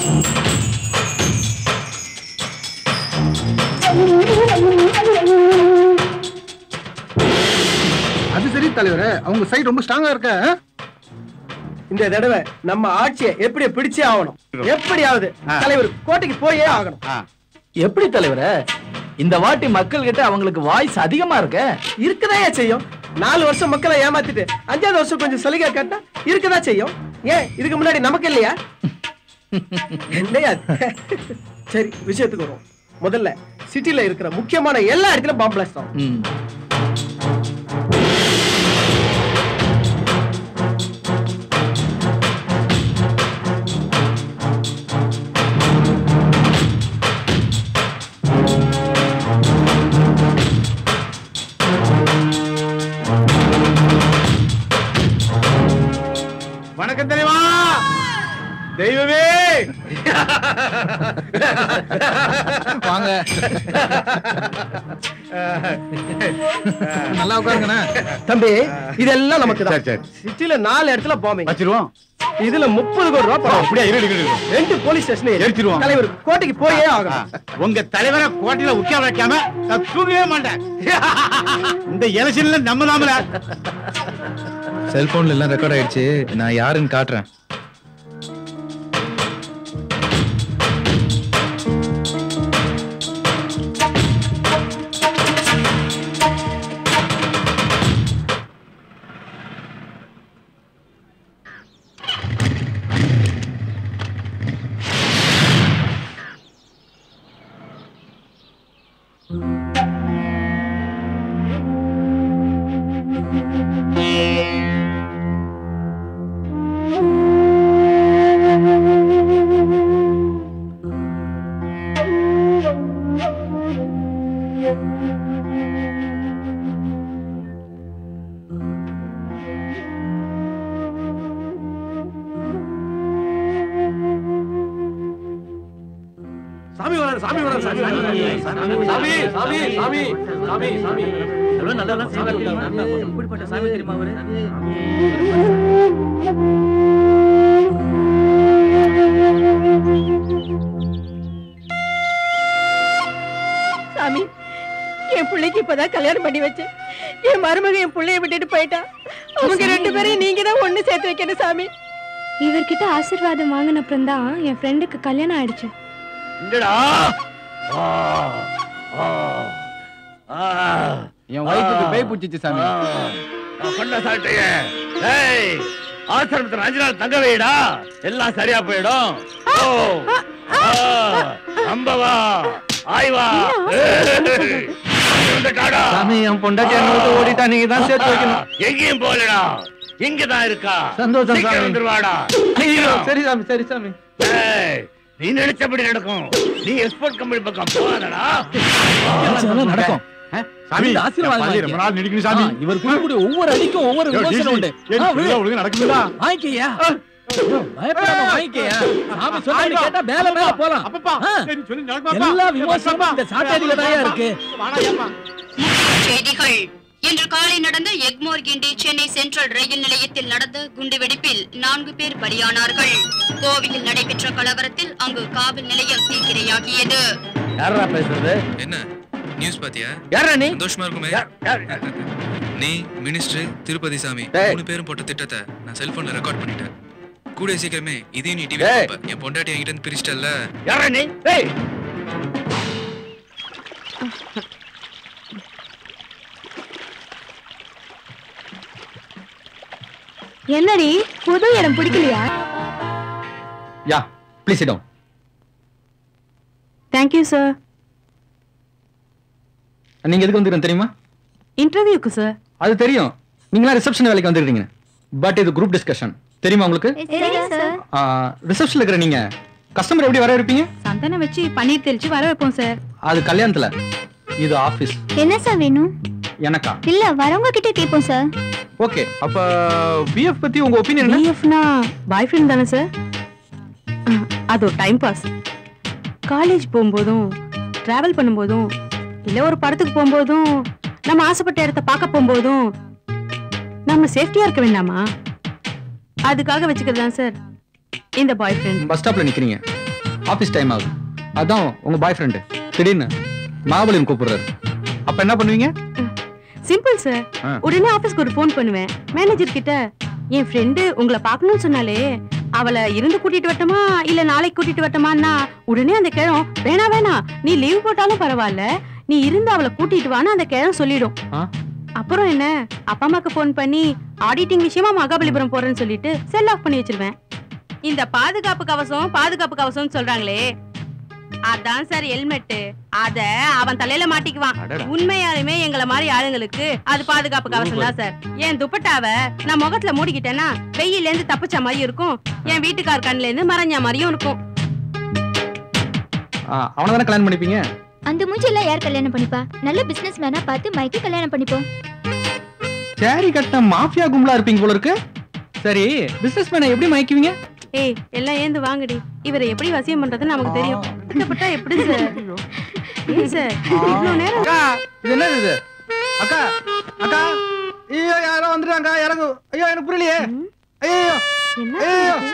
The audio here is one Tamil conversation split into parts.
அது சரி தலைவரே அவங்க சைடு ரொம்ப ஸ்ட்ராங்கா இருக்க ஆ? இந்த தடவை நம்ம ஆட்சியை எப்படி பிடிச்சே ஆகணும் எப்படியாவது தலைவர் கோட்டைக்கு போயே ஆகணும் எப்படி தலைவரே இந்த வாட்டி மக்கள் கிட்ட அவங்களுக்கு வாய்ஸ் அதிகமா இருக்க இருக்கதான் செய்யும் நாலு வருஷம் மக்களை ஏமாத்திட்டு அஞ்சாவது வருஷம் கொஞ்சம் சலுகை கேட்டா இருக்கதான் செய்யும் ஏன் இதுக்கு முன்னாடி நமக்கு இல்லையா இல்லையா சரி விஷயத்துக்கு வரும் முதல்ல சிட்டில இருக்கிற முக்கியமான எல்லா இடத்துலயும் பாம்பு பிளாஸ்ட் ஆகும் ம். வணக்கம் தெரியுமா தெய்வமே வாங்க நல்லா உட்காருங்கண்ணே தம்பி இதெல்லாம் நமக்கு சரி, தான் சரி. சிட்டில நாலு இடத்துல பாம்பு வச்சிருவோம் இதுல முப்பது கோடி ரூபாய் பணம் அப்படியே இரு, இரு, இரு. ரெண்டு போலீஸ் ஸ்டேஷன் எரிச்சிருவோம். தலைவர் கோட்டைக்கு போயே ஆ, ஆகணும் உங்க தலைவரை கோட்டையில உட்கார வைக்காம நான் தூங்கவே மாட்டேன் இந்த எலெக்ஷன்ல நம்ம நாமல செல்போன்ல எல்லாம் ரெக்கார்ட் ஆயிடுச்சு நான் யாருன்னு காட்டுறேன் சாமி வர சாமி வர சாமி சாமி சாமி சாமி சாமி சாமி எவ்வளவு நல்ல சாமி எப்படிப்பட்ட சாமி தெரியுமா அவரு சாமி என் பிள்ளைக்கு இப்பதான் கல்யாணம் பண்ணி வச்சேன் என் மருமக என் பிள்ளைய விட்டுட்டு போயிட்டா அவங்க ரெண்டு பேரையும் நீங்க தான் ஒண்ணு சேர்த்து வைக்கணும் சாமி இவர்கிட்ட ஆசீர்வாதம் வாங்கின அப்புறம் தான் என் ஃப்ரெண்டுக்கு கல்யாணம் ஆயிடுச்சு இங்கடா என் வயிற்றுக்கு பேய் பூச்சிச்சு சாமி பண்ண சாட்டைய ஏய் ஆசிரமத்துல அஞ்சு நாள் தங்க வைடா எல்லாம் சரியா போயிடும் ஓ ஆ, அம்பவா ஆய்வா ஏய், வந்துட்டாடா. சாமி என் பொண்டாட்டி என்ன விட்டு ஓடிட்டா நீங்க தான் சேர்த்து வைக்கணும் எங்கேயும் போகலடா இங்கதான் இருக்கா சந்தோஷம் சீக்கிரம் சாமி. வந்துருவாடா ஐயோ, சரி சாமி சரி சாமி ஏய், நீ நினைச்சபடி நடக்கும் நீ எக்ஸ்போர்ட் கம்பெனி பக்கம் போகாதடா அதெல்லாம் நடக்கும் சாமி இந்த ஆசீர்வாதம் பள்ளி ரொம்ப நாள் நீடிக்கணும் சாமி ஆ, இவர் கொடுக்கக்கூடிய ஒவ்வொரு அடிக்கும் ஒவ்வொரு விமர்சனம் உண்டு ஆ, விடு. நடக்குங்களா வாங்கிக்கய்யா பயப்படாம வாங்கிக்கய்யா சாமி சொன்னா கேட்டா மேல மேல போலாம் அப்பப்பா ஆ. சரி சொல்லி நடக்குமா எல்லா விமர்சனமும் இந்த சாட்டையில தான் இருக்கு செய்திகள் இன்று காலை நடந்த எக்மோர் கிண்டி சென்னை சென்ட்ரல் ரயில் நிலையத்தில் நடந்த குண்டுவெடிப்பில் நான்கு பேர் பலியானார்கள் கோவையில் நடைபெற்ற கலவரத்தில் அங்கு காவல் நிலையம் தீக்கிரையாகியது யாரா பேசுறது என்ன நியூஸ் பாத்தியா யாரா நீ சந்தோஷமா இருக்குமே யார், யார்? நீ மினிஸ்டர் திருப்பதி சாமி டேய். மூணு பேரும் போட்ட திட்டத்தை நான் செல்போன்ல ரெக்கார்ட் பண்ணிட்டேன் கூடிய சீக்கிரமே இதையும் நீ டிவி டேய். என் பொண்டாட்டி என்கிட்ட இருந்து பிரிச்சிட்டல்ல யாரா நீ ஏய் என்னடி புது இடம் பிடிக்கலையா yeah please down thank you sir நீங்க எதுக்கு வந்துருக்கீங்க தெரியுமா இன்டர்வியூக்கு சார் அது தெரியும் நீங்களா ரிசப்ஷன் வேலைக்கு வந்துருக்கீங்க பட் இது குரூப் டிஸ்கஷன் தெரியுமா உங்களுக்கு ரிசப்ஷன்ல இருக்கிற நீங்க கஸ்டமர் எப்படி வர இருப்பீங்க சந்தனம் வச்சு பன்னீர் தெளிச்சு வர வைப்போம் சார் அது கல்யாணத்துல இது ஆபீஸ் என்ன சார் வேணும் எனக்கா இல்ல வரவங்க கிட்ட கேட்போம் சார் ஓகே அப்ப பிஎஃப் பத்தி உங்க ஒப்பீனியன் என்ன பிஎஃப்னா பாய் ஃப்ரெண்ட் தானே சார் அது ஒரு டைம் பாஸ் காலேஜ் போகும்போதும் டிராவல் பண்ணும்போதும் இல்ல ஒரு படத்துக்கு போகும்போதும் நம்ம ஆசைப்பட்ட இடத்த பார்க்க போகும்போதும் நம்ம சேஃப்டியா இருக்க வேண்டாமா அதுக்காக வச்சுக்கிறது தான் சார் இந்த பாய் ஃப்ரெண்ட் பஸ் ஸ்டாப்ல நிக்கிறீங்க ஆபீஸ் டைம் ஆகுது அதான் உங்க பாய் ஃப்ரெண்டு திடீர்னு மகாபலியம் கூப்பிடுறாரு அப்ப என்ன பண்ணுவீங்க சிம்பிள் சார் ஆ. உடனே ஆபீஸ்க்கு ஒரு ஃபோன் பண்ணுவேன் மேனேஜர் கிட்ட என் ஃப்ரெண்டு உங்களை பார்க்கணும்னு சொன்னாலே அவளை இருந்து கூட்டிட்டு வரட்டுமா இல்ல நாளைக்கு கூட்டிட்டு வரட்டுமான்னா உடனே அந்த கிழம் வேணா வேணா நீ லீவ் போட்டாலும் பரவாயில்ல நீ இருந்து அவளை கூட்டிட்டு வான்னு அந்த கிழம் சொல்லிடும் ஆ? அப்புறம் என்ன அப்பா அம்மாக்கு ஃபோன் பண்ணி ஆடிட்டிங் விஷயமா மகாபலிபுரம் போறேன்னு சொல்லிட்டு செல் ஆஃப் பண்ணி வச்சிருவேன் இந்த பாதுகாப்பு கவசம் பாதுகாப்பு கவசம்னு சொல்றாங்களே அதான் சார் ஹெல்மெட் அத அவன் தலையில மாட்டிக்குவான் அடடா. உண்மையாலுமே எங்கள மாதிரி ஆளுங்களுக்கு அது பாதுகாப்பு கவசம் தான் சார் என் துப்பட்டாவ நான் முகத்துல மூடிக்கிட்டேன்னா வெயில இருந்து தப்பிச்ச மாதிரி இருக்கும் என் வீட்டுக்கார் கண்ணுல இருந்து மறைஞ்ச மாதிரியும் இருக்கும் அவனை தானே கல்யாணம் பண்ணிப்பீங்க அந்த மூஞ்சியெல்லாம் யார் கல்யாணம் பண்ணிப்பா நல்ல பிசினஸ் மேனா பார்த்து மைக்கு கல்யாணம் பண்ணிப்போம் சேரி கட்டின மாஃபியா கும்பலா இருப்பீங்க போல இருக்கு சரி பிசினஸ் மேனை எப்படி மயக்குவீங்க ஏய் எல்லாம் ஏந்து வாங்கடி இவரை எப்படி வசியம் பண்றதுன்னு நமக்கு தெரியும் கஷ்டப்பட்டா எப்படி சார் ஏன் சார் இவ்வளவு நேரம் அக்கா இது என்னது இது அக்கா அக்கா ஐயோ யாரோ வந்துட்டாங்க இறங்கு ஐயோ எனக்கு புரியலையே ஐயோ என்ன ஐயோ இது?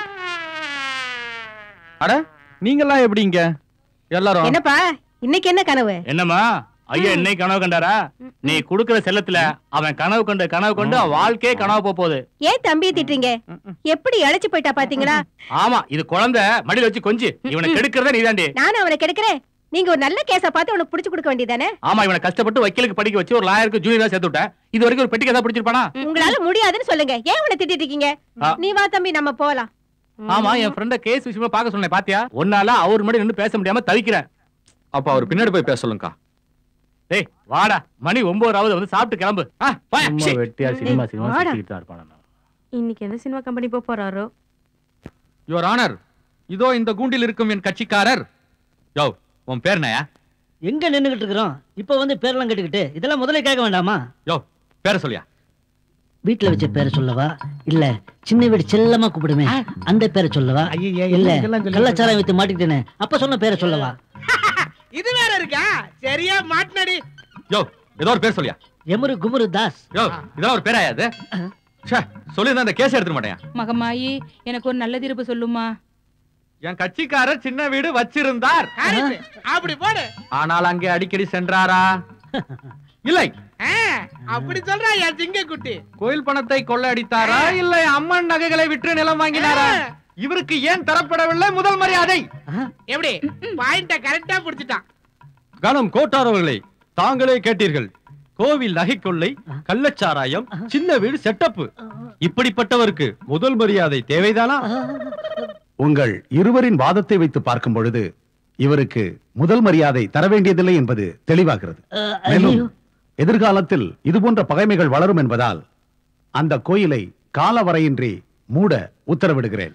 அட நீங்கெல்லாம் எப்படிங்க எல்லாரும் என்னப்பா இன்னைக்கு என்ன கனவு என்னம்மா ஐயா என்னைக்கு கனவு கண்டாரா நீ குடுக்கிற செல்லத்துல அவன் கனவு கண்டு கனவு கொண்டு அவன் வாழ்க்கையே கனவு போக போகுது ஏன் தம்பியை திட்டுறீங்க எப்படி அழைச்சு போயிட்டா பாத்தீங்களா ஆமா இது குழந்தை மடியில வச்சு கொஞ்சி இவனை கெடுக்கிறதே நீதாண்டி நானும் அவனை கெடுக்கிறேன் நீங்க ஒரு நல்ல கேஸ பார்த்து உனக்கு புடிச்சு கொடுக்க வேண்டியதானே ஆமா இவனை கஷ்டப்பட்டு வக்கீலுக்கு படிக்க வச்சு ஒரு லாயருக்கு ஜூனியரா சேர்த்து விட்டேன் இது வரைக்கும் ஒரு பெட்டி கேஸா பிடிச்சிருப்பானா உங்களால முடியாதுன்னு சொல்லுங்க ஏன் உன்னை திட்டிட்டு இருக்கீங்க ஆ. நீ வா தம்பி நம்ம போலாம் ஆமா என் ஃப்ரெண்ட கேஸ் விஷயமா பார்க்க சொன்னேன் பாத்தியா ஒன்னால அவர் முன்னாடி நின்னு பேச முடியாம தவிக்கிறேன் அப்ப அவர் பின்னாடி போய் பேச சொல்லுங்கக்கா டேய் வாடா மணி ஒன்பதாவது வந்து சாப்பிட்டு கிளம்பு ஆ, போயா. சும்மா வெட்டியா சினிமா, சினிமா வாடா. சுத்திக்கிட்டு இன்னைக்கு எந்த சினிமா கம்பெனி போக போறாரோ யுவர் ஆனர் இதோ இந்த கூண்டில் இருக்கும் என் கட்சிக்காரர் யோ உன் பேர் என்னயா எங்க நின்னுகிட்டு இருக்கிறோம் இப்ப வந்து பேரெல்லாம் கேட்டுக்கிட்டு இதெல்லாம் முதல்ல கேட்க வேண்டாமா யோ பேரை சொல்லியா வீட்டுல வச்ச பேரை சொல்லவா இல்ல சின்ன வீடு செல்லமா கூப்பிடுமே அந்த பேரை சொல்லவா இல்ல கள்ளச்சாரம் வித்து மாட்டிக்கிட்டேனே அப்ப சொன்ன பேரை சொல்லவா இது வேற இருக்கா சரியா மாட்டினடி யோ ஏதோ ஒரு பேர் சொல்லியா எமுரு குமுரு தாஸ் யோ இதெல்லாம் ஒரு பேராயா இது ச்சே, சொல்லியிருந்தா அந்த கேஸ் எடுத்துக்க மாட்டேன் மகமாயி எனக்கு ஒரு நல்ல தீர்ப்பு சொல்லுமா என் கட்சிக்காரர் சின்ன வீடு வச்சிருந்தார் அப்படி போடு ஆனால் அங்கே அடிக்கடி சென்றாரா இல்லை அப்படி சொல்றா என் சிங்க குட்டி கோயில் பணத்தை கொள்ளையடித்தாரா இல்லை அம்மன் நகைகளை விற்று நிலம் வாங்கினாரா இவருக்கு ஏன் தரப்படவில்லை முதல் மரியாதை எப்படி பாயிண்ட கரெக்டா புடிச்சிட்டான் கணம் கோட்டாரவர்களை தாங்களே கேட்டீர்கள் கோவில் நகை கொள்ளை கள்ளச்சாராயம் சின்ன வீடு செட்டப்பு இப்படிப்பட்டவருக்கு முதல் மரியாதை தேவைதானா உங்கள் இருவரின் வாதத்தை வைத்து பார்க்கும் பொழுது இவருக்கு முதல் மரியாதை தர வேண்டியதில்லை என்பது தெளிவாகிறது மேலும் எதிர்காலத்தில் இதுபோன்ற பகைமைகள் வளரும் என்பதால் அந்த கோயிலை காலவரையின்றி மூட உத்தரவிடுகிறேன்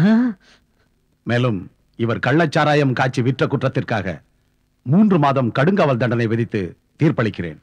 மேலும் இவர் கள்ளச்சாராயம் காய்ச்சி விற்ற குற்றத்திற்காக மூன்று மாதம் கடுங்காவல் தண்டனை விதித்து தீர்ப்பளிக்கிறேன்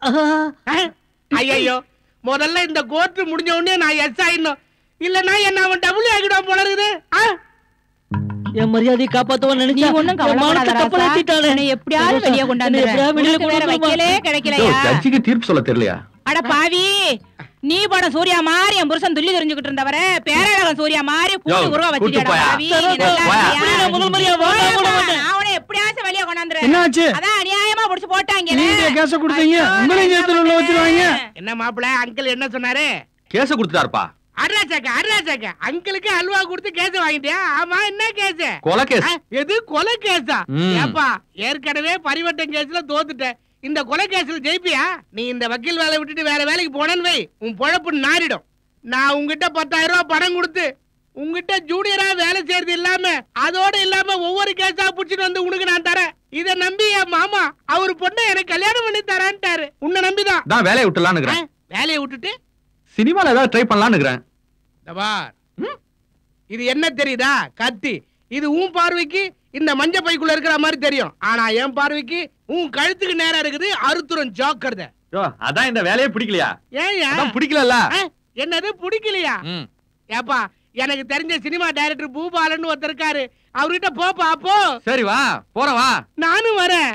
ஐயோ முதல்ல இந்த கோர்ட் முடிஞ்ச உடனே நான் எஸ் ஆயிடணும் இல்லன்னா என்ன அவன் டபுள் ஆகிடும் போல இருக்குது ஆ? என் மரியாதையை காப்பாத்துவான்னு நீ நினைச்சா ஒண்ணும் என் மானத்தை கவலைப்படாத கப்பல் ராசா. ஏத்திட்டாளே. என்னை எப்படியாவது வெளியே என்னை கொண்டாந்துடுறேன். எப்படியாவது வெளியே உனக்கு வேற கொண்டு வந்துருமா? வைக்கலே கிடைக்கலையா ஜட்ஜிக்கு தீர்ப்பு சொல்ல தெரியலையா அட பாவி நீ படம் சூர்யா மாதிரி என் புருஷன் துள்ளி தெரிஞ்சுக்கிட்டு இருந்தவர பேரழகன் சூர்யா மாதிரி யோ, கூட்டு உருவா கூட்டு வச்சுட்டியாடா போயா. பாவி நீ நல்லா போயா. இருக்கியா? புரியல, முதல் மரியாதை வாங்க, விட மாட்டேன். நான் அவனை எப்படியாச்சும் வெளியே கொண்டாந்துறேன் என்னாச்சு அதான் அநியாயமா புடிச்சு போட்டாங்க நீங்க கேஸ கொடுத்தீங்க உங்களையும் சேர்த்து உள்ள வச்சிருவாங்க என்ன மாப்பிள அங்கிள் என்ன சொன்னாரு கேஸ கொடுத்துட்டாருப்பா அருளாச்சாக்க அருளாச்சாக்க அங்கிளுக்கு அல்வா கொடுத்து கேஸ் வாங்கிட்டியா ஆமா என்ன கேஸ் கொலை கேஸ் எது கொலை கேஸா ம். ஏப்பா ஏற்கனவே பரிவட்டம் கேஸ்ல தோத்துட்டேன் இந்த கொலை கேஸ்ல ஜெயிப்பியா நீ இந்த வக்கீல் வேலை விட்டுட்டு வேற வேலைக்கு போனேன்னு வை உன் பொழப்பு நாரிடும் நான் உங்ககிட்ட பத்தாயிரம் ரூபாய் பணம் கொடுத்து உங்ககிட்ட ஜூனியரா வேலை செய்யறது இல்லாம அதோட இல்லாம ஒவ்வொரு கேஸா புடிச்சிட்டு வந்து உனக்கு நான் தரேன் இத நம்பி என் மாமா அவர் பொண்ணை எனக்கு கல்யாணம் பண்ணி தரேன்ட்டாரு உன்னை நம்பிதான் தான் வேலையை விட்டுலான்னு இருக்கிறேன் வேலையை விட்டுட்டு சினிமால ஏதாவது ட்ரை பண்ணலான்னு இருக்கிறேன் இந்த பார் இது என்ன தெரியுதா கத்தி இது உன் பார்வைக்கு இந்த மஞ்ச பைக்குள்ள இருக்கிற மாதிரி தெரியும் ஆனா என் பார்வைக்கு உன் கழுத்துக்கு நேரா இருக்குது அறுத்துரும் ஜோக்கர்த யோ, அதான் இந்த வேலையே பிடிக்கலையா ஏன் அதான் பிடிக்கலல்ல என்னது பிடிக்கலையா ம். ஏப்பா எனக்கு தெரிஞ்ச சினிமா டைரக்டர் பூபாலன் ஒருத்தர் இருக்காரு அவர்கிட்ட போப்பா போ சரி வா போறேன் வா நானும் வரேன்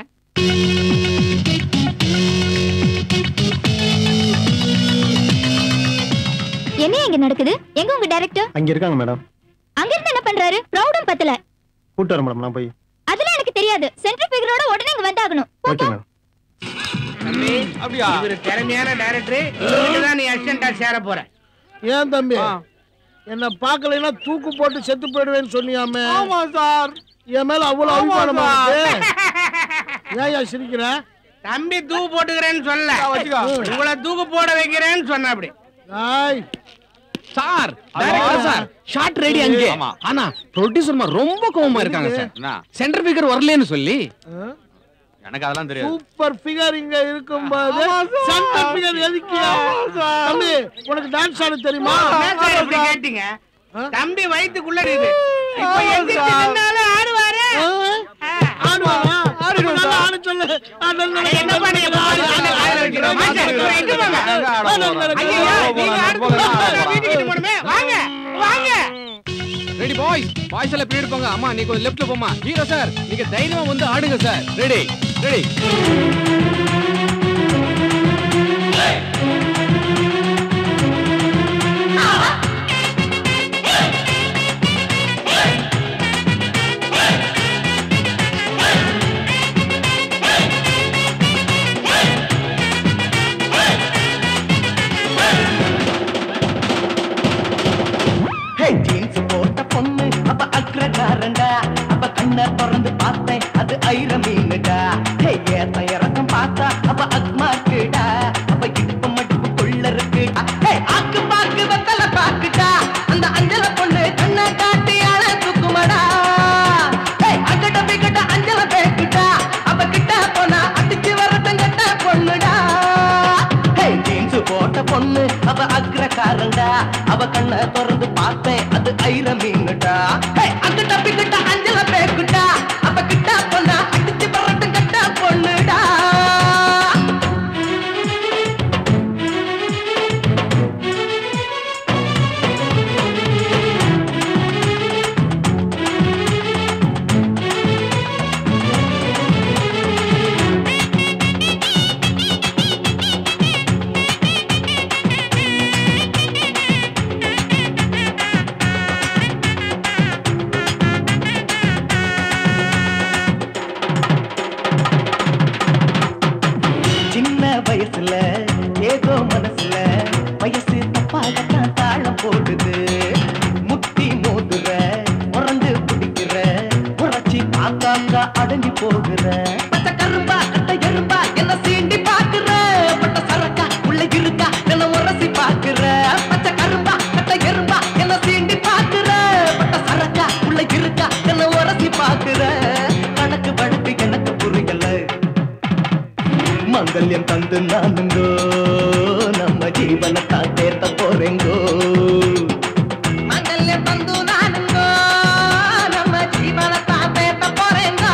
என்ன இங்க நடக்குது எங்க உங்க டைரக்டர் அங்க இருக்காங்க மேடம் அங்க இருந்து என்ன பண்றாரு ப்ரௌடும் பத்தல கூட்டு வரேன் மேடம் நான் போய் முடியாது சென்ட்ரல் ஃபிகரோட உடனே இங்க வந்தாகணும் ஓகே மேம் தம்பி அப்படியா இவரு திறமையான டைரக்டர் இவருக்கு தான் நீ அசிஸ்டண்டா சேர போற ஏன் தம்பி என்ன பார்க்கலைன்னா தூக்கு போட்டு செத்து போயிடுவேன்னு சொன்னியாமே ஆமா சார் என் மேல அவ்வளவு ஆமா அபிமானமா சார். இருக்கு ஏன் சிரிக்கிற தம்பி தூக்கு போட்டுக்கிறேன்னு சொல்ல உங்களை தூக்கு போட வைக்கிறேன்னு சொன்ன அப்படி சார் ஆமா. சார் ஷார்ட் ரெடி அங்கே ஆமா. ஆனா ப்ரொடியூசர் ரொம்ப கோவமா இருக்காங்க சார் என்ன? சென்டர் ஃபிகர் வரலன்னு சொல்லி எனக்கு அதெல்லாம் தெரியாது சூப்பர் ஃபிகர் இங்க இருக்கும்போது சென்டர் ஃபிகர் எதுக்கு தம்பி உனக்கு டான்ஸ் ஆட தெரியுமா என்ன சார் இப்படி கேட்டீங்க தம்பி வயித்துக்குள்ள இருக்குது இப்ப எந்திரிச்சு நின்னாலும் ஆடுவாரு ஆடுவாரா ஆடு நல்லா ஆட சொல்லு என்ன பண்ணி காலையில வைக்கிறோம் மாஸ்டர், இவரை எங்க போங்க? ஐயையோ, நீங்க ஆடுறதுக்குள்ள நான் வீட்டுக்கு போகணுமே வாங்க வாங்க ரெடி பாய்ஸ் பாய்ஸ் எல்லாம் பின்னாடி போங்க அம்மா நீ கொஞ்சம் லெஃப்ட்ல போமா ஹீரோ சார் நீங்க தைரியமா வந்து ஆடுங்க sir ready ready hey jeans போட்ட பொண்ணு அப்ப அக்ரகாரண்டா அப்ப கண்ண திறந்து பார்த்தேன் அது ஐர மீனுடா ஹே ஏத்த இறக்கம் பார்த்தா அப்ப அக்மாக்குடா அப்ப இடுப்பு மடுப்பு கொள்ள இருக்குடா ஹே ஆக்கு பாக்கு வெத்தல பாக்குடா அந்த அஞ்சல பொண்ணு கண்ண காட்டி அழ தூக்குமடா ஹே அகட பிகட அஞ்சல பேக்குடா அவ கிட்ட போனா அடிச்சு வரத்தங்கட்ட பொண்ணுடா ஹே ஜீன்ஸ் போட்ட பொண்ணு அவ அக்ரகாரண்டா அவ கண்ண திறந்து பார்த்தேன் அது ஐர மீனுடா ஹே அங்கிட்ட பிக்கிட்ட அஞ்சல பேக்குடா அவ கிட்ட போனா அடிச்சு பரட்டும் கட்ட பொண்ணுடா சின்ன வயசுல ஏதோ மனசுல வயசு தப்பாகத்தான் தாளம் போடுது முட்டி மோதுற உறந்து பிடிக்கிற உரைச்சி பார்த்தாக்கா அடங்கி போகுற பச்சை கரும்பா கட்ட எறும்பா என்ன சீண்டி பாக்குற பட்ட சரக்கா உள்ள இருக்கா என்ன உரசி பாக்குற பச்சை கரும்பா கட்ட எறும்பா என்ன சீண்டி பாக்குற பட்ட சரக்கா உள்ள இருக்கா என்ன உரசி பாக்குற கணக்கு வழக்கு எனக்கு புரியல மங்கல்யம் தந்து நானுங்கோ நம்ம ஜீவனத்தான் தேர்த்த போறேங்கோ மங்கல்யம் தந்து நானுங்கோ நம்ம ஜீவனத்தான் தேர்த்த போறேங்கோ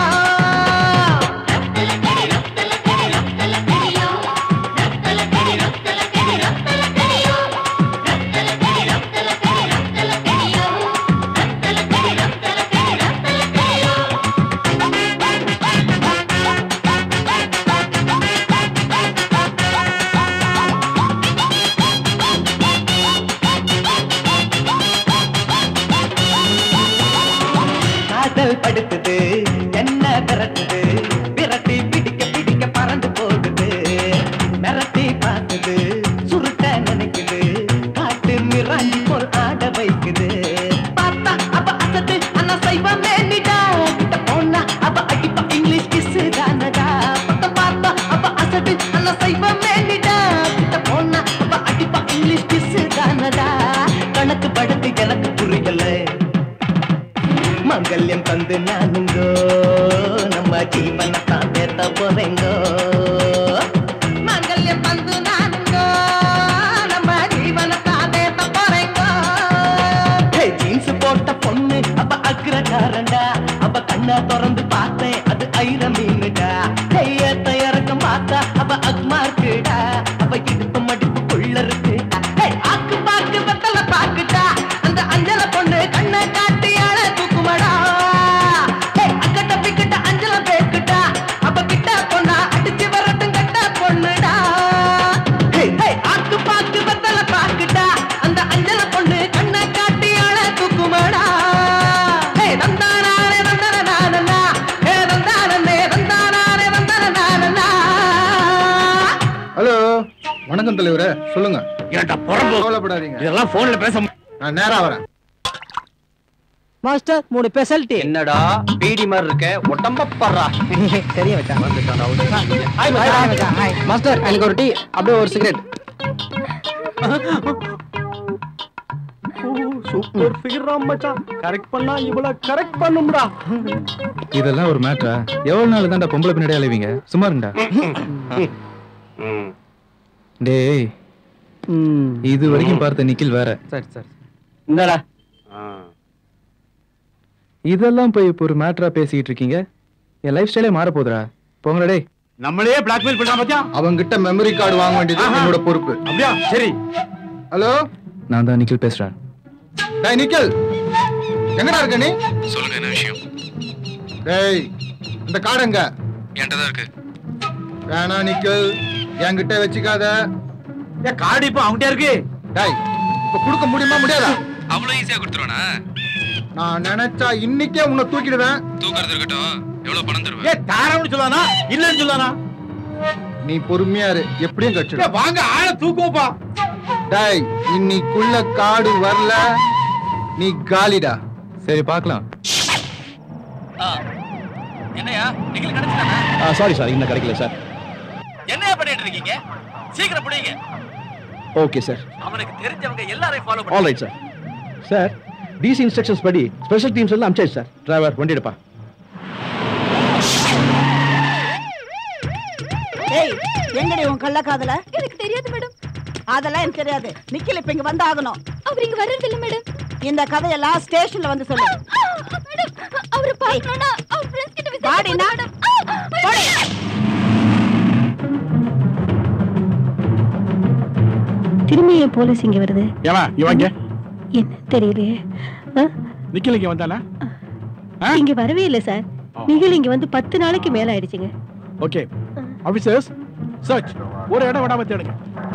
காதல் படுத்துது என்ன விரட்டுது விரட்டி பிடிக்க பிடிக்க பறந்து போகுது மிரட்டி பார்க்குது சுருட்ட நினைக்குது காட்டு மிராண்டி போல் ஆட வைக்குது பார்த்தா அப்ப அசத்து அண்ணா சைவம் வேண்டிடா கிட்ட போனா அப்ப அடிப்பா இங்கிலீஷ் கிஸ் தானடா பக்கம் பார்த்தா அப்ப அசத்து அண்ணா சைவம் வேண்டிடா கிட்ட போனா அப்ப அடிப்பா இங்கிலீஷ் கிஸ் தானடா கணக்கு படுத்து எனக்கு புரியல மங்கல்யம் தந்து நானுங்கோ நம்ம ஜீவனத்தான் பேத்த போறேங்கோ மங்கல்யம் தந்து நானுங்கோ நம்ம ஜீவனத்தான் பேத்த போறேங்கோ ஹே ஜீன்ஸ் போட்ட பொண்ணு அப்ப அக்ரகாரண்டா அப்ப கண்ண திறந்து பார்த்தேன் அது ஐர மீனுடா ஹே ஏத்த இறக்கம் பார்த்தா அப்ப அக்மார்க்குடா அப்ப இடுப்பு மடிப்பு கொள்ள இருக்குடா ஹே ஆக்கு பாக்கு வெத்தல பாக்குடா அந்த அஞ்சல பொண்ணு கண்ண காட்டி அழ தூக்குமடா ஹே அக்கட்ட பிக்கட்ட அஞ்சல பேக்குடா அப்ப கிட்ட பொண்ணா சொல்றேன் தலைவரே சொல்லுங்க ஏன்டா புறம்பு கவலைப்படாதீங்க இதெல்லாம் போன்ல பேச நான் நேரா வரேன் மாஸ்டர் மூணு பெசல்ட்டி என்னடா பீடி மாதிரி இருக்க உடம்ப படுறா தெரிய வச்சா மாஸ்டர் எனக்கு ஒரு டீ அப்படியே ஒரு சிகரெட் சூப்பர் ஃபிகர் மச்சான் கரெக்ட் பண்ணா இவ்வளவு கரெக்ட் பண்ணும்டா இதெல்லாம் ஒரு மேட்டரா எவ்வளவு நாள் தான்டா பொம்பளை பின்னாடி அலைவீங்க சும்மா இருங்கடா டேய் இது வரைக்கும் பார்த்த நிக்கில் வேற சரி சரி இந்தடா இதெல்லாம் போய் இப்போ ஒரு மேட்டரா பேசிட்டு இருக்கீங்க என் லைஃப் ஸ்டைலே மாற போகுதுடா போங்கடா டேய் நம்மளே பிளாக்மெயில் பண்றான் பாத்தியா அவங்க கிட்ட மெமரி கார்டு வாங்க வேண்டியது என்னோட பொறுப்பு அப்படியா சரி ஹலோ நான் தான் நிக்கில் பேசுறேன் டேய் நிக்கல் எங்கடா இருக்க நீ சொல்லுங்க என்ன விஷயம் டேய் இந்த கார்டு எங்க என்கிட்ட தான் இருக்கு வேணா நிக்கல் என்கிட்ட வச்சுக்காத ஏன் கார்டு இப்போ அவன்கிட்ட இருக்கு டேய் இப்ப கொடுக்க முடியுமா முடியாதா அவ்வளவு ஈஸியா கொடுத்துருவானா நான் நினைச்சா இன்னைக்கே உன்னை தூக்கிடுவேன் தூக்கறது இருக்கட்டும் எவ்வளவு பணம் தருவேன் ஏ தாராளம்னு சொல்லானா இல்லன்னு சொல்லானா நீ பொறுமையா இரு எப்படியும் ஏ, கட்சிடும் வாங்க ஆள தூக்குவோப்பா டேய் இன்னைக்குள்ள கார்டு வரல நீ காலிடா சரி பார்க்கலாம் என்னையா நிக்கில் கிடைச்சிட்டானா சாரி சார் இன்னும் கிடைக்கல சார் என்னையா பண்ணிட்டு இருக்கீங்க சீக்கிரம் பிடிங்க ஓகே சார் அவனுக்கு தெரிஞ்சவங்க எல்லாரையும் follow all right sir sir DC instructions படி ஸ்பெஷல் டீம்ஸ் எல்லாம் அனுப்பிச்சாச்சு சார் டிரைவர் வண்டி எடுப்பா ஏய் எங்கடி உன் கள்ள காதல எனக்கு தெரியாது மேடம் அதெல்லாம் எனக்கு தெரியாது நிக்கில் இப்ப இங்க வந்து ஆகணும் அவர் இங்க வர்றது இல்ல மேடம் இந்த கதையெல்லாம் ஸ்டேஷன்ல வந்து சொல்லு மேடம் அவரை பார்க்கணும்னா அவர் ஃப்ரெண்ட்ஸ் கிட்ட வாடினா போடி. திரும்பி ஏன் போலீஸ் இங்க வருது ஏமா இவங்க என்ன தெரியலையே ஆ? நிக்கல் இங்க வந்தானா இங்க வரவே இல்ல சார் நிகில் இங்க வந்து பத்து நாளைக்கு மேல ஆயிடுச்சுங்க ஓகே ஆபீசர்ஸ் சர்ச் ஒரு இடம் விடாம தேடுங்க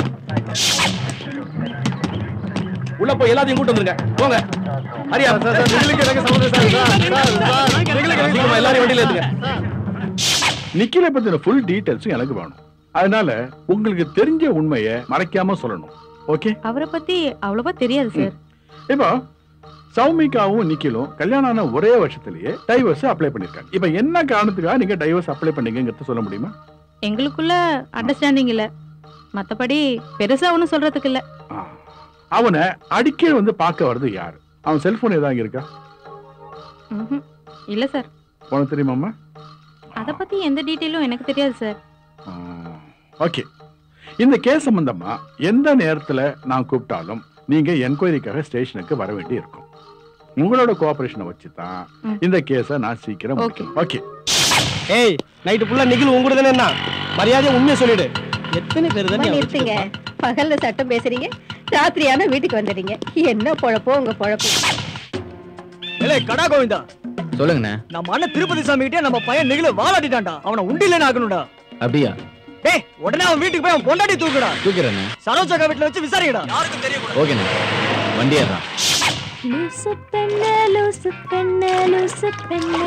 உள்ள போய் எல்லாத்தையும் கூட்டு வந்துருங்க போங்க ஹரியா நிகிலுக்கு எனக்கு சம்மந்தம் சார் சார் சார் நிகிலுக்கு எனக்கு சீக்கிரமா எல்லாரையும் வண்டியில ஏத்துங்க நிக்கில பத்தின ஃபுல் டீடைல்ஸும் எனக்கு வேணும் அதனால உங்களுக்கு தெரிஞ்ச உண்மையை மறைக்காம சொல்லணும் ஓகே அவரை பத்தி அவ்வளவா தெரியாது சார் இப்போ சௌமிகாவும் நிக்கிலும் கல்யாணம் ஆன ஒரே வருஷத்திலேயே டைவர்ஸ் அப்ளை பண்ணிருக்காங்க இப்போ என்ன காரணத்துக்காக நீங்க டைவர்ஸ் அப்ளை பண்ணீங்கங்கிறத சொல்ல முடியுமா எங்களுக்குள்ள அண்டர்ஸ்டாண்டிங் இல்ல மத்தபடி பெருசா ஒண்ணும் சொல்றதுக்கு இல்ல அவனை அடிக்கடி வந்து பார்க்க வர்றது யாரு அவன் செல்போன் ஏதாவது இருக்கா ம்ஹும். இல்ல சார் உனக்கு தெரியுமாம்மா அத பத்தி எந்த டீட்டெயிலும் எனக்கு தெரியாது சார் ஓகே இந்த கேஸ் சம்பந்தமா எந்த நேரத்துல நான் கூப்பிட்டாலும் நீங்க என்கொயரிக்காக ஸ்டேஷனுக்கு வர வேண்டி இருக்கும் உங்களோட கோஆபரேஷனை வச்சு தான் இந்த கேஸை நான் சீக்கிரம் முடிக்கணும் ஓகே ஏய் நைட்டு ஃபுல்லா நிகில் உங்க கூட தானே என்ன மரியாதையா உண்மையை சொல்லிடு எத்தனை பேர் அம்மா, தானே நிறுத்துங்க பகல்ல சட்டம் பேசுறீங்க ராத்திரியான வீட்டுக்கு வந்துடுறீங்க என்ன பொழப்போ உங்க பொழப்பு ஏலே கடா கோவிந்தா சொல்லுங்கண்ணே நம்ம அண்ணன் திருப்பதி சாமி கிட்டே நம்ம பையன் நிகில வாலாட்டிட்டான்டா அவனை உண்டில ஆகணும்டா அப்படியா டேய் உடனே அவன் வீட்டுக்கு போய் அவன் பொண்டாட்டி தூக்குடா தூக்கிறேண்ணே சரோஜா வீட்டுல வச்சு விசாரிக்கடா யாருக்கும் தெரியக்கூடாது ஓகேண்ணே வண்டி ஏறான் லூசு பெண்ணே லூசு பெண்ணே லூசு பெண்ணே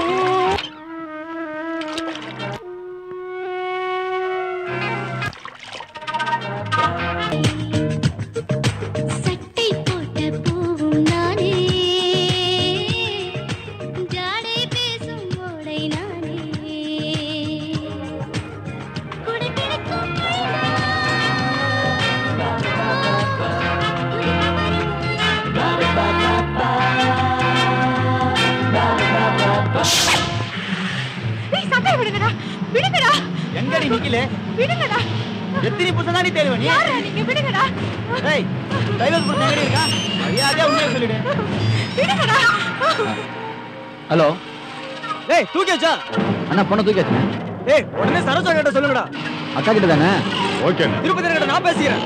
சட்டை போட்ட பூவும் நானே ஜாடை பேசும் ஓடை நானே குடை பிடிக்கும் ஏய் சட்டையை விடுங்கடா விடுங்கடா எங்கடி நிக்கல விடுங்கடா எத்தனை புருஷன் தானே தேடுவ நீ யாரா நீங்க விடுங்கடா டேய் டைவர் புருஷன் எங்கடி இருக்கா மரியாதையா உண்மையை சொல்லிடு விடுங்கடா ஹலோ டேய் தூக்கியாச்சா அண்ணா பொண்ணை தூக்கியாச்சுண்ணே டேய் உடனே சரோஜா கிட்ட சொல்லுங்கடா அக்கா கிட்ட தானே ஓகே திருப்பதி கிட்ட நான் பேசிக்கிறேன்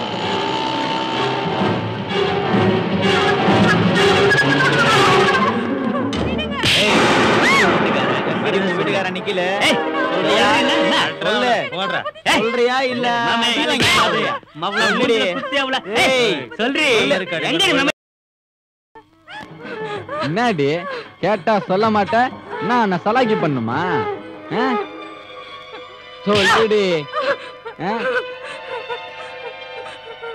வீட்டுக்காரன் நிக்கல சொல்றியா சொல்லு சொல்றியா இல்ல சொல்றி என்னடி கேட்டா சொல்ல மாட்டேன் நான் நான் சலாக்கி பண்ணுமா ஆ? சொல்லுடி ஆ?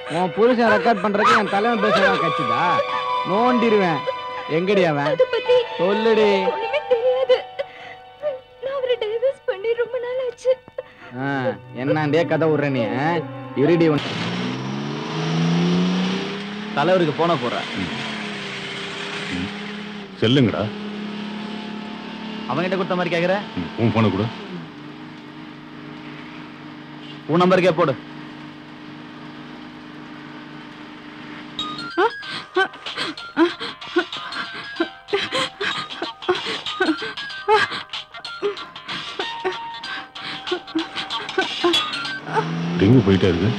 உன் புருஷன் ரெக்கார்ட் பண்றதுக்கு என் தலைவன் பேசுறதா கட்சிதா நோண்டிருவேன் எங்கடி அவன் அதை பத்தி சொல்லுடி ஒண்ணுமே தெரியாது நான் அவரை டைவர்ஸ் பண்ணி ரொம்ப நாள் ஆச்சு ஆ, என்னாண்டே கதை விடுற நீ ஆ? இருடி உன் தலைவருக்கு போன போற செல்லுங்கடா அவன்கிட்ட கொடுத்த மாதிரி கேக்குற உன் போன கூட உன் நம்பருக்கே போடு ரிங்கு போயிட்டே இருக்கு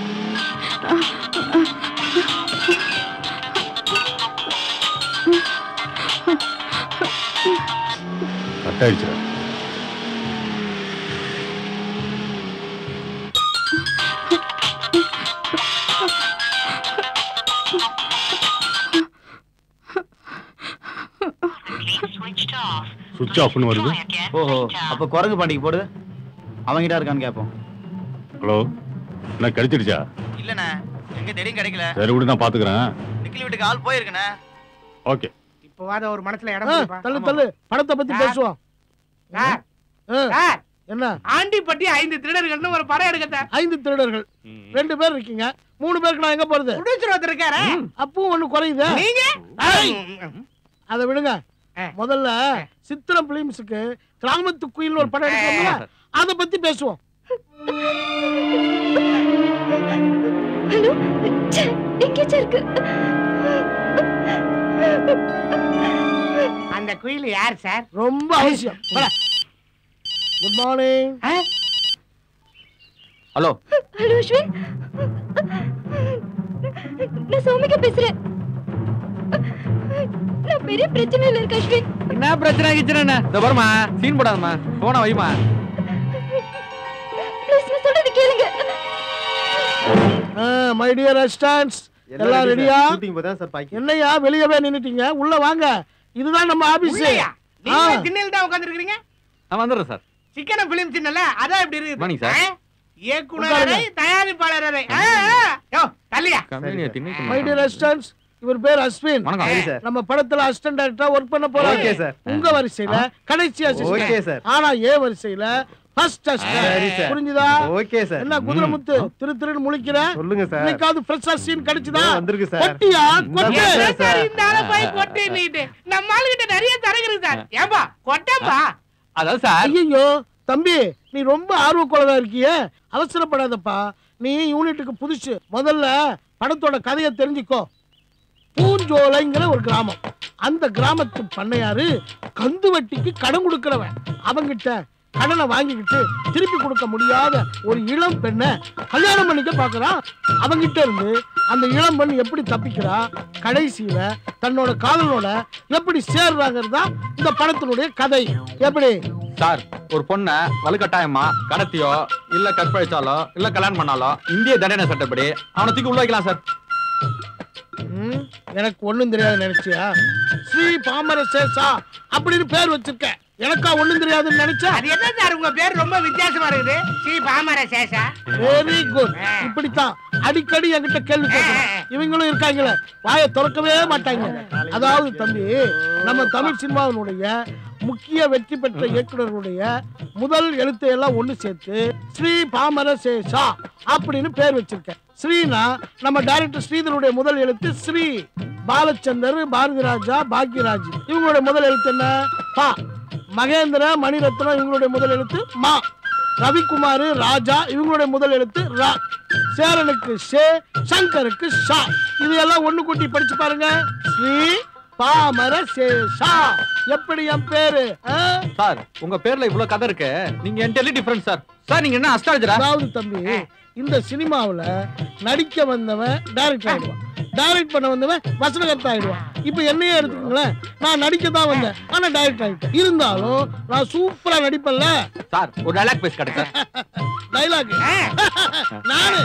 கட் ஆயிடுச்சுடா சுவிட்ச் ஆஃப்னு வருது ஓஹோ அப்ப குரங்கு பாண்டிக்கு போடு அவன்கிட்ட இருக்கான்னு கேட்போம் ஹலோ என்ன கிடைச்சிடுச்சா இல்லண்ணே எங்க தேடியும் கிடைக்கல சரி விடு நான் பாத்துக்கிறேன் நிக்கில் வீட்டுக்கு ஆள் போயிருக்கண்ணே ஓகே இப்போ வாத ஒரு மனசுல ஆ, இடம் கொடுப்பா. தள்ளு தள்ளு படத்தை பத்தி சார். பேசுவோம் சார், ஆ, சார், என்ன ஆண்டிப்பட்டி ஐந்து திருடர்கள்னு ஒரு படம் எடுக்கத்த ஐந்து திருடர்கள் ரெண்டு பேர் இருக்கீங்க மூணு பேருக்கு நான் எங்க போறது புடிச்சர் ஒருத்தர் இருக்காரு அப்பவும் ஒண்ணு குறையுது நீங்க அதை விடுங்க முதல்ல சித்திரம் பிலிம்ஸுக்கு கிராமத்து குயில் ஒரு படம் எடுக்கணும்ல அதை பத்தி பேசுவோம் ஹலோ ச்சே, எங்கேயாச்சும் இருக்கு அந்த குயில் யார் சார் ரொம்ப அவசியம் good morning hello hello Ashwin நான் சௌமிகா பேசுறேன் நான் பெரிய பிரச்சனையில இருக்கேன் அஸ்வின் என்ன பிரச்சனை கிச்சன இந்த பாருமா சீன் போடாதம்மா போன வைமா ப்ளீஸ் நான் சொல்றது கேளுங்க மை டியர் அசிஸ்டன்ட்ஸ் எல்லாம் ரெடியா என்னையா வெளியவே நின்னுட்டீங்க உள்ள வாங்க இதுதான் நம்ம ஆபீஸ் உள்ளயா? நீங்க திண்ணையில தான் உட்கார்ந்திருக்கீங்க நான் வந்துடுறேன் சார் சிக்கன பிலிம் சின்னல அதான் இப்படி இருக்குது Morning, sir. ஆ? இயக்குனரரை தயாரிப்பாளரரை ஆ, ஆ. யோ தள்ளியா மை டியர் அசிஸ்டன்ட்ஸ் இவர் பேர் அஸ்வின் வணக்கம். சரி, sir. நம்ம படத்துல அசிஸ்டன்ட் டைரக்டரா ஒர்க் பண்ண போறாங்க Okay, sir. உங்க வரிசையில கடைசி Okay, அசிஸ்டன்ட் sir. ஆனா ஏ வரிசையில ஃபர்ஸ்ட் சரி, அசிஸ்டன்ட் sir. புரிஞ்சுதா Okay, sir. என்ன குதிரமுத்து திரு திருன்னு முழிக்கிற சொல்லுங்க, sir. இன்னைக்காவது ஃப்ரெஷ்ஷா சீன் கிடைச்சுதா வந்திருக்கு, sir. கொட்டியா கொட்டு என்ன சார் இந்த ஆள போய் கொட்டி நீட்டு நம்ம ஆளுகிட்ட நிறைய தரகுது சார் ஏன்பா கொட்டப்பா அதாவது சார் ஐயோ தம்பி நீ ரொம்ப ஆர்வக்குள்ளதா இருக்கியே அவசரப்படாதப்பா நீ யூனிட்டுக்கு புதுசு முதல்ல படத்தோட கதையை தெரிஞ்சுக்கோ பூஞ்சோலைங்கிற ஒரு கிராமம் அந்த கிராமத்து பண்ணையாரு கந்து வட்டிக்கு கடன் கொடுக்கிறவன் அவங்கிட்ட கடனை வாங்கிக்கிட்டு திருப்பி கொடுக்க முடியாத ஒரு இளம் பெண்ணை கல்யாணம் பண்ணிக்க பாக்குறான் அவங்கிட்ட இருந்து அந்த இளம் பெண் எப்படி தப்பிக்கிறா கடைசியில தன்னோட காதலோட எப்படி சேர்றாங்கிறது தான் இந்த படத்தினுடைய கதை எப்படி சார் ஒரு பொண்ண வலுக்கட்டாயமா கடத்தியோ இல்ல கற்பழிச்சாலோ இல்ல கல்யாணம் பண்ணாலோ இந்திய தண்டனை சட்டப்படி அவனை தூக்கி உள்ள வைக்கலாம் சார் ம், எனக்கு ஒண்ணும் தெரியாது நினைச்சியா ஸ்ரீ பாமர சேஷா அப்படின்னு பேர் வச்சிருக்க எனக்கா ஒண்ணும் தெரியாதுன்னு நினைச்சா அது என்ன சார் உங்க பேர் ரொம்ப வித்தியாசமா இருக்குது ஸ்ரீ பாமர சேஷா வெரி குட் இப்படித்தான் அடிக்கடி என்கிட்ட கேள்வி கேட்கணும் இவங்களும் இருக்காங்களே வாயை திறக்கவே மாட்டாங்க அதாவது தம்பி நம்ம தமிழ் சினிமாவினுடைய முக்கிய வெற்றி பெற்ற இயக்குனர்களுடைய முதல் எழுத்தை எல்லாம் ஒண்ணு சேர்த்து ஸ்ரீ பாமர சேஷா அப்படின்னு பேர் வச்சிருக்கேன் ஸ்ரீனா நம்ம டைரக்டர் ஸ்ரீதருடைய முதல் எழுத்து ஸ்ரீ பாலச்சந்தர் பாரதி ராஜா பாக்யராஜ் இவங்களுடைய முதல் எழுத்து என்ன பா மகேந்திர மணிரத்னம் இவங்களுடைய முதல் எழுத்து மா ரவிக்குமார் ராஜா இவங்களுடைய முதல் எழுத்து ரா சேரனுக்கு ஷே சங்கருக்கு ஷா இது எல்லாம் ஒண்ணு கூட்டி படிச்சு பாருங்க ஸ்ரீ பாமர சேஷா எப்படி என் பேரு ஆ? சார் உங்க பேர்ல இவ்வளவு கதை இருக்கு நீங்க என்டெலி டிஃபரன்ஸ் சார் சார் நீங்க என்ன அஸ்ட்ராலஜரா அதாவது தம்பி இந்த சினிமாவுல நடிக்க வந்தவன் டைரக்டர் ஆயிடுவான் டைரக்ட் பண்ண வந்தவன் வசனகர்த்தா ஆயிடுவான் இப்போ என்னையே எடுத்துக்கோங்களேன் நான் நடிக்க தான் வந்தேன் ஆனா டைரக்ட் ஆயிட்டேன் இருந்தாலும் நான் சூப்பரா நடிப்பேன்ல சார் ஒரு டைலாக் பேஸ் கடை சார் டைலாக் நானு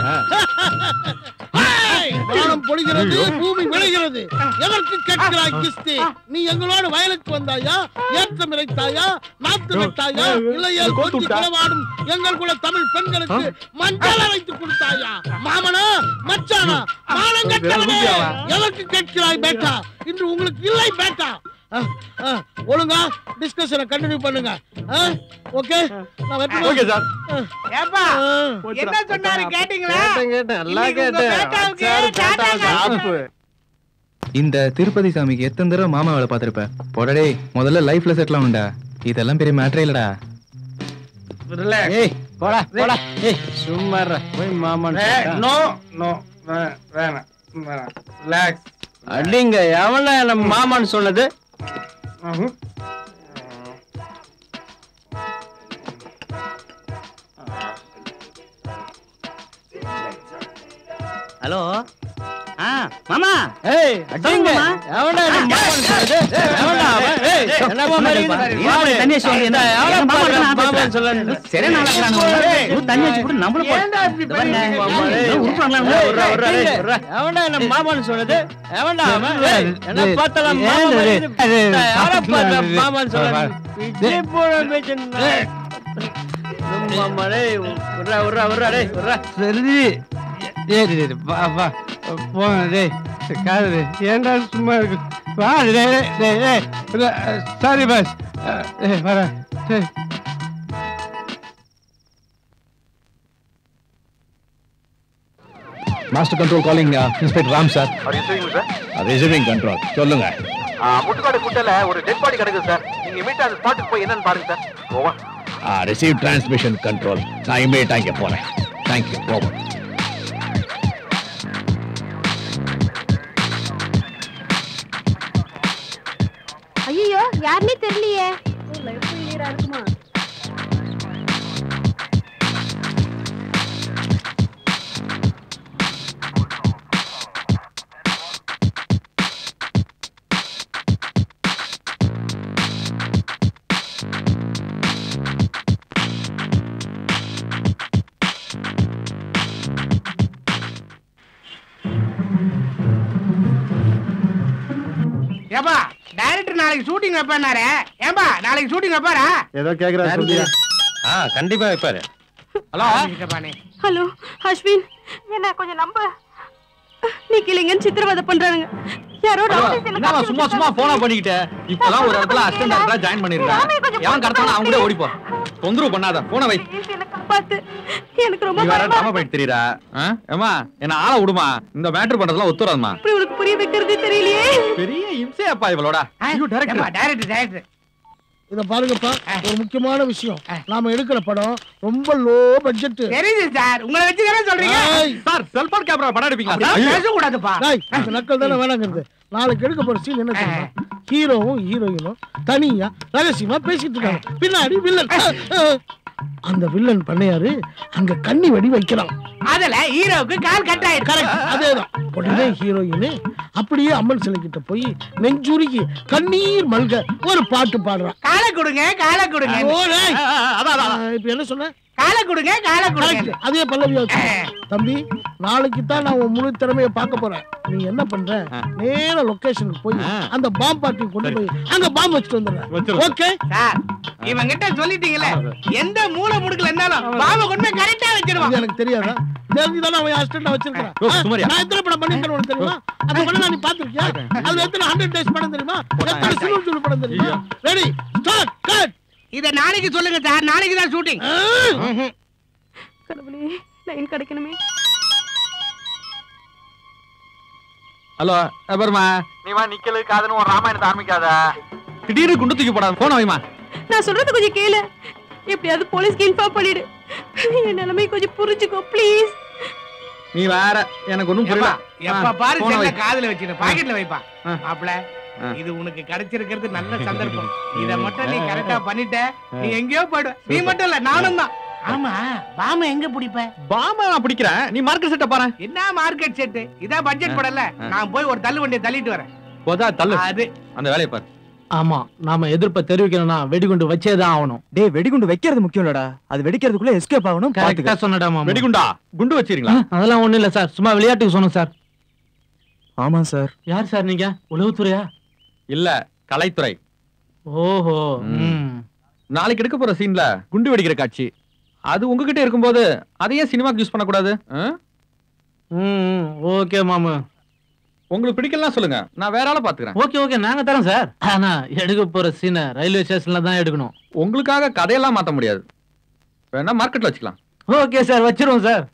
ஹேய்! வானம் பொழிகிறது பூமி விளைகிறது எதற்கு கேட்கிறாய் கிஸ்தி நீ எங்களோடு வயலுக்கு வந்தாயா ஏற்றம் இறைத்தாயா நாத்து நட்டாயா இல்லையே கொத்தி களவாடும் எங்கள் குல தமிழ் பெண்களுக்கு மஞ்சள் வைத்து கொடுத்தாயா மாமனா மச்சானா மானம் கட்டவனே எதற்கு கேட்கிறாய் பேட்டா இன்று உங்களுக்கு இல்லை பேட்டா அஹ், அஹ், ஒழுங்கா டிஸ்கஷனை கண்டினியூ பண்ணுங்க ஓகே நான் வெட்டுமா? ஓகே சார் அஹ், ஏப்பா அஹ். என்ன சொன்னாரு கேட்டீங்களா கேட்டேன் கேட்டேன் எல்லாம் இன்னைக்கு உங்க கேட்டேன் பேட்டாவுக்கு சார் டாடா டாடா இந்த திருப்பதி சாமிக்கு எத்தனை தடவை மாமா வேலை பார்த்திருப்ப போடடே முதல்ல லைஃப்ல செட்டில் ஆகணும்டா இதெல்லாம் பெரிய மேட்டரே இல்லடா ஏய் போடா போடா ஏய் சும்மா இருடா. போய் மாமான் நோ நோ வேணாம் வேணாம் ரிலாக்ஸ் அடிங்க எவன நம்ம மாமான்னு சொன்னது ஹலோ ஆ மாமா ஏய் அடிங்க மாமா. எவன நம்ம மாமான்னு சொன்னது எவன்டா அவன்? ஏய் என்னமா மாதிரி ஏன் தண்ணி வச்சு வந்து என்ன? எவன என் மாமா பாரு, நான் மாமான்னு பேசுறேன். சொல்லு. சரி, நான் இருக்கிறான் உங்களை. ஏய், ஒரு தண்ணி வச்சு போட்டு நம்மளும் போ- ஏன்டா இப்படி இந்த பாருங்க, பண்ணீங்க? மாமா, ஏய், ஏதோ உருட்டுறாங்களா? ஏய், விட்றா, விட்றா, அடிங்க. டேய், விட்றா. எவன்டா நம்ம மாமான்னு சொன்னது எவன்டா அவன்? ஏய், என்ன ஏய், பார்த்தாலும் ஏன் மாமா இது? மாதிரி அது இது. யாரை பார்த்தா இது. மாமான்னு சொல்ல விஜய் போற பேச்சு மாமா டேய் விட்றா விட்றா விட்றா டேய் விட்றா சரி டேய் டேய், டேய், வா வா போ டேய் காது ஏன்டா சும்மா இருக்கு வா டேய் டேய் டேய் சாரி பாஸ் டேய் வர டேய் master control calling inspector Ram sir receiving control சொல்லுங்க முட்டுக்காடு குட்டையில ஒரு டெட் பாடி கிடக்குது சார் நீங்க இமீடியட் அந்த ஸ்பாட்டுக்கு போய் என்னன்னு பாருங்க sir over receive transmission control நான் இமீடியட்டா இங்க போறேன் தேங்க்யூ ஓவர் ஐயோ யாருன்னே தெரியலையே இருக்குமா ஏப்பா டைரக்டர் நாளைக்கு ஷூட்டிங் வைப்பாரு ஏன்பா நாளைக்கு ஷூட்டிங் வைப்பாரா ஏதோ கேக்குறா சொல்லியா ஆ கண்டிப்பா வைப்பாரு ஹலோ கிட்டப்பானே ஹலோ அஸ்வின் என்ன கொஞ்சம் நம்ப நீ கிளிங்கன்னு சித்திரவதை பண்றானுங்க யாரோ டாக்டர்ஸ் என்ன என்னவா சும்மா சும்மா போனா பண்ணிக்கிட்ட இப்பதான் ஒரு இடத்துல அசிஸ்டன்ட் டாக்டரா ஜாயின் பண்ணிருக்கேன் எவன் கடத்தாலும் அவங்க கூட ஓடிப்போ தொந்தரவு பண்ணாத போன வை பார்த்து எனக்கு ரொம்ப நீ வேற பயமா ட்ராமா பண்ணிட்டு தெரியுறா ஏமா என்ன ஆள விடுமா இந்த மேட்டர் பண்றதுலாம் ஒத்துறாதுமா இப்படி உனக்கு புரிய வைக்கிறதே தெரியலையே பெரிய இம்சையாப்பா இவளோட ஐயோ டைரக்டர் டைரக்டர் டைரக்டர் இத பாருங்கப்பா ஒரு முக்கியமான விஷயம் நாம எடுக்கிற படம் ரொம்ப லோ பட்ஜெட் தெரியுது சார் உங்களை வச்சு தானே சொல்றீங்க சார் செல்போன் கேமரா படம் எடுப்பீங்களா அப்படிலாம் ஐயோ. பேசக்கூடாதுப்பா இந்த நக்கல் தானே வேணாங்கிறது நாளைக்கு எடுக்க போற சீன் என்ன தெரியுமா ஹீரோவும் ஹீரோயினும் தனியா ரகசியமா பேசிட்டு இருக்காங்க பின்னாடி வில்லன் அந்த வில்லன் பண்ணையாரு அங்க கண்ணி வெடி வைக்கிறான் அதுல ஹீரோவுக்கு கால் கட் ஆயிடுச்சு கரெக்ட் அதேதான் உடனே ஹீரோயின் அப்படியே அம்மன் சிலை கிட்ட போய் நெஞ்சுருகி கண்ணீர் மல்க ஒரு பாட்டு பாடுறான் காலை கொடுங்க காலை கொடுங்க ஓ, டேய். அதான் அதான் ஆ, இப்ப என்ன சொன்ன காலை கொடுங்க காலை கொடுங்க Correct. அதே பல்லவியா வச்சு தம்பி நாளைக்கு தான் நான் உன் முழு திறமையை பார்க்க போறேன் நீ என்ன பண்ற நேர லொகேஷனுக்கு போய் அந்த பாம்பு பார்ட்டி கொண்டு போய் அங்க பாம்பு வச்சுட்டு வந்துடுறேன் வச்சிரு. ஓகே சார் இவன் கிட்ட சொல்லிட்டீங்களே எந்த மூலை முடுக்கல இருந்தாலும் பாபா கொண்டு போய் கரெக்டா வச்சிருவான் இது எனக்கு தெரியாதா தெரிஞ்சுதானே அவன் அசிஸ்டன்ட் வச்சிருக்கான் ஓ, சுமாரியா? நான் எத்தனை படம் பண்ணிருக்கேன் உனக்கு தெரியுமா அந்த படம் நீ பாத்திருக்கியா அதுல எத்தனை ஹண்ட்ரட் டேஸ் படம் தெரியுமா எத்தனை சில்வர் ஜூல் படம் தெரியுமா ரெடி ஸ்டார்ட் கட் இத நாளைக்கு சொல்லுங்க சார் நாளைக்கு தான் ஷூட்டிங் கடவுளே லைன் கிடைக்கணுமே ஹலோ அப்புறமா நீ வா நிக்கலு காதுன்னு ஒரு ராமாயணத்தை ஆரம்பிக்காத திடீர்னு குண்டு தூக்கி போடாத போன வைமா நான் சொல்றது கொஞ்சம் கேளு எப்படியாவது போலீஸ்க்கு இன்ஃபார்ம் பண்ணிடு என் நிலைமை கொஞ்சம் புரிஞ்சுக்கோ ப்ளீஸ் நீ வேற எனக்கு ஒண்ணும் புரியல எப்ப ஆ, பாரு போன செல்ல வை. காதுல வச்சிரு பாக்கெட்ல வைப்பா ஆ. மாப்ள ஆ. இது உனக்கு கிடைச்சிருக்கிறது நல்ல சந்தர்ப்பம் இத மட்டும் நீ கரெக்டா பண்ணிட்ட நீ எங்கேயோ போயிடுவ நீ மட்டும் இல்ல நானும் தான் ஆமா பாம எங்க பிடிப்ப பாமா நான் பிடிக்கிறேன் நீ மார்க்கெட் செட்ட பாரு என்ன மார்க்கெட் செட் இதான் பட்ஜெட் படல நான் போய் ஒரு தள்ளு வண்டியை தள்ளிட்டு வரேன் போதா தள்ளு அது அந்த வேலையை பாரு ஆமா நாம எதிர்ப்பை தெரிவிக்கணும்னா வெடிகுண்டு வச்சேதான் ஆகணும் டேய் வெடிகுண்டு வைக்கிறது முக்கியம் இல்லடா அது வெடிக்கிறதுக்குள்ள எஸ்கேப் ஆகணும் கரெக்டா சொன்னடா மாமா வெடிகுண்டா குண்டு வச்சிருங்களா அதெல்லாம் ஒண்ணும் இல்ல சார் சும்மா விளையாட்டுக்கு சொன்னோம் சார் ஆமா சார் யார் சார் நீங்க உளவுத்துறையா இல்ல கலைத்துறை ஓஹோ ம். நாளைக்கு எடுக்க போற சீன்ல குண்டு வெடிக்கிற காட்சி அது உங்ககிட்ட இருக்கும்போது அதையே சினிமாக்கு யூஸ் பண்ணக்கூடாது ஆ? ம் ஓகே மாமா உங்களுக்கு பிடிக்கலாம் சொல்லுங்க நான் வேற ஆளை பாத்துக்கிறேன் ஓகே ஓகே நாங்க தரோம் சார் ஆனா எடுக்க போற சீனை ரயில்வே ஸ்டேஷன்ல தான் எடுக்கணும் உங்களுக்காக கதையெல்லாம் மாத்த முடியாது வேணா மார்க்கெட்ல வச்சுக்கலாம் ஓகே சார் வச்சிருவோம் சார்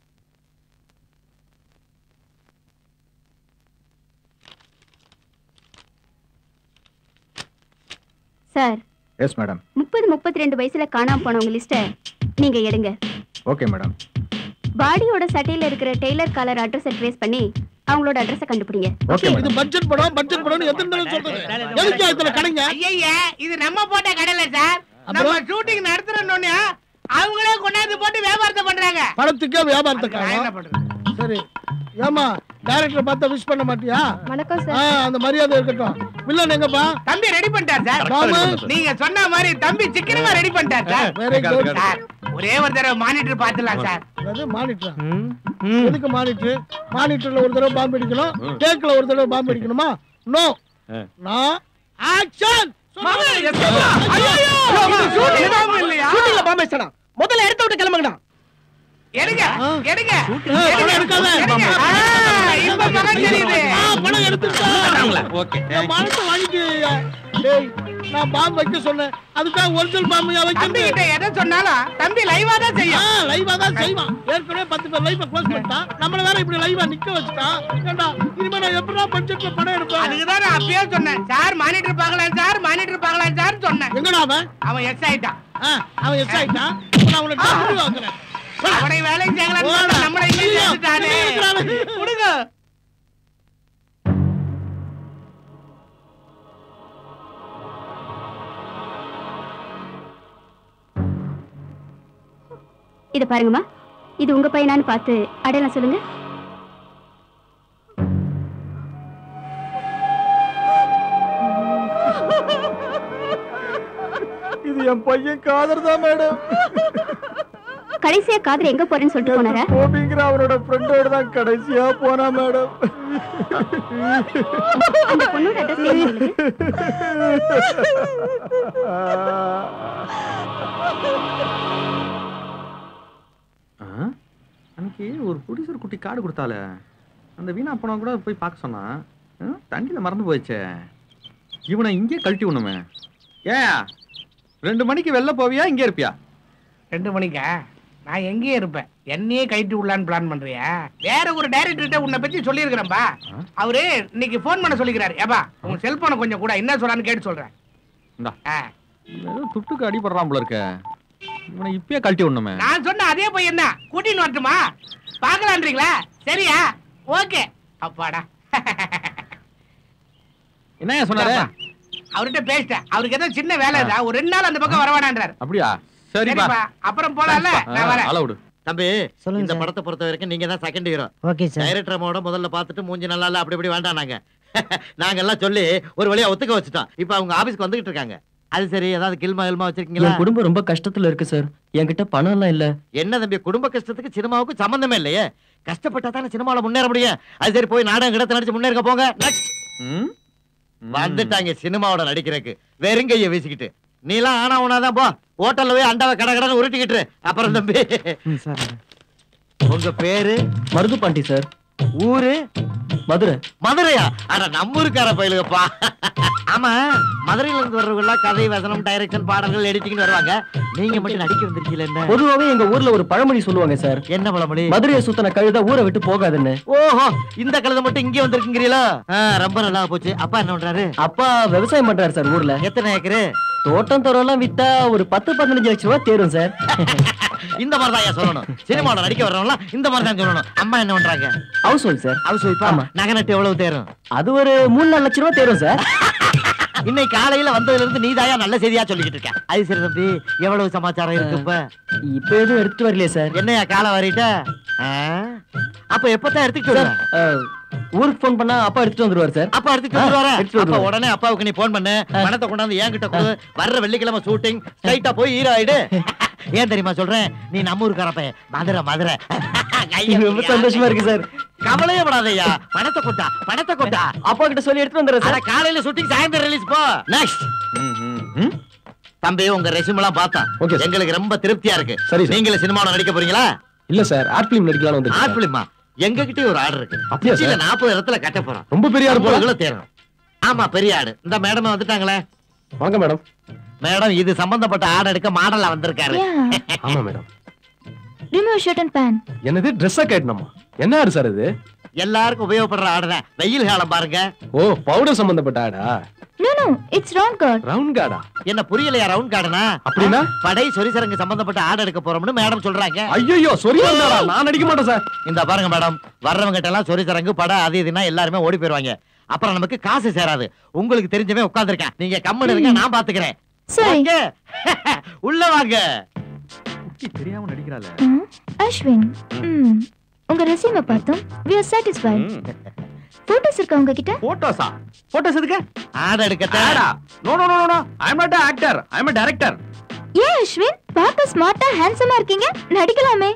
சார் எஸ் மேடம் முப்பது முப்பத்தி ரெண்டு வயசுல காணாம போனவங்க லிஸ்ட நீங்க எடுங்க ஓகே மேடம் பாடியோட சட்டையில இருக்கிற டெய்லர் காலர் அட்ரஸை ட்ரேஸ் பண்ணி அவங்களோட அட்ரஸை கண்டுபிடிங்க ஓகே இது பட்ஜெட் படம் பட்ஜெட் படம் எத்தனை தடவை சொல்றது எதுக்கு இத்தனை கடைங்க ஐயா இது நம்ம போட்ட கடையில சார் நம்ம ஷூட்டிங் நடத்துறோம்னு அவங்களே கொண்டாந்து போட்டு வியாபாரத்தை பண்றாங்க படத்துக்கே வியாபாரத்தை நான் என்ன காணும் சரி ஏமா டைரக்டர் பார்த்தா விஷ் பண்ண மாட்டியா வணக்கம் ஆ, அந்த மரியாதை இருக்கட்டும் வில்லன் எங்கப்பா தம்பி ரெடி பண்ணிட்டார் சார் மாமா. நீங்க சொன்ன மாதிரி தம்பி சிக்கனமா ரெடி பண்ணிட்டார் சார் Very good. சார் ஒரே ஒரு தடவை மானிட்டர் பாத்துலாம் சார் அது மானிட்டர் எதுக்கு மானிட்டர் மானிட்டர்ல ஒரு தடவை பாம்பு அடிக்கணும் டேக்ல ஒரு தடவை பாம்பு அடிக்கணுமா நோ நான் ஆக்ஷன் ஷூட்டிங்ல பாம்பு வச்சடா முதல்ல எடுத்து விட்டு கிளம்புங்கடா எடுங்க எடுங்க படம் எடுக்காத. எடுங்க. ஆ, இப்ப படம் தெரியுது பணம் எடுத்துட்டா ஓகே என் பணத்தை வாங்கிட்டு டேய் நான் பாம்பு வைக்க சொன்னேன் அதுக்காக ஒரிஜினல் பாம்பு தம்பி வைக்கிறது கிட்ட எதை சொன்னாலும் தம்பி லைவா தான் செய்யும் லைவா தான் செய்வான் ஏற்கனவே பத்து பேர் லைவ் க்ளோஸ் பண்ணிட்டான் நம்மள வேற இப்படி லைவா நிக்க வச்சுட்டான் ஏண்டா இனிமே நான் எப்படா பட்ஜெட்ல படம் எடுப்பேன் அதுக்குதான் நான் அப்பயே சொன்னேன் சார் மானிட்டர் பார்க்கலாம் சார் மானிட்டர் பார்க்கலாம் சார் சொன்னேன் எங்கடா அவன் அவன் எஸ் ஆயிட்டான் ஆ, அவன் எஸ் ஆயிட்டான் இப்ப நான் உனக்கு டபுள் வாங்குறேன் அவனை வேலைக்கு போடா. செய்யலாம் நம்மளை இங்கே ஐயோ, சேர்த்துட்டானே இங்கே இருக்கிறானே. கொடுங்க இத பாருங்கம்மா இது உங்க பையனான்னு பார்த்து அடையாளம் சொல்லுங்க இது என் பையன் காதர் தான் மேடம் கடைசியா காதல் எங்க போறேன்னு சொல்லிட்டு போனாரா கோபிங்கிற அவரோட ஃப்ரெண்டோட தான் கடைசியா போனா மேடம் அந்த பொண்ணோட அட்ரஸ் சொல்லுங்க ஆ? அன்னைக்கு ஒரு ப்ரொடியூசர் குட்டி கார்டு கொடுத்தால அந்த வீணா போனா கூட போய் பார்க்க சொன்னா ஆ? தண்ணியில மறந்து போயிடுச்சே இவனை இங்கே கழட்டி விடணுமே ஏன் ரெண்டு மணிக்கு வெளில போவியா இங்கே இருப்பியா ரெண்டு மணிக்கா நான் எங்கேயே இருப்பேன் என்னையே கைட்டு விடலான்னு பிளான் பண்றியா வேற ஒரு டைரக்டர்கிட்ட உன்னை பத்தி சொல்லியிருக்கிறேன்பா அவரு இன்னைக்கு ஃபோன் பண்ண சொல்லிக்கிறாரு ஏப்பா உங்க செல்போனை கொஞ்சம் கூட என்ன சொல்றான்னு கேட்டு சொல்றேன் இந்தா ஆ. ஏதோ துட்டுக்கு அடிபடுறான் போல இருக்க இவனை இப்பயே கழட்டி விடணுமே நான் சொன்ன அதே பையன் தான் கூட்டின்னு வரட்டுமா பாக்கலான்றீங்களா சரியா ஓகே அப்பாடா என்ன சொன்னாரு அவர்கிட்ட பேசிட்டேன் அவருக்கு ஏதோ சின்ன வேலை தான் ஒரு ரெண்டு நாள் அந்த பக்கம் வரவேணான்றார் அப்படியா சரிப்பா சரிப்பா அப்புறம் போலாம்ல நான் வரேன் அளவுடு தம்பி இந்த படத்தை பொறுத்த வரைக்கும் நீங்க தான் second hero okay sir director அம்மாவோட முதல்ல பார்த்துட்டு மூஞ்சி நல்லா இல்ல அப்படி இப்படி வேண்டாம் நாங்க நாங்க எல்லாம் சொல்லி ஒரு வழியா ஒத்துக்க வச்சுட்டோம் இப்போ அவங்க ஆபீஸ்க்கு வந்துகிட்டு இருக்காங்க அது சரி ஏதாவது கில்மா கில்மா வச்சிருக்கீங்களா என் குடும்பம் ரொம்ப கஷ்டத்துல இருக்கு சார் என்கிட்ட பணம் எல்லாம் இல்ல என்ன தம்பி குடும்ப கஷ்டத்துக்கு சினிமாவுக்கு சம்பந்தமே இல்லையே கஷ்டப்பட்டா தானே சினிமாவுல முன்னேற முடியும் அது சரி போய் நாடகம் கிடத்த நடிச்சு முன்னேறுங்க போங்க நெக்ஸ்ட் வந்துட்டாங்க சினிமாவோட நடிக்கிறதுக்கு வெறுங்கைய வீசிக்கிட்டு நீ எல்லாம் ஆனா உனாதான் போ ஹோட்டல்ல போய் அண்டாவை கடை கடன் உருட்டிக்கிட்டு அப்புறம் தம்பி உங்க பேரு மருது பாண்டி சார் ஊரு மதுரை மதுரையா அட நம்ம ஊருக்கார பயிலுகப்பா ஆமா மதுரையில இருந்து வர்றவங்க கதை வசனம் டைரக்ஷன் பாடல்கள் எடிட்டிங் வருவாங்க நீங்க மட்டும் நடிக்க வந்திருக்கீங்களா என்ன பொதுவாவே எங்க ஊர்ல ஒரு பழமொழி சொல்லுவாங்க சார் என்ன பழமொழி மதுரையை சுத்தன கழுத ஊரை விட்டு போகாதுன்னு ஓஹோ இந்த கழுதை மட்டும் இங்கே வந்திருக்குங்கிறீங்களா ஆ, ரொம்ப நல்லா போச்சு அப்பா என்ன பண்றாரு அப்பா விவசாயம் பண்றாரு சார் ஊர்ல எத்தனை ஏக்கரு தோட்டம் தோறம் எல்லாம் வித்தா ஒரு பத்து பதினஞ்சு லட்சம் ரூபாய் தேரும் சார் இந்த மாதிரி தான் சொல்லணும் சினிமாவோட நடிக்க வர்றவங்களாம் இந்த மாதிரி தான் சொல்லணும் அம்மா என்ன பண்றாங்க ஹவுஸ் ஒய்ஃப் சார் ஹவுஸ் ஒய்ஃபா நகை நட்டு எவ்வளவு தேரும் அது ஒரு மூணு நாலு லட்சம் ரூபாய் தேரும் சார் இன்னைக்கு காலையில வந்ததுல இருந்து நீதாயா நல்ல செய்தியா சொல்லிக்கிட்டு இருக்க அது சரி தம்பி எவ்வளவு சமாச்சாரம் இருக்கு இப்ப இப்ப எதுவும் எடுத்துட்டு வரலையே சார் என்னையா காலை வரிட்ட அப்ப எப்பதான் எடுத்துக்கிட்டு சார் வர அஹ், ஊருக்கு ஃபோன் பண்ணா அப்பா எடுத்துட்டு வந்துருவாரு சார் அப்பா எடுத்துட்டு வந்துருவாரா எடுத்துட்டு அப்ப வந்துருவாரு. உடனே அப்பாவுக்கு நீ போன் பண்ணு பணத்தை கொண்டாந்து என்கிட்ட கொடு வர்ற வெள்ளிக்கிழமை ஷூட்டிங் ஸ்ட்ரைட்டா போய் ஹீரோ ஆயிடு ஏன் தெரியுமா சொல்றேன் நீ நம்ம ஊருக்கார பையன் மதுரை மதுரை கையை ரொம்ப சந்தோஷமா இருக்கு சார் கவலையே படாதய்யா பணத்தை கொட்டா பணத்தை கொட்டா அப்பா கிட்ட சொல்லி எடுத்துட்டு வந்துடுறேன் அட சார் காலையில ஷூட்டிங் சாயந்தரம் ரிலீஸ் போ நெக்ஸ்ட் தம்பி உங்க ரெசியூம் எல்லாம் பார்த்தேன் எங்களுக்கு ரொம்ப திருப்தியா இருக்கு சரி, சார். நீங்களே சினிமாவில் நடிக்க போறீங்களா இல்ல சார் ஆர்ட் பிலிம் நடிக்கலாம்னு வந்து ஆர்ட் பிலிமா எங்க கிட்டே ஒரு ஆர்டர் இருக்கு அப்படியா, சார்? உச்சியில நாற்பது இடத்துல கட்ட போறோம் ரொம்ப பெரிய ஆடு போல. ஐம்பது கிலோ தேரணும் ஆமா பெரிய ஆடு இந்த மேடம் வந்துட்டாங்களே வாங்க மேடம் மேடம் இது சம்பந்தப்பட்ட ஆடு எடுக்க மாடலா வந்திருக்காரு ஆமா madam remove shirt and pant என்னது ட்ரெஸ்ஸா கேட்டணுமா என்ன ஆடு சார் இது எல்லாருக்கும் உபயோகப்படுற ஆடுதான் வெயில் காலம் பாருங்க ஓ பவுடர் சம்பந்தப்பட்ட ஆடா no no it's round card round கார்டா என்ன புரியலையா ரவுண்ட் கார்டுனா அப்படின்னா? படை சொரிசரங்கு சம்பந்தப்பட்ட ஆடு எடுக்க போறோம்னு மேடம் சொல்றாங்க ஐயோ சொரி வந்தாடா நான் நடிக்க மாட்டேன் சார் இந்த பாருங்க மேடம் வர்றவங்க கிட்ட எல்லாம் சொரிசரங்கு படம் அது இதுனா எல்லாருமே ஓடி போயிருவாங்க அப்புறம் நமக்கு காசு சேராது உங்களுக்கு தெரிஞ்சவே உட்கார்ந்திருக்கேன் நீங்க கம்மன் இருங்க நான் பாத்துக்கிறேன் சரி. வாங்க. உள்ள வாங்க தெரியாம நடிக்கிறாள் அஸ்வின் ம் உங்க ரெஸ்யூமை பார்த்தோம் we are satisfied போட்டோஸ் இருக்கா உங்ககிட்ட போட்டோஸா போட்டோஸ் எதுக்கு ஆடு எடுக்க ஆடா no no no no I am not actor I am director ஏன் அஸ்வின் பார்க்க ஸ்மார்ட்டா ஹேண்ட்ஸமா இருக்கீங்க நடிக்கலாமே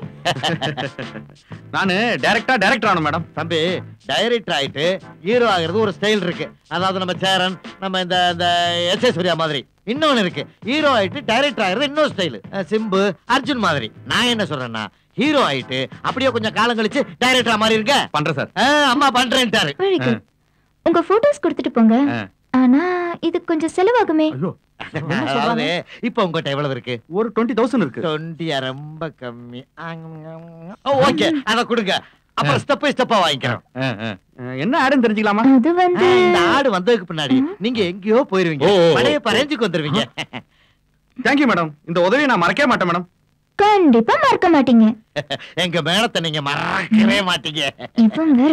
நானு டைரக்டா டைரக்டர் ஆனோம் மேடம் தம்பி டைரக்டர் ஆயிட்டு ஹீரோ ஆகுறது ஒரு ஸ்டைல் இருக்கு அதாவது நம்ம சேரன் நம்ம இந்த இந்த எஸ் எஸ் சூர்யா மாதிரி இன்னொன்னு இருக்கு ஹீரோ ஆயிட்டு டைரக்டர் ஆகுறது இன்னொரு ஸ்டைல் சிம்பு அர்ஜுன் மாதிரி நான் என்ன சொல்றேன்னா ஹீரோ ஆயிட்டு அப்படியே கொஞ்சம் காலம் கழிச்சு டைரக்டர் மாதிரி இருக்க பண்றேன் சார் அம்மா பண்றேன்ட்டாரு Very good. உங்க போட்டோஸ் கொடுத்துட்டு போங்க ஆனா இது கொஞ்சம் செலவாகுமே அதாவது இப்ப உங்ககிட்ட எவ்வளவு இருக்கு ஒரு டுவெண்ட்டி தௌசண்ட் இருக்கு டுவெண்ட்டியா ரொம்ப கம்மி ஓகே அத கொடுங்க அப்புறம் ஸ்டெப் பை ஸ்டெப்பா வாங்கிக்கிறோம் என்ன ஆடுன்னு தெரிஞ்சுக்கலாமா அது வந்து ஆ, இந்த ஆடு வந்ததுக்கு பின்னாடி நீங்க எங்கேயோ போயிருவீங்க ஓ, ஓ, ஓ. பழைய பரஞ்சுக்கு வந்துருவீங்க தேங்க்யூ மேடம் இந்த உதவியை நான் மறக்கவே மாட்டேன் மேடம் கண்டிப்பா மறக்க மாட்டீங்க எங்க மேடத்தை நீங்க மறக்கவே மாட்டீங்க இவன் வேற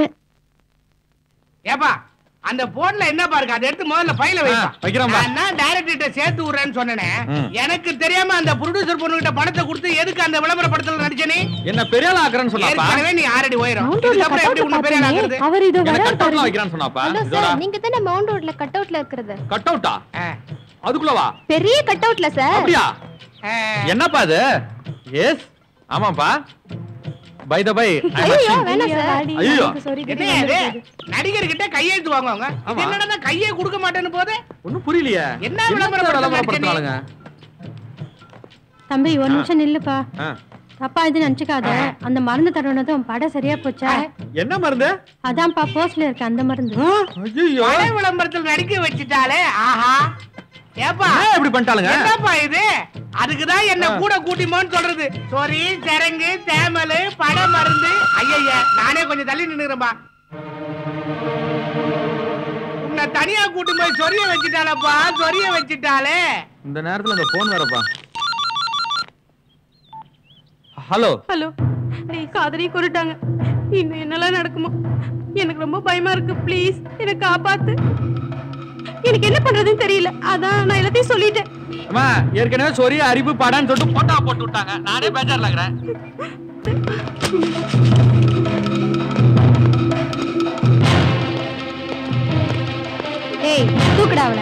ஏப்பா அந்த போன்ல என்ன பாருங்க அதை எடுத்து முதல்ல ஃபைல வைப்பா வைக்கிறேன்பா. நான் டைரக்டர்கிட்ட சேர்த்து விடுறேன்னு சொன்னேனே ம். எனக்கு தெரியாம அந்த ப்ரொடியூசர் பொண்ணுகிட்ட பணத்தை கொடுத்து எதுக்கு அந்த விளம்பர படத்துல நடிச்ச நீ என்ன பெரிய ஆள் ஆக்குறேன்னு சொன்னாப்பா ஏற்கனவே நீ ஆறடி உயரம் Mount Road ல இதுக்கப்புறம் எப்படி cutout உன்னை பெரிய ஆள் பார்த்தேனே, ஆக்குறது அவர் இதோ என்ன வராரு கட் அவுட்ல பாருங்க. வைக்கிறான்னு சொன்னாப்பா ஹலோ இதோடா சார் நீங்க தானே மவுண்ட் ரோட்ல கட் அவுட்ல இருக்கிறது கட் அவுட்டா அதுக்குள்ளவா பெரிய கட் அவுட்ல சார் அப்படியா என்னப்பா இது எஸ் ஆமாப்பா பை த பை ஐயோ வேணாம் சார் ஐயோ என்ன இது நடிகர் கிட்ட கையெழுத்து வாங்குவாங்க இது என்னடா கையே கொடுக்க மாட்டேன்னு போதே ஒண்ணும் புரியலையே என்ன விளம்பர படத்துல நடிச்ச நீ? விளம்பரப்படுத்துறாளுங்க தம்பி ஒரு நிமிஷம் நில்லுப்பா ஆ. தப்பா இது நினைச்சுக்காத அந்த மருந்து தடவினதும் படம் சரியா போச்சா என்ன மருந்து அதான்ப்பா போஸ்ட்ல இருக்கு அந்த மருந்து பட விளம்பரத்தில் நடிக்க வச்சுட்டாலே ஆஹா ஏப்பா என்ன இப்படி பண்ணிட்டாளுங்க? என்னப்பா இது அதுக்குதான் என்ன கூட கூட்டிமோன்னு சொல்றது சொரி சரங்கு தேமல் பட மருந்து ஐயய்ய நானே கொஞ்சம் தள்ளி நின்னுறேன்பா உன்னை தனியா கூட்டி போய் சொரிய வச்சுட்டாலப்பா சொரிய வச்சுட்டாலே இந்த நேரத்துல அந்த போன் வேறப்பா ஹலோ ஹலோ டேய் காதலி கொண்டுட்டாங்க இன்னும் என்னெல்லாம் நடக்குமோ எனக்கு ரொம்ப பயமா இருக்கு ப்ளீஸ் என்னை காப்பாத்து எனக்கு என்ன பண்றதுன்னு தெரியல அதான் நான் எல்லாத்தையும் சொல்லிட்டேன் அம்மா ஏற்கனவே சொரிய அறிவு படான்னு சொல்லிட்டு போட்டா போட்டு விட்டாங்க நானே பேஜார்ல இருக்கிறேன் ஏய் தூக்குடா அவளை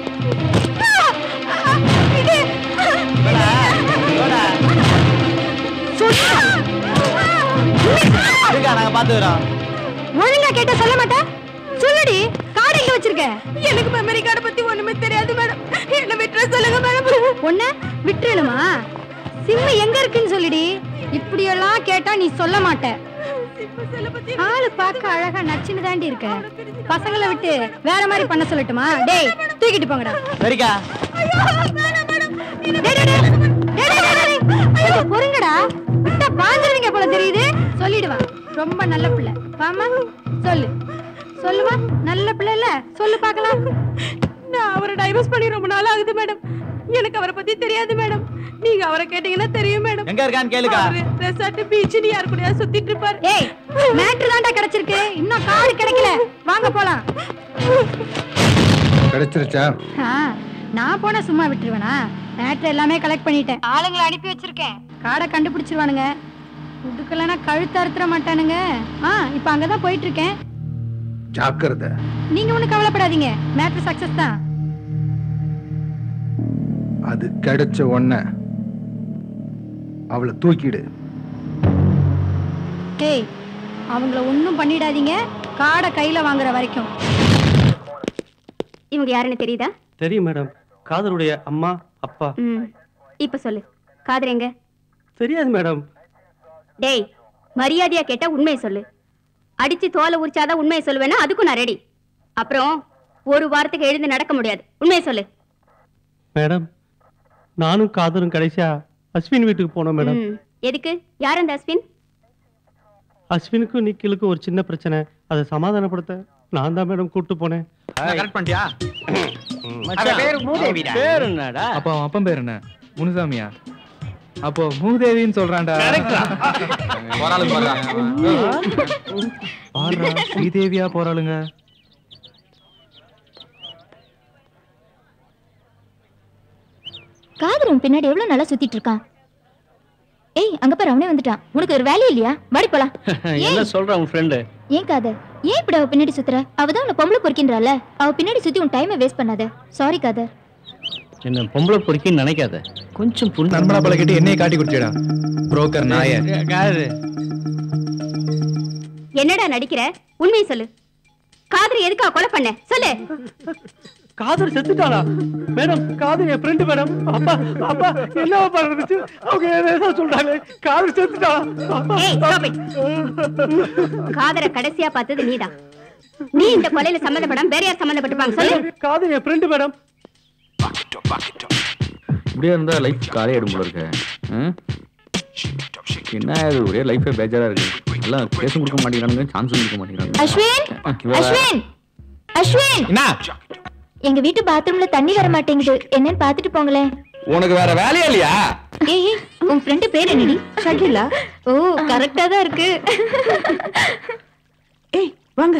நாங்க பாத்துக்கிறோம் ஒழுங்கா கேட்ட சொல்ல மாட்டேன் சொல்லுடி கார்டு எங்க வச்சிருக்க எனக்கு மெமரி கார்டு பத்தி ஒண்ணுமே தெரியாது மேடம் என்ன விட்டுற சொல்லுங்க மேடம் ஒண்ணு விட்டுறணுமா சிம்மு எங்க இருக்குன்னு சொல்லுடி இப்படி எல்லாம் கேட்டா நீ சொல்ல மாட்ட ஆளு பார்க்க அழகா நச்சுன்னு தாண்டி இருக்க பசங்களை விட்டு வேற மாதிரி பண்ண சொல்லட்டுமா டேய் தூக்கிட்டு போங்கடா சரிக்கா டேய், டேய், டேய். டேய், டேய், டேய், டேய். கொஞ்சம் பொறுங்கடா விட்டா பாஞ்சிருவீங்க போல தெரியுது சொல்லிடுவான் ரொம்ப நல்ல பிள்ளை வாமா சொல்லு சொல்லுமா நல்ல பிள்ளை இல்ல சொல்லு பார்க்கலாம் நான் அவரை டைவர்ஸ் பண்ணி ரொம்ப நாள் ஆகுது மேடம் எனக்கு அவரை பத்தி தெரியாது மேடம் நீங்க அவரை கேட்டீங்கன்னா தெரியும் மேடம் எங்க இருக்கான்னு கேளுக்கா. ரெசார்ட் பீச் நீ யாரு கூடயா சுத்திட்டு இருப்பாரு ஏய் மேட்ரு தான்டா கிடைச்சிருக்கு இன்னும் கார்டு கிடைக்கல வாங்க போலாம் கிடைச்சிருச்சா ஆ, நான் போனா சும்மா விட்டுருவேனா மேட்ரு எல்லாமே கலெக்ட் பண்ணிட்டேன் ஆளுங்களை அனுப்பி வச்சிருக்கேன் காடை கண்டுபிடிச்சிருவானுங்க உடுக்கலனா கழுத்து அறுத்துற மாட்டானுங்க ஆ இப்போ அங்கதான் போயிட்டு இருக்கேன் ஜாக்கிரதை நீங்க ஒண்ணும் கவலைப்படாதீங்க மேட்ரு சக்சஸ் தான் அது கிடைச்ச உடனே அவளை தூக்கிடு டேய் அவங்கள ஒண்ணும் பண்ணிடாதீங்க காடை கையில வாங்குற வரைக்கும் இவங்க யாருன்னு தெரியுதா தெரியும் மேடம் காதலுடைய அம்மா அப்பா ம் இப்ப சொல்லு காதர் எங்க தெரியாது மேடம் டேய் மரியாதையா கேட்டா உண்மையை சொல்லு அடிச்சு தோலை உரிச்சாதான் உண்மையை சொல்லுவேன்னா அதுக்கும் நான் ரெடி அப்புறம் ஒரு வாரத்துக்கு எழுந்து நடக்க முடியாது உண்மையை சொல்லு மேடம் நானும் காதலும் கடைசியா அஸ்வின் வீட்டுக்கு போனோம் மேடம் ம், எதுக்கு யார் அந்த அஸ்வின் அஸ்வினுக்கும் நிக்கிலுக்கும் ஒரு சின்ன பிரச்சனை அதை சமாதானப்படுத்த நான் தான் மேடம் கூட்டு போனேன் கரெக்ட் பண்ணிட்டியா பேர் என்னடா அப்போ அவன் அப்பன் பேர் என்ன முனுசாமியா அப்போ மூதேவின்னு சொல்றான்டா போறாளுங்க பாருடா. பாருடா ஸ்ரீதேவியா போறாளுங்க காதரும் பின்னாடி எவ்வளவு நல்லா சுத்திட்டு இருக்கான் ஏய் அங்க பாரு அவனே வந்துட்டான் உனக்கு ஒரு வேலை இல்லையா வாடி போலாம் என்ன சொல்ற உன் ஃப்ரெண்டு ஏன் காதர் ஏன் இப்படி அவ பின்னாடி சுத்துற அவ தான் உன்னை பொம்பளை பொறுக்கின்றால அவ பின்னாடி சுத்தி உன் டைமை வேஸ்ட் பண்ணாத சாரி காதர் என்ன பொம்பளை பொறுக்கின்னு நினைக்காத கொஞ்சம் புரிஞ்சு நண்பனா பழகிட்டு என்னைய காட்டி குடிச்சிடா புரோக்கர் நாய காது என்னடா நடிக்கிற உண்மையை சொல்லு காதர் எதுக்கா கொலை பண்ண சொல்லு காதல் செத்துட்டாளா மேடம் காதல் என் ஃப்ரெண்டு மேடம் அப்பா அப்பா என்ன பண்றது அவங்க ஏதோ சொல்றாங்க காதல் செத்துட்டாளா அப்பா, ஏய், stop it. காதரை கடைசியா பார்த்தது நீதான் நீ இந்த கொலையில சம்மந்தப்படாம வேற யார் சம்மந்தப்பட்டிருப்பாங்க சொல்லு காதல் என் ஃப்ரெண்டு மேடம் இப்படியே இருந்தா லைஃப் காலே எடுக்கும் போல இருக்கு ம்? என்ன இது ஒரே லைஃபே பேஜாரா இருக்கு எல்லாம் பேச கொடுக்க மாட்டேங்கிறானுங்க சான்ஸ் கொடுக்க மாட்டேங்கிறாங்க அஸ்வின் இவ- அஸ்வின் அஸ்வின் என்ன எங்க வீட்டு பாத்ரூம்ல தண்ணி வர மாட்டேங்குது என்னன்னு பாத்துட்டு போங்களேன் உனக்கு வேற வேலையா இல்லையா ஏய் ஏய், உன் ஃப்ரெண்ட் பேர் என்னடி ஷகிலா ஓ கரெக்டா தான் இருக்கு ஏய் வாங்க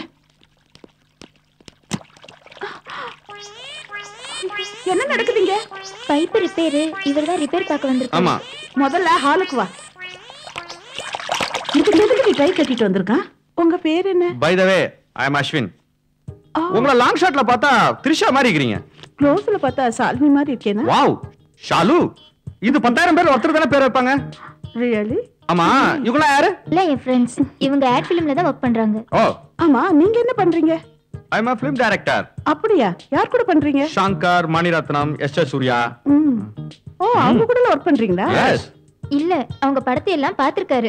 என்ன நடக்குதுங்க பைப் ரிப்பேர் இவர் தான் ரிப்பேர் பார்க்க வந்திருக்காரு ஆமா முதல்ல ஹாலுக்கு வா இதுக்கு எதுக்கு நீ கை கட்டிட்டு வந்திருக்கான் உங்க பேர் என்ன பை த வே ஐ அம் அஸ்வின் உங்களை லாங் ஷாட்ல பார்த்தா த்ரிஷா மாதிரி இருக்கிறீங்க க்ளோஸ்ல பார்த்தா சால்வி மாதிரி இருக்கேனா வாவ் ஷாலு இது பத்தாயிரம் பேர் ஒருத்தர் தானே பேர் வைப்பாங்க ரியலி ஆமா இவங்களா யாரு இல்ல என் ஃப்ரெண்ட்ஸ் இவங்க ஆட் ஃபிலிம்ல தான் ஒர்க் பண்றாங்க ஓ ஆமா நீங்க என்ன பண்றீங்க I am a film director அப்படியா யார் கூட பண்றீங்க ஷங்கர் மணிரத்னம் எஸ் எஸ் சூர்யா ம். ஓ அவங்க கூட ஒர்க் பண்றீங்களா எஸ் இல்ல அவங்க படத்தை எல்லாம் பாத்திருக்காரு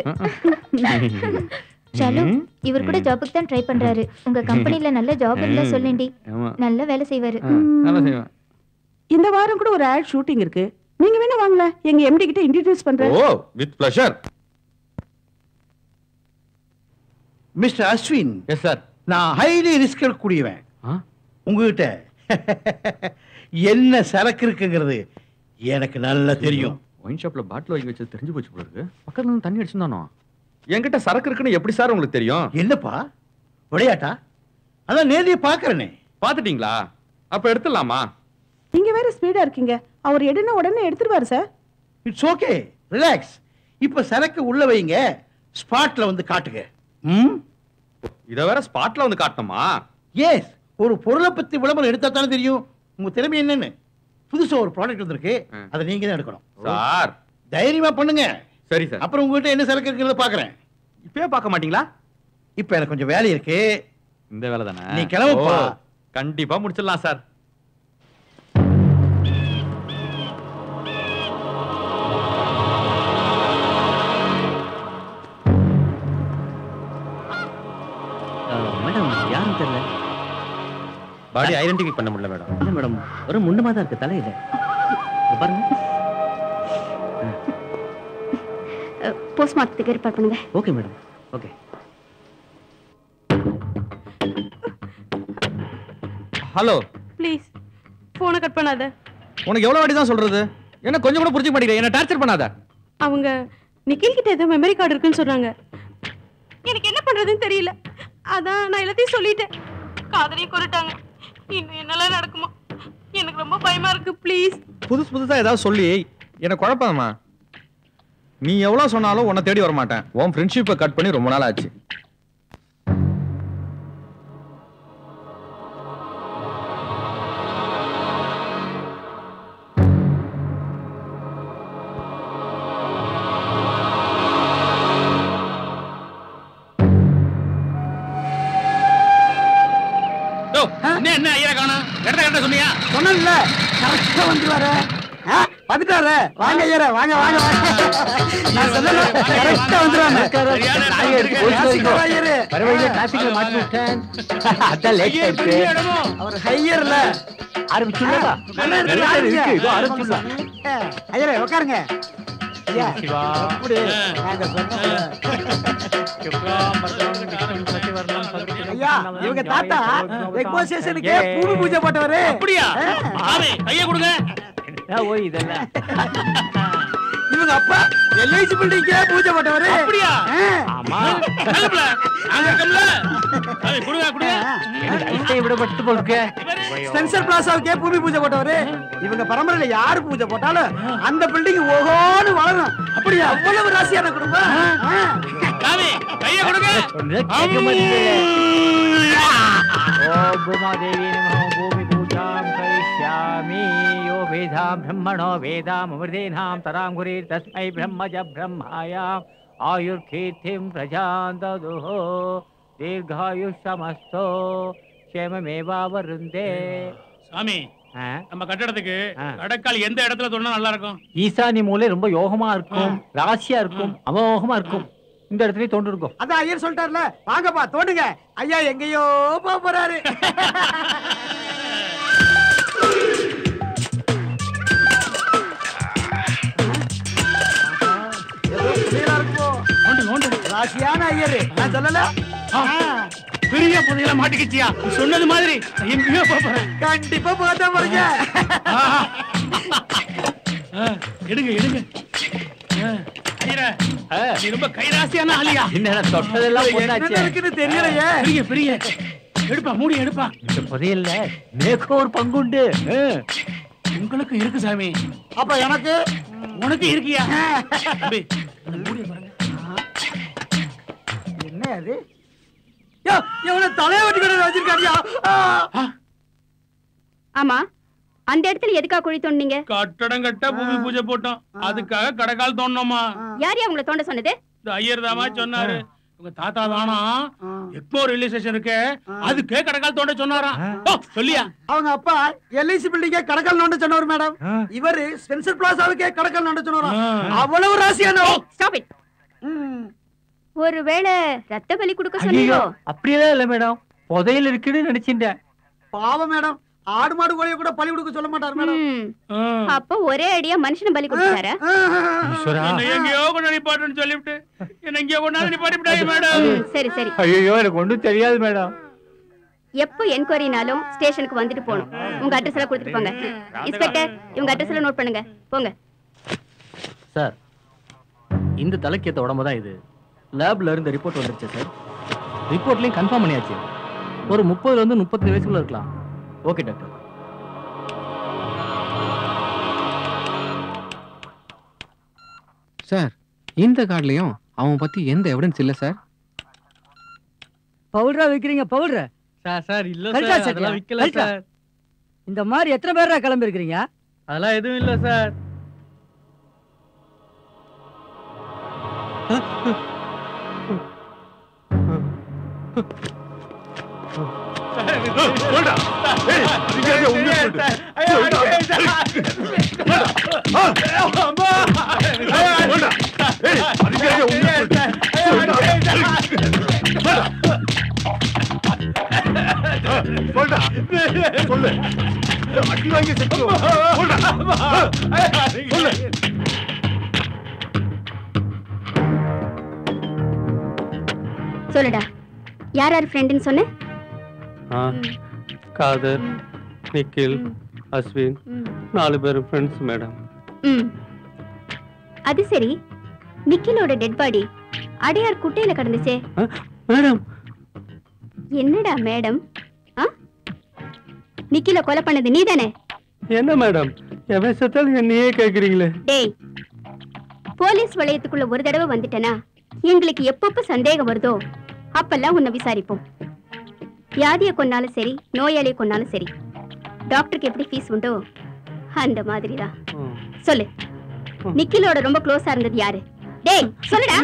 சலு இவர் கூட ஜாபுக்கு தான் ட்ரை பண்றாரு உங்க கம்பெனில நல்ல ஜாப் இருந்தா சொல்லேண்டி ஆமா நல்ல வேலை செய்வாரு நல்லா செய்வேன் இந்த வாரம் கூட ஒரு ஆட் ஷூட்டிங் இருக்கு நீங்க வேணா வாங்கல எங்க எம்டி கிட்ட இன்ட்ரடியூஸ் பண்றேன் ஓ with pleasure mister Ashwin yes sir நான் ஹைலி ரிஸ்க் எடுக்கக்கூடியவன் உங்ககிட்ட என்ன சரக்கு இருக்குங்கிறது எனக்கு நல்லா தெரியும் ஒயின் ஷாப்ல பாட்டில் வாங்கி வச்சது தெரிஞ்சு போச்சு போல இருக்கு பக்கத்துல இருந்து தண்ணி அடிச்சிருந்தானோ என்கிட்ட சரக்கு இருக்குன்னு எப்படி சார் உங்களுக்கு தெரியும் என்னப்பா விளையாட்டா அதான் நேரடியே பாக்குறேனே பாத்துட்டீங்களா அப்ப எடுத்துடலாமா நீங்க வேற ஸ்பீடா இருக்கீங்க அவர் எடுன உடனே எடுத்துருவாரு சார் இட்ஸ் ஓகே ரிலாக்ஸ் இப்ப சரக்கு உள்ள வைங்க ஸ்பாட்ல வந்து காட்டுங்க ம் இத வேற ஸ்பாட்ல வந்து காட்டணுமா எஸ் ஒரு பொருளை பத்தி விளம்பரம் எடுத்தா தானே தெரியும் உங்க திறமை என்னன்னு புதுசா ஒரு ப்ராடக்ட் வந்திருக்கு அதை நீங்க தான் எடுக்கணும் சார் தைரியமா பண்ணுங்க சரி சார் அப்புறம் உங்ககிட்ட என்ன சரக்கு இருக்கிறத பாக்குறேன் இப்பயே பார்க்க மாட்டீங்களா இப்ப எனக்கு கொஞ்சம் வேலை இருக்கு இந்த வேலை தானே நீ கிளம்புப்பா. ஓ, கண்டிப்பா முடிச்சிடலாம் சார் மேடம் யாரும் தெரியல பாடி ஐடென்டிஃபை பண்ண முடியல மேடம் இல்ல மேடம் ஒரு முன்னமா தான் இருக்கு தலையில இங்க பாருங்க போஸ்ட்மார்ட்டத்துக்கு ஏற்பாடு பண்ணுங்க okay madam okay hello please போனை கட் பண்ணாத உனக்கு எவ்வளவு வாட்டி தான் சொல்றது என்ன கொஞ்சம் கூட புரிஞ்சுக்க மாட்டேங்கிறேன் என்ன டார்ச்சர் பண்ணாத அவங்க நிக்கில் கிட்ட ஏதோ மெமரி கார்டு இருக்குன்னு சொல்றாங்க எனக்கு என்ன பண்றதுன்னு தெரியல அதான் நான் எல்லாத்தையும் சொல்லிட்டேன் காதலையும் கொண்டுட்டாங்க இன்னும் என்னெல்லாம் நடக்குமா எனக்கு ரொம்ப பயமா இருக்கு ப்ளீஸ் புதுசு புதுசா ஏதாவது சொல்லி என்ன குழப்பமா நீ எவ்வளவு சொன்னாலும் உன்னை தேடி வர மாட்டேன் உன் ஃப்ரெண்ட்ஷிப்பை கட் பண்ணி ரொம்ப நாள் ஆச்சு கரெக்டா சொன்னியா சொன்னல கரெக்டா வந்துருவாரு ஆ, வந்துட்டாரு வாங்க ஐயரே வாங்க வாங்க வாங்க நான் சொல்லல கரெக்டா வந்துருவாங்க நாங்க எடுத்து போச்சு வைக்கோ. ஐயரே. வர வழியில டிராபிக்ல மாட்டி விட்டேன் அதான் லேட் ஆயிடுச்சு அவர் ஹையர்ல ஆரம்பிச்சுள்ளதா இருக்கு இதோ ஆரம்பிச்சுடலாம் ஐயரே உட்காருங்க ஐயா, சிவா. எப்படி நாங்க சொன்னோம்ல. ஐயா இவங்க தாத்தா எக்மோ ஸ்டேஷனுக்கு பூமி பூஜை போட்டவரு அப்படியா ஆமே கைய கொடுங்க ஓய் இதெல்லாம் இவங்க அப்பா எல்ஐசி பில்டிங்கே பூஜை போட்டவரு அப்படியா? ஆமா நல்ல நாங்க இருக்கோம்ல அதை கொடுங்க கொடுங்க ஐட்டை விடப்பட்டு போலுக்கு ஸ்பென்சர் பிளாசாவுக்கே பூமி பூஜை போட்டவரு இவங்க பரம்பரையில யாரு பூஜை போட்டாலும் அந்த பில்டிங் ஓஹோன்னு வளரும் அப்படியா அவ்வளவு ராசியான குடும்பம் ஆ. சாமி கைய கொடுங்க கேட்க மாட்டேங்குது ஓம் பூமாதேவி நமோ பூமி பூஜாம் கரிஷ்யாமி யோ வேதாம் பிரம்மணோ வேதாம் அமிர்தேனாம் தராம் குரே தஸ்மை பிரம்மஜ பிரம்மாயாம் ஆயுர்கீர்த்திம் பிரஜாம் ததுஹோ தீர்காயுஷமஸ்தோ க்ஷேமமேவாவருந்தே சாமி ஆ? நம்ம கட்டடத்துக்கு ஆ. கடற்கால் எந்த இடத்துல தோணுனா நல்லா இருக்கும் ஈசானி மூலை ரொம்ப யோகமா இருக்கும் ராசியா இருக்கும் அமோகமா இருக்கும் இந்த இடத்துலயே தோண்டு இருக்கும் அதான் ஐயர் சொல்லிட்டார்ல வாங்கப்பா தோண்டுங்க ஐயா எங்கேயோ போக போறாரு ஏதோ புதையலா இருக்குமோ? ராசியான ஐயரு நான் சொல்லல பெரிய புதையல மாட்டிக்கிச்சியா நீ சொன்னது மாதிரி நான் எங்கேயோ போப் போறேன் கண்டிப்பா போகத்தான் போறீங்க ஆ, எடுங்க எடுங்க ஆ, ஐயரே, நீ ரொம்ப கைராசியான ஆளியா என்ன தொட்டதெல்லாம் பொண்ணாச்சே என்ன இருக்குன்னு தெரியலையே பெரிய பெரிய எடுப்பா மூடி எடுப்பா இந்த புதையல்ல மேற்கோ ஒரு பங்குண்டு ஆ. உங்களுக்கு இருக்கு சாமி அப்ப எனக்கு உனக்கு இருக்கியா தம்பி, இந்த மூடியை பாருங்க. என்ன அது யோ இவனை தலைய வெட்டி கூட வச்சிருக்காருயா ஆ. ஆமா அந்த இடத்துல எதுக்கா குழி தோண்டினீங்க கட்டடம் கட்ட பூமி பூஜை போட்டோம் அதுக்காக கடைக்கால் தோண்டோமா யார் யா உங்களை தோண்ட சொன்னது இந்த ஐயர் தாமா சொன்னாரு உங்க தாத்தா தானா எக்மோ ரயில்வே ஸ்டேஷன் இருக்கு அதுக்கே கடைக்கால் தோண்ட சொன்னாராம் ஓ, சொல்லியா அவங்க அப்பா எல்ஐசி பில்டிங்கே கடற்கல் நோண்ட சொன்னவர் மேடம் இவரு ஸ்பென்சர் பிளாசாவுக்கே கடற்கல் நோண்ட சொன்னவராம் அவ்வளவு ராசியான ஸ்டாப் இட் ஒருவேளை ரத்த பலி கொடுக்க ஐயோ சொன்னீங்களோ அப்படியெல்லாம் இல்ல மேடம் புதையல் இருக்குன்னு நினைச்சிட்டேன் பாவம் மேடம் ஆடு மாடு கோழிய கூட பலி கொடுக்க சொல்ல மாட்டார் மேடம் ம். அப்ப ஒரே அடியா மனுஷனை பலி கொடுத்தாரா ஈஸ்வரா என்ன எங்கேயோ கொண்டு நிப்பாட்டுன்னு சொல்லிவிட்டு என்ன எங்கேயோ கொண்டாந்து நிப்பாட்டி மேடம் சரி சரி ஐயோ எனக்கு ஒண்ணும் தெரியாது மேடம் எப்போ என்கொயரினாலும் ஸ்டேஷனுக்கு வந்துட்டு போகணும் உங்க அட்ரஸ் எல்லாம் கொடுத்துட்டு போங்க இன்ஸ்பெக்டர் இவங்க அட்ரஸ் எல்லாம் நோட் பண்ணுங்க போங்க சார் இந்த தலைக்கேத்த உடம்பு தான் இது லேப்ல இருந்து ரிப்போர்ட் வந்துருச்சு சார் ரிப்போர்ட்லயும் கன்ஃபார்ம் பண்ணியாச்சு ஒரு முப்பதுல இருந்து முப்பத்தி வயசுக்குள்ள இருக்கலாம் ஓகே டாக்டர் சார் இந்த கார்டுலயும் அவன் பத்தி எந்த எவிடன்ஸ் இல்ல சார் பவுடரா விக்கிறீங்க பவுடர் சார் சார் இல்ல கல்கா சார் சட்டியா? அதெல்லாம் விக்கல கல்கா? சார் இந்த மாதிரி எத்தனை பேரா கிளம்பி இருக்கிறீங்க அதெல்லாம் எதுவும் இல்ல சார் சொல்லு அடி வாங்கி செத்து சொல்லு சொல்லுடா யார் யார் ஃப்ரெண்டுன்னு சொன்ன காதர் நிக்கில் அஸ்வின் நாலு பேரும் ஃப்ரெண்ட்ஸ் மேடம் ம் அது சரி நிக்கிலோட டெட் பாடி அடையார் குட்டையில கிடந்துச்சே மேடம் என்னடா மேடம் ஆ நிக்கில கொலை பண்ணது நீதானே என்ன மேடம் எவன் செத்தாலும் என்னையே கேக்குறீங்களே டேய் போலீஸ் வளையத்துக்குள்ள ஒரு தடவை வந்துட்டனா எங்களுக்கு எப்பப்ப சந்தேகம் வருதோ அப்பெல்லாம் உன்னை விசாரிப்போம் வியாதியை கொன்னாலும் சரி நோயாளியை கொன்னாலும் சரி டாக்டருக்கு எப்படி ஃபீஸ் உண்டோ அந்த மாதிரி தான் சொல்லு நிக்கிலோட ரொம்ப க்ளோஸா இருந்தது யாரு டேய் சொல்லுடா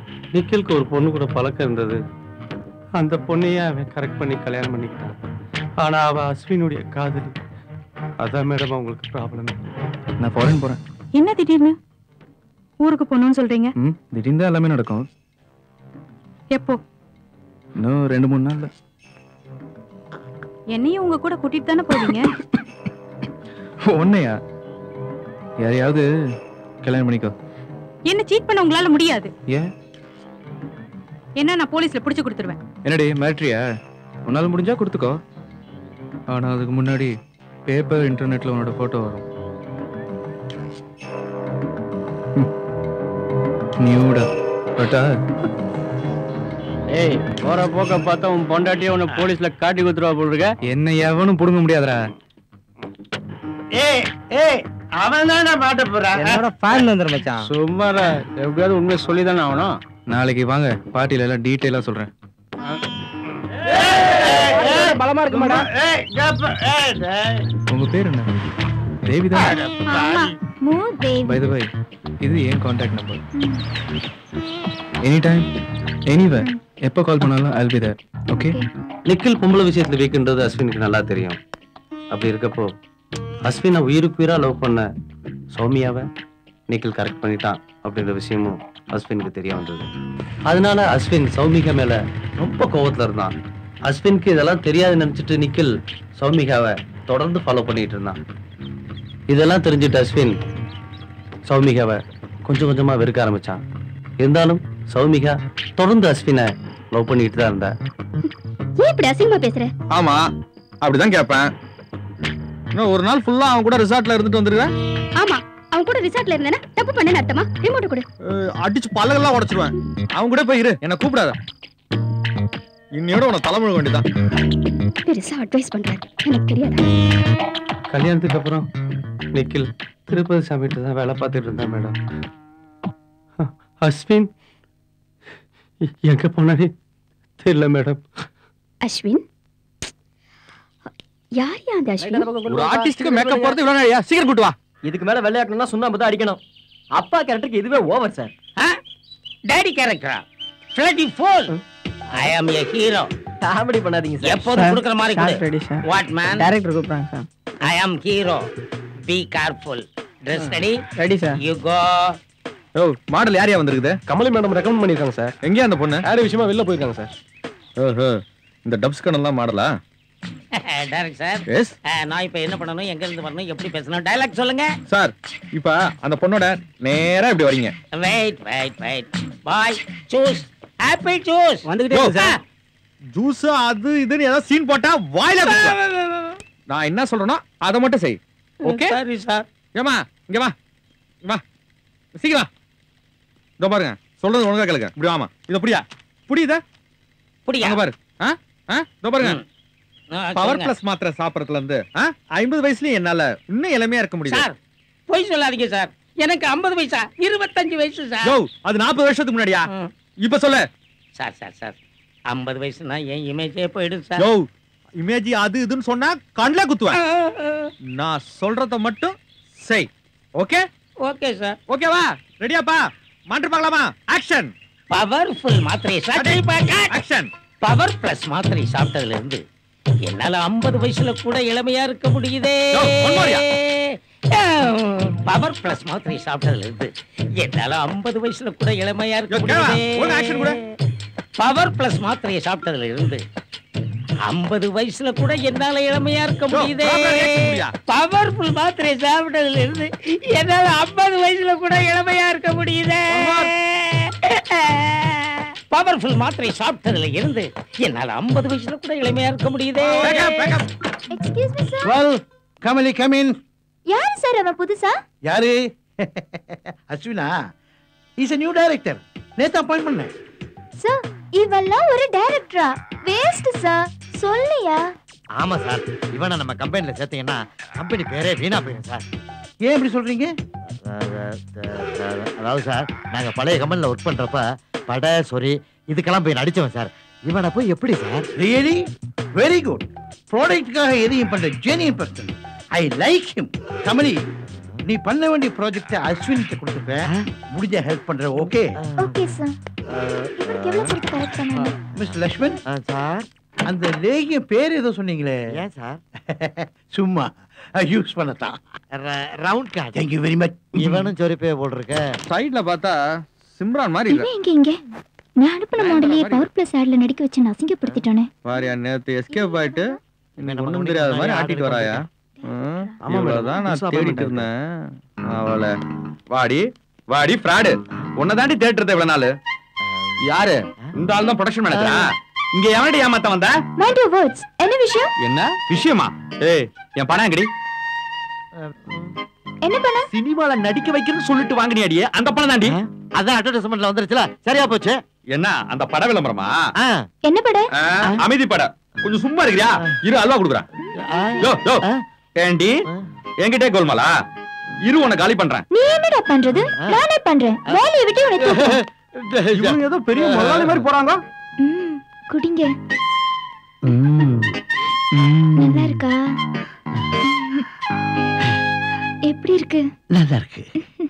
நிக்கிலுக்கு ஒரு பொண்ணு கூட பழக்கம் இருந்தது அந்த பொண்ணையே அவன் கரெக்ட் பண்ணி கல்யாணம் பண்ணிக்கிட்டான் ஆனா அவ அஸ்வினுடைய காதலி அதான் மேடம் அவங்களுக்கு ப்ராப்ளம் நான் ஃபாரின் போறேன் என்ன திடீர்னு ஊருக்கு போகணும்னு சொல்றீங்க ம் திடீர்னு தான் எல்லாமே நடக்கும் எப்போ இன்னும் ரெண்டு மூணு நாள்ல என்னையும் உங்க கூட கூட்டிட்டு தானே போவீங்க ஒன்னையா யாரையாவது கல்யாணம் பண்ணிக்கோ என்ன சீட் பண்ண உங்களால முடியாது ஏன் என்ன நான் போலீஸ்ல புடிச்சு கொடுத்துருவேன் என்னடி மிலிட்ரியா உன்னால முடிஞ்சா கொடுத்துக்கோ ஆனா அதுக்கு முன்னாடி பேப்பர் இன்டர்நெட்ல உன்னோட போட்டோ வரும் நியூடா பட்டா ஏய் போற போக்க பார்த்தா உன் பொண்டாட்டியே உன்னை போலீஸ்ல காட்டி குத்துருவா போல் இருக்க என்ன எவனும் புடுங்க முடியாதுடா ஏய் ஏய் அவன் தானே மாட்ட போறான் என்னோட ஃபேன் வந்துரு மச்சான் சும்மாடா எப்படியாவது உண்மையை சொல்லி தானே ஆகணும் நாளைக்கு வாங்க பார்ட்டில எல்லாம் டீட்டெயிலா சொல்றேன் பலமா இருக்கு மேடம் உங்க பேர் என்ன தேவி தான் ஆமா மூ தேவி பை த பை இது ஏன் contact number any time anyway எப்போ கால் பண்ணாலும் I'll be there okay Nikhil பொம்பளை விஷயத்துல வீக்குன்றது அஸ்வினுக்கு நல்லா தெரியும் அப்படி இருக்கப்போ அஸ்வினை உயிருக்கு உயிரா லவ் பண்ண சௌமியாவை நிக்கில் கரெக்ட் பண்ணிட்டான் அப்படின்ற விஷயமும் அஸ்வினுக்கு தெரிய வந்தது அதனால அஸ்வின் சௌமிகா மேல ரொம்ப கோவத்துல இருந்தான் அஸ்வினுக்கு இதெல்லாம் தெரியாது நினைச்சிட்டு நிக்கில் சௌமிகாவை தொடர்ந்து ஃபாலோ பண்ணிட்டு இருந்தான் இதெல்லாம் தெரிஞ்சுட்டு அஸ்வின் சௌமிகாவை கொஞ்சம் கொஞ்சமா வெறுக்க ஆரம்பிச்சான் இருந்தாலும் சௌமிகா தொடர்ந்து அஸ்வினை லவ் பண்ணிட்டு தான் இருந்தா ஏன் இப்படி அசிங்கமா பேசுற ஆமா அப்படிதான் கேட்பேன் இன்னும் ஒரு நாள் ஃபுல்லா அவன் கூட ரிசார்ட்ல இருந்துட்டு வந்துருவேன் ஆமா அவன் கூட ரிசார்ட்ல இருந்தேனா தப்பு பண்ணேன்னு அர்த்தமா ரிமோட் கொடு அடிச்சு பல்லகெல்லாம் உடைச்சிருவேன் அவன் கூட போய் இரு என்ன கூப்பிடாத இன்னையோட உன தலைமுழக வேண்டியதான் பெருசா அட்வைஸ் பண்றாரு எனக்கு தெரியாதா கல்யாணத்துக்கு அப்புறம் நிக்கில் திருப்பதி சாமிகிட்ட தான் வேலை பார்த்துட்டு இருந்தா மேடம் அஸ்வின் எ- எங்க போனானே தெரியல மேடம் அஸ்வின் யார் யா அந்த அஸ்வின் ஒரு ஆர்டிஸ்டுக்கு மேக்கப் போறது இவ்வளவு நாளியா சீக்கிரம் கூட்டு வா இதுக்கு மேல வெள்ளையாக்கணும்னா சுண்ணாம்பு தான் அடிக்கணும் அப்பா கேரக்டருக்கு இதுவே ஓவர் சார் டேடி கேரக்டரா ஃபிளட்டி ஃபோல் I am a hero comedy பண்ணாதீங்க சார் எப்போதும் கொடுக்குற மாதிரி கொடு வாட் மேன் டைரக்டர் கூப்பிடுறாங்க sir I am hero be careful dress ready ready sir you go oh model யாரையா வந்திருக்குது கமலி மேடம் ரெக்கமெண்ட் பண்ணிருக்காங்க சார் எங்கேயா அந்த பொண்ணு ஆடு விஷயமா வெளில போயிருக்காங்க சார் ஓஹோ இந்த டப்ஸ் கண்ணெல்லாம் மாடலா டைரக்ட் சார் Yes. நான் இப்போ என்ன பண்ணணும் எங்க இருந்து வரணும் எப்படி பேசணும் டைலாக் சொல்லுங்க சார் இப்ப அந்த பொண்ணோட நேரா இப்படி வரீங்க wait wait wait boy juice apple juice வந்துகிட்டே இருக்கு சார். ஜூஸ் அது இதுன்னு ஏதாவது சீன் போட்டா வாயில குத்துவேன். நான் என்ன சொல்றேனோ அதை மட்டும் செய் ஓகே சரி சார் ஏமா இங்க வா இங்க வா சீக்கிரம் வா. இதோ பாருங்க சொல்றது ஒழுங்கா கேளுங்க இப்படி வாமா இத புடியா புரியுதா புடியா அங்க பாரு ஆ ஆ இதோ பாருங்க பவர் சொல்லுங்க. பிளஸ் மாத்திரை சாப்பிடறதுல இருந்து ஆ? ஐம்பது வயசுலயும் என்னால இன்னும் இளமையா இருக்க முடியுது சார் பொய் சொல்லாதீங்க சார் எனக்கு 50 வயசா இருபத்தஞ்சு வயசு சார் யோ அது நாற்பது வருஷத்துக்கு முன்னாடியா இப்ப சொல்லு சார் சார் சார் 50 வயசுனா என் இமேஜே போயிடும் சார் யோ இமேஜ் அது இதுன்னு சொன்னா கண்ணுல குத்துவேன் நான் சொல்றத மட்டும் செய் ஓகே ஓகே சார் ஓகேவா ரெடியாப்பா மாட்டு பார்க்கலாமா ஆக்ஷன் பவர்ஃபுல் மாத்திரை சாப்பிட்டு ஆக்ஷன் பவர் பிளஸ் மாத்திரை சாப்பிட்டதுல இருந்து என்னால 50 வயசுல கூட இளமையா இருக்க முடியுதே பவர் பிளஸ் மாத்திரை சாப்பிட்டதுல இருந்து என்னால 50 வயசுல கூட இளமையா இருக்க ஒரு action கூட. முடியுதே பவர் பிளஸ் மாத்திரையை சாப்பிட்டதுல இருந்து 50 வயசுல கூட என்னால இளமையா இருக்க முடியுதே பவர்ஃபுல் மாத்திரை சாப்பிட்டதுல இருந்து என்னால 50 வயசுல கூட இளமையா இருக்க முடியுதே பவர்ஃபுல் மாத்திரை சாப்பிட்டதுல இருந்து என்னால 50 வயசுல கூட இளமையா இருக்க முடியுதே excuse me sir well Kamali come in யாரு சார் அவன் புதுசா யாரு அஸ்வினா இஸ் a நியூ டைரக்டர் நேத்து அப்பாயிண்ட் பண்ணேன் சார் இவெல்லாம் ஒரு டைரக்டரா வேஸ்ட் சார் சொல்லியா ஆமா சார் இவனை நம்ம கம்பெனில சேர்த்தீங்கன்னா கம்பெனி பேரே வீணா போயிடும் சார் ஏன் இப்படி சொல்றீங்க அதாவது சார் நாங்க பழைய கம்பெனில ஒர்க் பண்றப்ப படை சொறி இதுக்கெல்லாம் போய் நடிச்சவன் சார் இவனை போய் எப்படி சார் ரியலி வெரி குட் ப்ராடக்ட்டுக்காக எதையும் பண்ற genuine person I like him Kamali நீ பண்ண வேண்டிய ப்ராஜெக்ட் அஸ்வினிட்ட கொடுத்துருப்பேன் முடிஞ்ச ஹெல்ப் பண்ற ஓகே ஓகே சார் இவனுக்கு எவ்வளவு கொடுத்து கரெக்ட் பண்ணாங்க மிஸ்டர் லக்ஷ்மன் சார் அந்த லேகியம் பேர் ஏதோ சொன்னீங்களே ஏன் சார் சும்மா யூஸ் பண்ணத்தான் round card thank you very much இவனும் சொரிப்பே போட்டிருக்க சைடுல பார்த்தா சிம்ரான் மாதிரி இல்ல இவன் எங்க இங்க நான் அனுப்பின மாடலையே பவர் பிளஸ் ஆட்ல நடிக்க வச்சு நான் அசிங்கப்படுத்திட்டானே பாரியா நேத்து எஸ்கேப் ஆயிட்டு இன்னைக்கு ஒண்ணும் தெரியாத மாதிரி ஆட்டிட்டு வராயா ம், இவ்வளவுதான் நான் தேடிட்டு இருந்தேன் அவளை வாடி வாடி ஃப்ராடு உன்னை தாண்டி தேட்டுறது இவ்வளவு நாள் யாரு இந்த ஆள் தான் ப்ரொடக்ஷன் மேனேஜரா இங்க எவனடி ஏமாத்த வந்த மைண்ட் யுவர் வேர்ட்ஸ் என்ன விஷயம் என்ன விஷயமா ஏய் என் பணம் எங்கடி என்ன பண்ண சினிமால நடிக்க வைக்கிறேன்னு சொல்லிட்டு வாங்கினியாடியே அந்த பணம் தாண்டி அதான் அட்வர்டைஸ்மெண்ட்ல வந்துருச்சுல சரியா போச்சு என்ன அந்த பட விளம்பரமா என்ன பட ஆ, அமைதி பட கொஞ்சம் சும்மா இருக்கிறியா இரு அல்வா குடுக்குறேன் யோ யோ ஏண்டி என்கிட்டே கோல்மாலா இரு உன்னை காலி பண்றேன் நீ என்னடா பண்றது நானே பண்றேன் வேலையை விட்டு உனக்கு தூக்குறேன். இவங்க ஏதோ பெரிய முதலாளி மாதிரி போறாங்க ம், குடிங்க நல்லா இருக்கா எப்படி இருக்கு நல்லா இருக்கு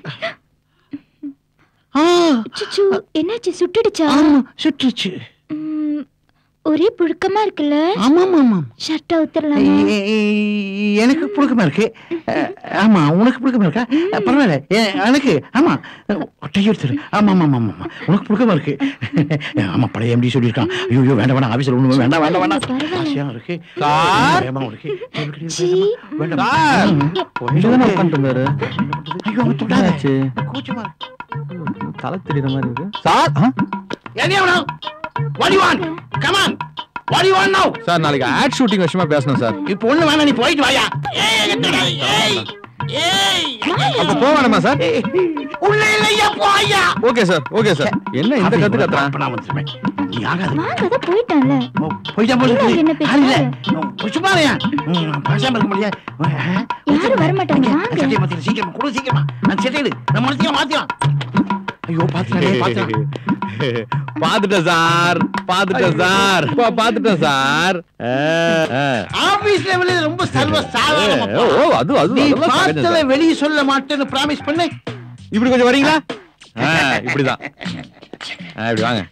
சுச்சு என்னாச்சு சுட்டுடுச்சா சுட்டுச்சு ம், ஒரே புழுக்கமா இருக்குல்ல ஆமா ஆமா ஆமா ஷர்ட் அவுத்துறலாமா எனக்கு புழுக்கமா இருக்கு அஹ், ஆமா உனக்கு புழுக்கமா இருக்கா அஹ், பரவாயில்ல ஏ- எனக்கு ஆமா ஒட்டையை எடுத்துரு ஆமா ஆமா ஆமா ஆமா உனக்கு புழுக்கமா இருக்கு ஆமா பழைய எம்டி சொல்லியிருக்கான் ஐயோ ஐயோ, வேண்டாம் வேண்டாம் ஆபீஸ்ல ஒண்ணு வேண்டாம் வேண்டாம் வேண்டாம் ஆசையா இருக்கு சார். பயமா இருக்கு சீ. சார் இங்கதானே உட்காந்துட்டு இருந்தாரு ஐயோ அவன் தொடாத என்னாச்சு? கூச்சமா தலை தெரியுற மாதிரி இருக்கு சார் எதையோ What do you want? Come on. What do you want now? Sir நாளைக்கு ஆட் ஷூட்டிங் விஷயமா பேசணும் சார் இப்போ ஒண்ணு வேணாம் நீ போயிட்டு வாயா ஏய் எங்க தொடாத. ஏய் ஏய் அப்ப போக வேணாமா சார் உள்ள இல்லையா போயா ஓகே சார் ஓகே சார் என்ன இந்த கத்து கத்துறான் நான் வந்துருவேன் நீ ஆகாத வாங்க அதான் போயிட்டான்ல போயிட்டா போல என்ன என்ன இருக்கு ஆள் இல்ல பேசுறாரு? சும்மா இருயா பேசாம இருக்க முடியாது யாரும் வர மாட்டாங்க வாங்க சட்டையை மாத்திர சீக்கிரமா கொடு சீக்கிரமா நான் சட்டையிடு நம்ம மனசையும் மாத்திரம் ஐயோ பாத்துறேன் பாத்துறேன் பாத்துட்டேன் சார் பாத்துட்டேன் சார் பா- பாத்துட்டேன் சார் ஆ, ஆ. ஆபீஸ் லெவலில் ரொம்ப சர்வ சாதாரணமா ஓ, ஓ, அது அது நீ அதெல்லாம் சகஜம் பார்த்தத சார். வெளிய சொல்ல மாட்டேன்னு பிராமிஸ் பண்ணு இப்படி கொஞ்சம் வரீங்களா ஆ, இப்படிதான் ஆ, இப்படி வாங்க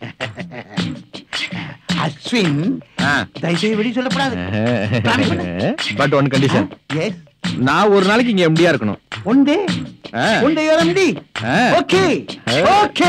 அஸ்வின் தயவுசெய்து வெளிய சொல்லக்கூடாது Promise பண்ணு. பட் ஒன் கண்டிஷன் எஸ் நான் ஒரு நாளைக்கு இங்க எம்டியா இருக்கணும் ஒன் டே ஆ. ஒன் டே எம்டி ஆ. ஓகே ஓகே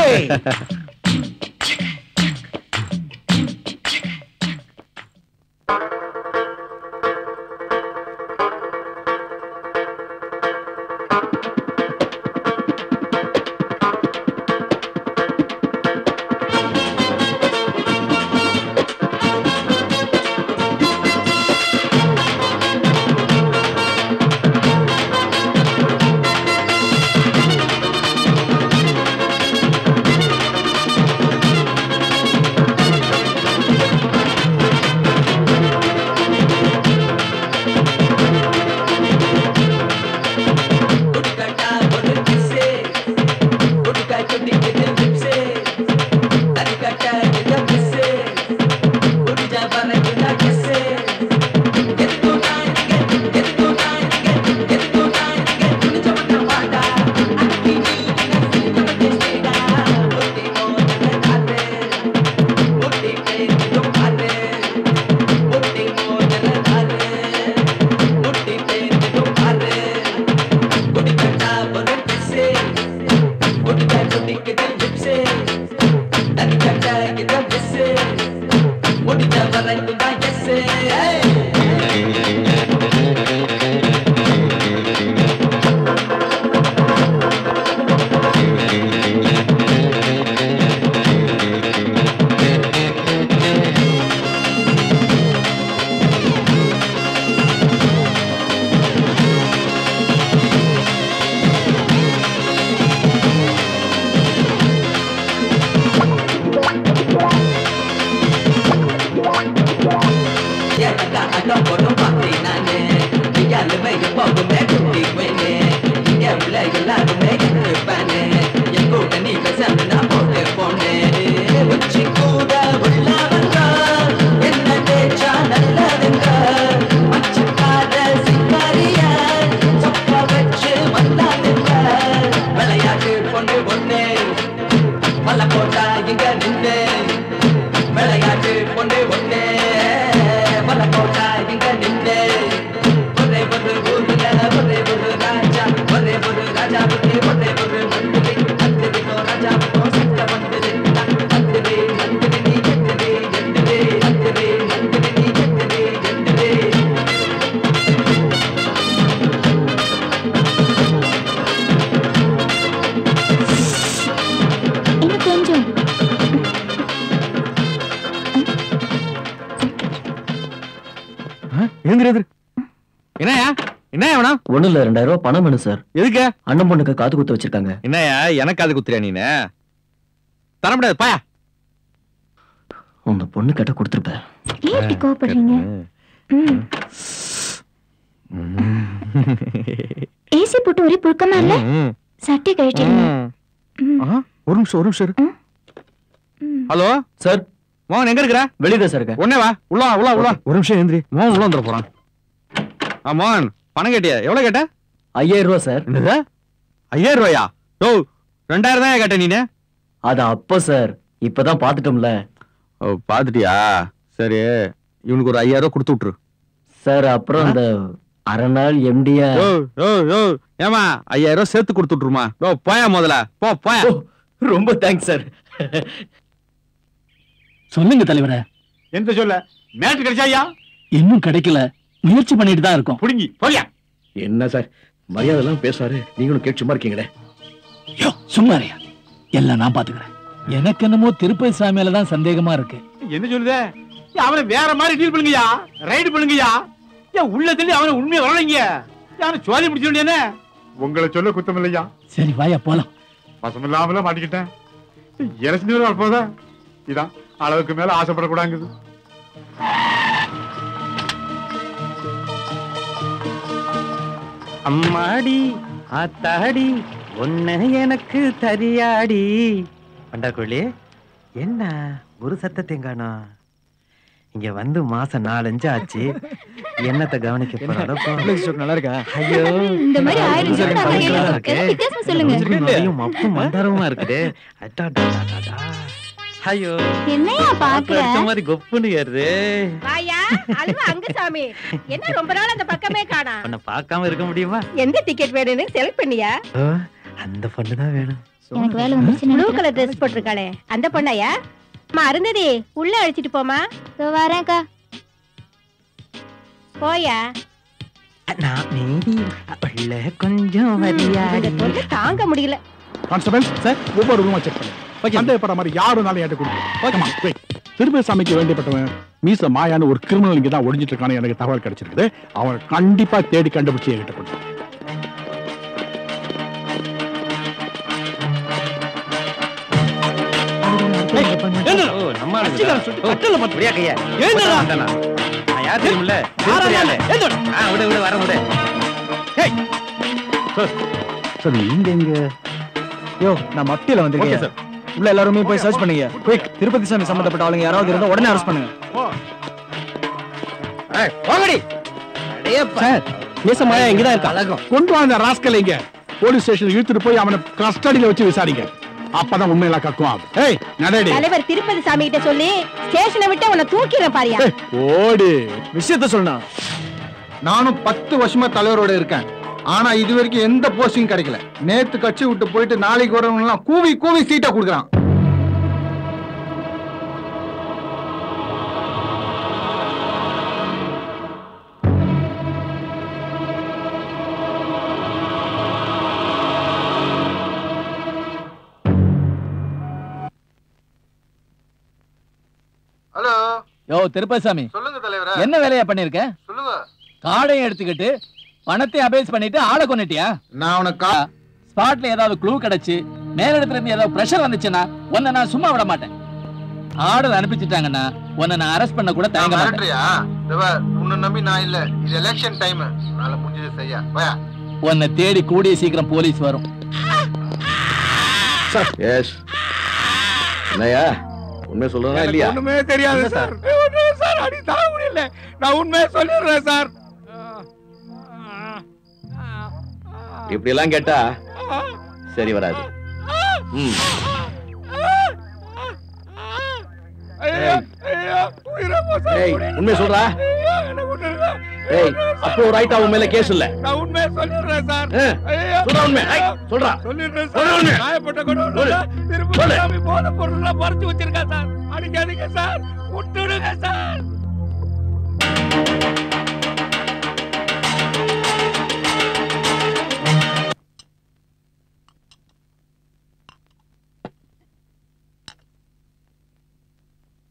ஆ என்னயா என்ன வேணும் ஒண்ணும் இல்ல ரெண்டாயிரம் ரூபாய் பணம் வேணும் சார் எதுக்கு அண்ணன் பொண்ணுக்கு காது குத்து வச்சிருக்காங்க என்னயா எனக்கு அது குத்துறியா நீனு தர முடியாது பாயா உங்க பொண்ணு கிட்ட கொடுத்துருப்பேன் ஏன் இப்படி கோவப்படுறீங்க ம். ஏசி போட்டு ஒரே புழுக்கமா இல்ல சட்டை கழட்டிடுங்க ஆ, ஒரு நிமிஷம் ஒரு நிமிஷம் இரு. ஹலோ சார் மோகன் எங்க இருக்கிற வெளியே சார் இருக்க உடனே வா உள்ள வா, உள்ள வா, உள்ள வா. ஒரு நிமிஷம் எந்திரி மோகன் உள்ள வந்துட போறான் ஆ மோகன் பணம் கேட்டியா எவ்வளவு கேட்ட ஐயாயிரம் ரூபாய் சார் என்னது ஐயாயிரம் ரூபாயா ஓ ரெண்டாயிரம் தான் கேட்ட நீனு அது அப்ப சார் இப்பதான் பாத்துட்டோம்ல ஓ பாத்துட்டியா சரி இவனுக்கு ஒரு ஐயாயிரம் ரூபாய் கொடுத்து விட்டுரு சார் அப்புறம் அந்த அரை நாள் எம்டியா ஓ ஓ ஓ ஏமா ஐயாயிரம் ரூபாய் சேர்த்து கொடுத்து விட்டுருமா ஓ போயா முதல்ல போ போயா ரொம்ப தேங்க்ஸ் சார் சொல்லுங்க தலைவரே எந்த சொல்ல மேட்ரு கிடைச்சாயா இன்னும் கிடைக்கல முயற்சி பண்ணிட்டு தான் இருக்கோம் புடுங்கி போயா என்ன சார் மரியாதை எல்லாம் பேசுறாரு நீங்களும் கேட்டு சும்மா இருக்கீங்களே யோ சும்மாரியா எல்லாம் நான் பாத்துக்கிறேன் எனக்கு என்னமோ திருப்பதி சாமியில தான் சந்தேகமா இருக்கு என்ன சொல்லுதே ஏய், அவனை வேற மாதிரி டீல் பண்ணுங்கயா ரைடு பண்ணுங்கயா ஏன் உள்ள தள்ளி அவனை உண்மையை வரலைங்க அவனை சோழி முடிச்சு என்ன உங்களை சொல்ல குத்தம் இல்லையா சரி வாயா போலாம் பசம் இல்லாமல மாட்டிக்கிட்டேன் இறச்சி போதா இதான் அளவுக்கு மேல ஆசைப்படக்கூடாங்குது அம்மாடி ஆத்தாடி ஒன்ன எனக்கு தரியாடி பண்டாக்குழி என்ன ஒரு சத்தத்தையும் காணோம் இங்க வந்து மாசம் நாலஞ்சு ஆச்சு என்னத்தை கவனிக்க போறாலும் நல்லா இருக்கா ஐயோ இந்த மாதிரி ஆயிரம் ஜோடி நல்லா பயங்கரமா இருக்கு. இருக்கு. ஏதோ வித்தியாசமா சொல்லுங்க. உதிரி நொடியும் மப்பும் மந்தாரமா இருக்குது அடாடாடாடாடா. ஐயோ என்னையா பாக்குற? அடிச்ச மாதிரி கொப்புன்னு ஏறுது வாயா அழுவ அங்க சாமி என்ன ரொம்ப நாள் அந்த பக்கமே காணா உன்னை பார்க்காம இருக்க முடியுமா எந்த டிக்கெட் வேணும்னு செலக்ட் பண்ணியா ஓ, அந்த பொண்ணு தான் வேணும் எனக்கு வேலை வந்துருச்சு ப்ளூ கலர் ட்ரெஸ் போட்டிருக்காளே அந்த பொண்ணாயா அம்மா அருந்ததி உள்ள அழைச்சிட்டு போமா வரேன்க்கா போயா நான் மீதி உள்ள கொஞ்சம் வரியாடி இந்த தொல்லை தாங்க முடியல கான்ஸ்டபிள் சார் ஒவ்வொரு ரூமா செக் பண்ணு சந்தேகப்படுற மாதிரி யாருனாலும் ஏட்ட கொடுக்கும் திருப்பதி சாமிக்கு வேண்டியப்பட்டவன் மீச மாயான்னு ஒரு கிரிமினல் இங்க தான் ஒளிஞ்சிட்டு இருக்கான்னு எனக்கு தகவல் கிடைச்சிருக்குது அவன் கண்டிப்பா தேடி கண்டுபிடிச்சு என்கிட்ட கொடு ஓ, நம்ம ஆளுங்களா? ஓ, அப்படியா கையா? ஏண்டா? வந்தானா? நான் யார் தெரியுமில்ல? திருப்பதி ஆளு. ஆ, விடு, விடு, வரேன், விடு. சார் நீங்க எங்க யோ நான் மத்தியில வந்திருக்கேன் சார் உள்ள எல்லாருமே போய் சர்ச் பண்ணுங்க குயிக் திருப்பதி சாமி சம்பந்தப்பட்ட ஆளுங்க யாராவது இருந்தா உடனே அரெஸ்ட் பண்ணுங்க போங்கடி சார் மீச மாயா இங்கதான் இருக்கா அழகம் கொண்டு வாங்க ராஸ்கல் இங்க போலீஸ் ஸ்டேஷன் இழுத்துட்டு போய் அவனை கஸ்டடியில வச்சு விசாரிங்க அப்பதான் உண்மையெல்லாம் கக்குவான் ஏய் நடடி தலைவர் திருப்பதி சாமி கிட்ட சொல்லி ஸ்டேஷனை விட்டு உன்னை தூக்கிடுறேன் பாரியா ஓடு விஷயத்த சொல்லணா நானும் பத்து வருஷமா தலைவரோட இருக்கேன் ஆனா இது வரைக்கும் எந்த போஸ்டிங் கிடைக்கல நேத்து கட்சி விட்டு போயிட்டு நாளைக்கு வரவங்க எல்லாம் கூவி கூவி சீட்டை கொடுக்குறான் ஹலோ யோ திருப்பதி சாமி சொல்லுங்க தலைவரே என்ன வேலையா பண்ணிருக்க சொல்லுங்க காடையும் எடுத்துக்கிட்டு பணத்தையும் அபேஸ் பண்ணிட்டு ஆளை கொண்டுட்டியா நான் உனக்கு ஸ்பாட்ல ஏதாவது க்ளூ கிடைச்சு மேலிடத்துல இருந்து ஏதாவது பிரஷர் வந்துச்சுன்னா உன்னை நான் சும்மா விட மாட்டேன் ஆர்டர் அனுப்பிச்சிட்டாங்கன்னா உன்னை நான் அரெஸ்ட் பண்ண கூட தயங்க மாட்டேன் மிரட்டுறியா உன்னை நம்பி நான் இல்ல இது எலெக்ஷன் டைம் நாளை முடிஞ்சது செய்ய போயா உன்னை தேடி கூடிய சீக்கிரம் போலீஸ் வரும் எஸ் என்னையா உண்மை சொல்றதா இல்லையா ஒண்ணுமே தெரியாது சார் ஒண்ணுமே சார் அடி தாங்க முடியல நான் உண்மையை சொல்லிடுறேன் சார் இப்படி எல்லாம் கேட்டா சரி வராது ம் ஐயோ ஐயோ உயிரை போச்சு. ஏய் உண்மை சொல்றா ஐயோ, எனக்கு ஒண்ணும் இல்ல. ஏய் அப்போ ரைட்டா உன் மேல கேஸ் இல்ல நான் உண்மையை சொல்லிடுறேன் சார் ஆ, ஐயோ. சொல்றா உண்மை. ஐ, சொல்றா. சொல்லிடுறேன் சொல்றா சார் உண்மை. காயப்பட்ட கூட ஒண்ணும் இல்ல. திருப்பதி சாமி போன பொருள்லாம் பறிச்சு வச்சிருக்கேன் சார் அடிக்காதீங்க சார் விட்டுடுங்க சார்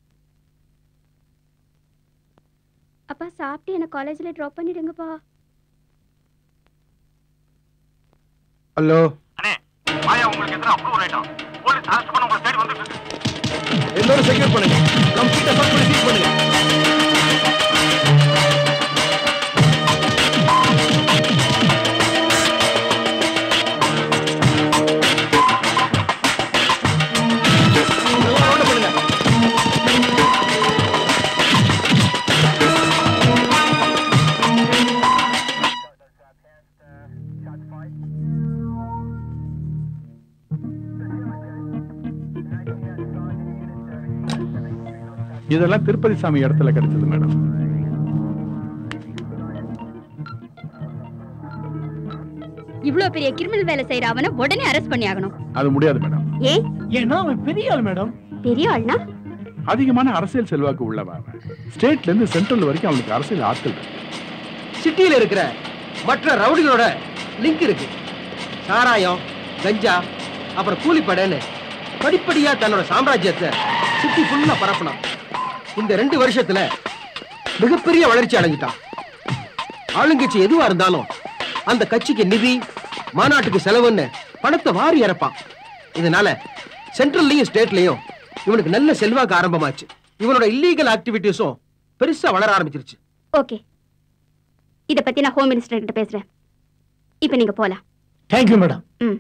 அப்பா சாப்பிட்டு என்ன காலேஜ்ல ட்ராப் பண்ணிடுங்கப்பா ஹலோ எல்லாரும் செக்யூர் பண்ணுங்க கம்ப்ளீட்டா சர்ச் பண்ணி சீஸ் பண்ணுங்க இதெல்லாம் திருப்பதி சாமி இடத்துல கிடைச்சது மேடம் இவ்ளோ பெரிய கிரிமினல் வேலை செய்யற அவனை உடனே அரெஸ்ட் பண்ணி ஆகணும் அது முடியாது மேடம் ஏன் ஏன்னா அவன் பெரிய ஆள் மேடம் பெரிய ஆள்னா அதிகமான அரசியல் செல்வாக்கு உள்ளவன் அவன் ஸ்டேட்ல இருந்து சென்ட்ரல் வரைக்கும் அவனுக்கு அரசியல் ஆட்கள் இருக்கு. சிட்டியில இருக்கிற மற்ற ரவுடிகளோட லிங்க் இருக்கு சாராயம் கஞ்சா அப்புறம் கூலிப்படைன்னு படிப்படியா தன்னோட சாம்ராஜ்யத்தை சிட்டி ஃபுல்லா பரப்பினான் இந்த ரெண்டு வருஷத்துல மிகப்பெரிய வளர்ச்சி அடைஞ்சிட்டான் ஆளுங்கட்சி எதுவா இருந்தாலும் அந்த கட்சிக்கு நிதி மாநாட்டுக்கு செலவுன்னு பணத்தை வாரி இறப்பான் இதனால சென்ட்ரல்லையும் ஸ்டேட்லயும் இவனுக்கு நல்ல செல்வாக்கு ஆரம்பமாச்சு இவனோட இல்லீகல் ஆக்டிவிட்டிஸும் பெருசா வளர ஆரம்பிச்சிருச்சு ஓகே இத பத்தி நான் ஹோம் மினிஸ்டர் கிட்ட பேசுறேன் இப்ப நீங்க போலாம் தேங்க்யூ மேடம் ம்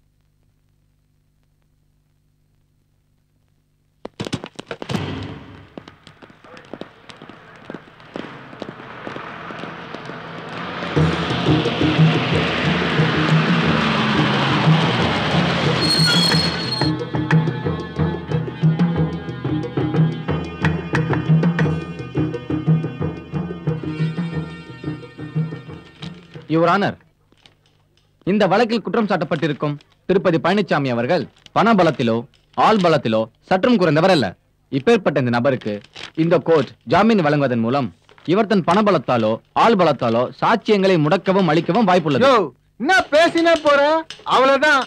யுவர் ஆனர் இந்த வழக்கில் குற்றம் சாட்டப்பட்டிருக்கும் திருப்பதி பழனிசாமி அவர்கள் பண பலத்திலோ ஆள் பலத்திலோ சற்றும் குறைந்தவர் அல்ல இப்பேற்பட்ட இந்த நபருக்கு இந்த கோர்ட் ஜாமீன் வழங்குவதன் மூலம் இவர் தன் பணபலத்தாலோ ஆள் பலத்தாலோ சாட்சியங்களை முடக்கவும் அளிக்கவும் வாய்ப்புள்ளது யோ என்ன பேசினே போற அவ்வளவுதான்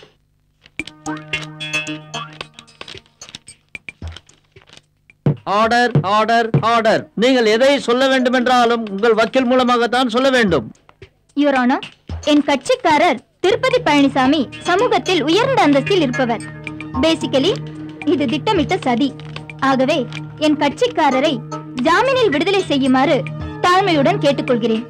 ஆர்டர் ஆர்டர் ஆர்டர் நீங்கள் எதை சொல்ல வேண்டுமென்றாலும் உங்கள் வக்கீல் மூலமாகத்தான் சொல்ல வேண்டும் யுவர் ஆனர் என் கட்சிக்காரர் திருப்பதி பழனிசாமி சமூகத்தில் உயர்ந்த அந்தஸ்தில் இருப்பவர் பேசிக்கலி இது திட்டமிட்ட சதி ஆகவே என் கட்சிக்காரரை ஜாமீனில் விடுதலை செய்யுமாறு தாழ்மையுடன் கேட்டுக்கொள்கிறேன்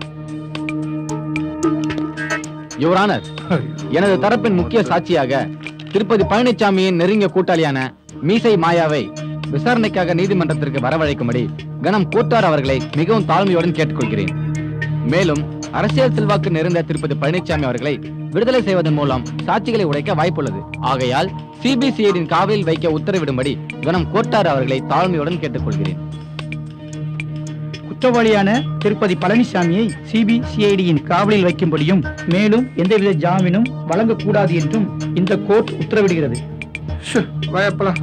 யுவர் ஆனர் எனது தரப்பின் முக்கிய சாட்சியாக திருப்பதி பழனிசாமியின் நெருங்கிய கூட்டாளியான மீசை மாயாவை விசாரணைக்காக நீதிமன்றத்திற்கு வரவழைக்கும்படி கணம் கூட்டார் அவர்களை மிகவும் தாழ்மையுடன் கேட்டுக்கொள்கிறேன் மேலும் அரசியல் செல்வாக்கு நிறைந்த திருப்பதி பழனிசாமி அவர்களை விடுதலை செய்வதன் மூலம் சாட்சிகளை உடைக்க வாய்ப்புள்ளது ஆகையால் சிபிசிஐடியின் காவலில் வைக்க உத்தரவிடும்படி கணம் கோட்டார் அவர்களை தாழ்மையுடன் கேட்டுக்கொள்கிறேன் குற்றவாளியான திருப்பதி பழனிசாமியை சிபிசிஐடியின் காவலில் வைக்கும்படியும் மேலும் எந்தவித ஜாமீனும் வழங்கக்கூடாது என்றும் இந்த கோர்ட் உத்தரவிடுகிறது பயப்பலாம்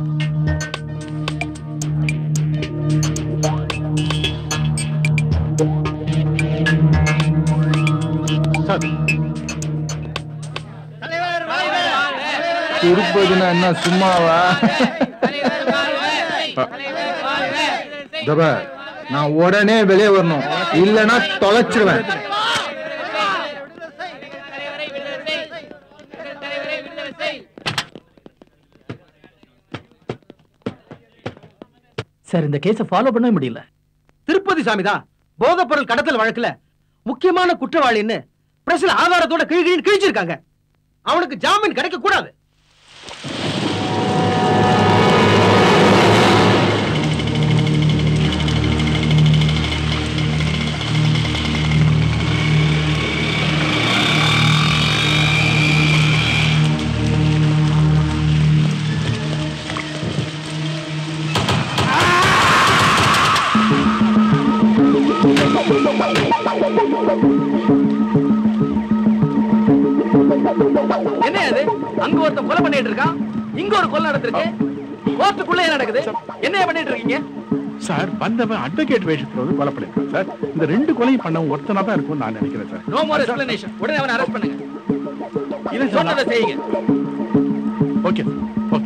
திருப்பதினா என்ன சும்மாவா தப நான் உடனே வெளியே வரணும் இல்லைன்னா தொலைச்சிருவேன் சார் இந்த கேஸை ஃபாலோ பண்ணவே முடியல திருப்பதி சாமிதான் போதைப் பொருள் கடத்தல் வழக்குல முக்கியமான குற்றவாளின்னு பிரஸ்ல ஆதாரத்தோட கிழி கிழின்னு கிழிச்சிருக்காங்க அவனுக்கு ஜாமீன் கிடைக்க கூடாது என்ன அது அங்க ஒருத்தன் கொலை பண்ணிட்டு இருக்கான் இங்க ஒரு கொலை நடந்திருக்கு கோர்ட்டுக்குள்ள என்ன நடக்குது என்ன பண்ணிட்டு இருக்கீங்க சார் வந்தவன் அட்வொகேட் வேஷத்துல வந்து கொலை பண்ணிருக்கான் சார் இந்த ரெண்டு கொலையும் பண்ணவன் ஒருத்தனா தான் இருக்கும்னு நான் நினைக்கிறேன் சார் நோ மோர் எக்ஸ்பிளனேஷன் உடனே அவனை அரெஸ்ட் பண்ணுங்க இல்ல சார் சொன்னதை செய்யுங்க ஓகே ஓகே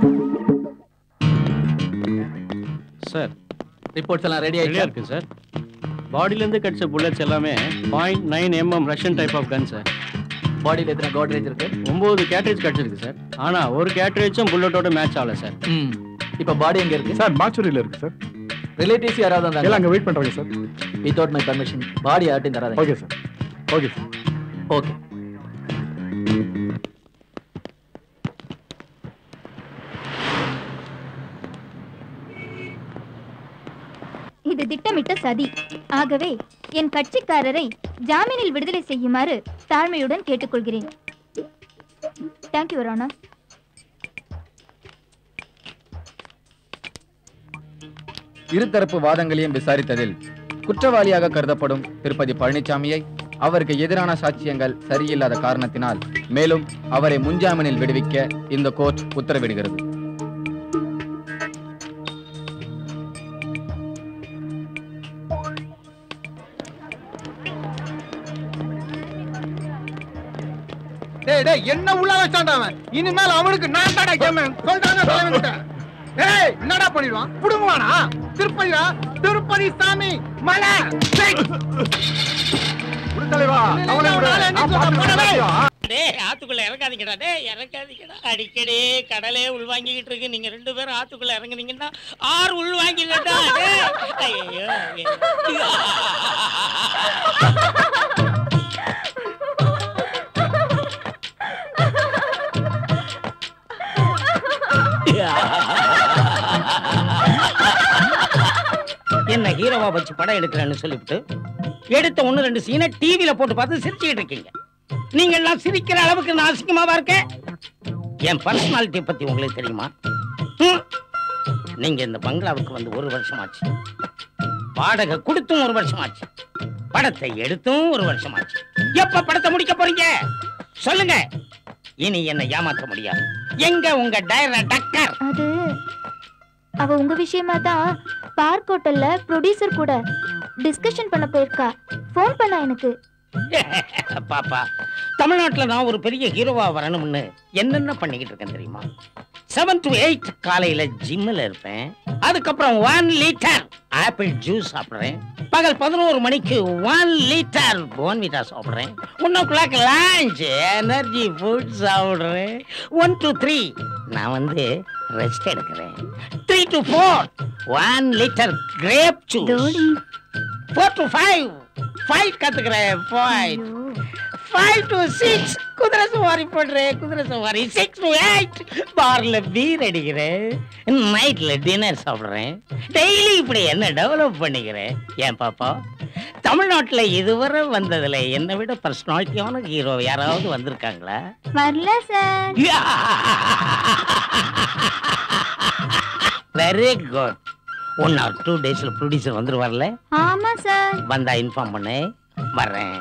சார் ரிப்போர்ட்ஸ் எல்லாம் ரெடி ரெடியா ஆயிடுச்சா இருக்கு சார் பாடியில இருந்து கடிச்ச புல்லட்ஸ் எல்லாமே point nine MM Russian type of gun sir பாடியில் எத்தனை காட்ரேஜ் இருக்கு ஒன்பது கேட்ரேஜ் கிடைச்சிருக்கு சார் ஆனா ஒரு கேட்ரேஜும் புல்லட்டோட மேட்ச் ஆகல சார் ம் இப்போ பாடி எங்க இருக்கு சார் மாச்சூரியில் இருக்கு சார் ரிலேட்டிவ்ஸ் யாராவது எல்லாம் வந்தாங்க அங்கே வெயிட் பண்ணுறாங்க sir without my permission body யார்ட்டையும் தராதீங்க okay sir okay sir okay இது திட்டமிட்ட சதி ஆகவே என் கட்சிக்காரரை ஜாமீனில் விடுதலை செய்யுமாறு தாழ்மையுடன் கேட்டுக்கொள்கிறேன் தேங்க்யூ வரோனா இருதரப்பு வாதங்களையும் விசாரித்ததில் குற்றவாளியாக கருதப்படும் திருப்பதி பழனிசாமியை அவருக்கு எதிரான சாட்சியங்கள் சரியில்லாத காரணத்தினால் மேலும் அவரை முன்ஜாமீனில் விடுவிக்க இந்த கோர்ட் உத்தரவிடுகிறது டேய் டேய் என்ன உள்ள வச்சான்டா அவன் இனிமேல் அவனுக்கு நான் தாடா கேமன் சொல்றாங்க தலைவன் கிட்ட ஏய் என்னடா பண்ணிடுவான் புடுங்குவானா திருப்பதிடா திருப்பதி சாமி மலை டேய். விடு தலைவா அவனை விடு நான் பார்த்துக்கிறேன். டேய் ஆத்துக்குள்ள இறங்காதீங்கடா டேய் இறங்காதீங்கடா அடிக்கடி கடலே உள்வாங்கிக்கிட்டு இருக்கு நீங்க ரெண்டு பேரும் ஆத்துக்குள்ள இறங்குனீங்கன்னா ஆறு உள்வாங்கிடா டேய் ஐயோ ஐயோ. என்ன ஹீரோவா வச்சு படம் எடுக்கிறேன்னு சொல்லிவிட்டு எடுத்த ஒண்ணு ரெண்டு சீனை டிவில போட்டு பார்த்து சிரிச்சுக்கிட்டு இருக்கீங்க நீங்க எல்லாம் சிரிக்கிற அளவுக்கு நான் அசிங்கமாவா இருக்கேன் என் பர்சனாலிட்டி பத்தி உங்களுக்கு தெரியுமா ம். நீங்க இந்த பங்களாவுக்கு வந்து ஒரு வருஷம் ஆச்சு வாடகை கொடுத்தும் ஒரு வருஷம் ஆச்சு படத்தை எடுத்தும் ஒரு வருஷம் ஆச்சு எப்ப படத்தை முடிக்க போறீங்க சொல்லுங்க இனி என்ன ஏமாத்த முடியாது எங்க உங்க டைரக்டர் டக்கர் அது அவ உங்க விஷயமா தான் பார்க் ஹோட்டல்ல ப்ரொடியூசர் கூட டிஸ்கஷன் பண்ண போயிருக்கா ஃபோன் பண்ணா எனக்கு பாப்பா தமிழ்நாட்டுல நான் ஒரு பெரிய ஹீரோவா வரணும்னு என்னென்ன பண்ணிக்கிட்டு இருக்கேன் தெரியுமா செவன் டு எயிட் காலையில ஜிம்மில் இருப்பேன் அதுக்கப்புறம் ஒன் லிட்டர் ஆப்பிள் ஜூஸ் சாப்பிடுறேன் பகல் பதினோரு மணிக்கு ஒன் லிட்டர் போன்விட்டா சாப்பிடுறேன் one o'clock lunch energy food சாப்பிடுறேன் ஒன் டு த்ரீ நான் வந்து ரெஸ்ட் எடுக்கிறேன் three to four one litre grape juice four to five fight கத்துக்கிறேன் ஃபைட் ஃபைவ் டு சிக்ஸ் குதிரை சவாரி பண்றேன் குதிரை சவாரி சிக்ஸ் டு எயிட் பார்ல பீர் அடிக்கிறேன் நைட்ல டின்னர் சாப்பிடுறேன் டெய்லி இப்படி என்ன டெவலப் பண்ணிக்கிறேன் ஏன் பாப்பா தமிழ்நாட்டுல இதுவரை வந்ததுல என்னை விட பர்சனாலிட்டியான ஹீரோ யாராவது வந்திருக்காங்களா வரல sir very good one or two டேஸ்ல ப்ரொடியூசர் வந்துருவார்ல ஆமா சார் வந்தா இன்ஃபார்ம் பண்ணு வர்றேன்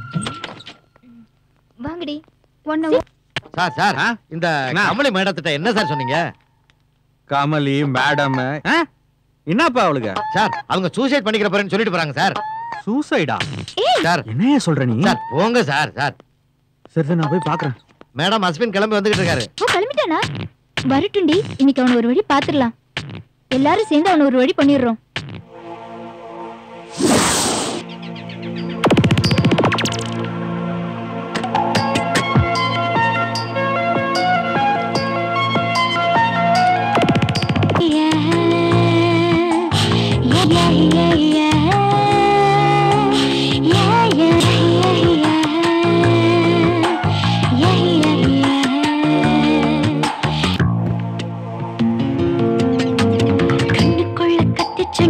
வாங்கடி ஒன்னு சார் சார் இந்த கமலி மேடத்திட்ட என்ன சார் சொன்னீங்க கமலி மேடம் என்னப்பா அவளுக்கு சார் அவங்க சூசைட் பண்ணிக்கிற போறேன்னு சொல்லிட்டு போறாங்க சார் சூசைடா சார் என்னைய சொல்ற நீ சார் போங்க சார் சார் சரி சரி நான் போய் பாக்குறேன் மேடம் ஹஸ்பண்ட் கிளம்பி வந்துகிட்டு இருக்காரு ஓ கிளம்பிட்டானா வரட்டும்டி இன்னைக்கு அவனை ஒரு வழி பாத்துடலாம் எல்லாரும் சேர்ந்து அவனை ஒரு வழி பண்ணிடுறோம் கண்ணுக்குள்ள கத்திச்ச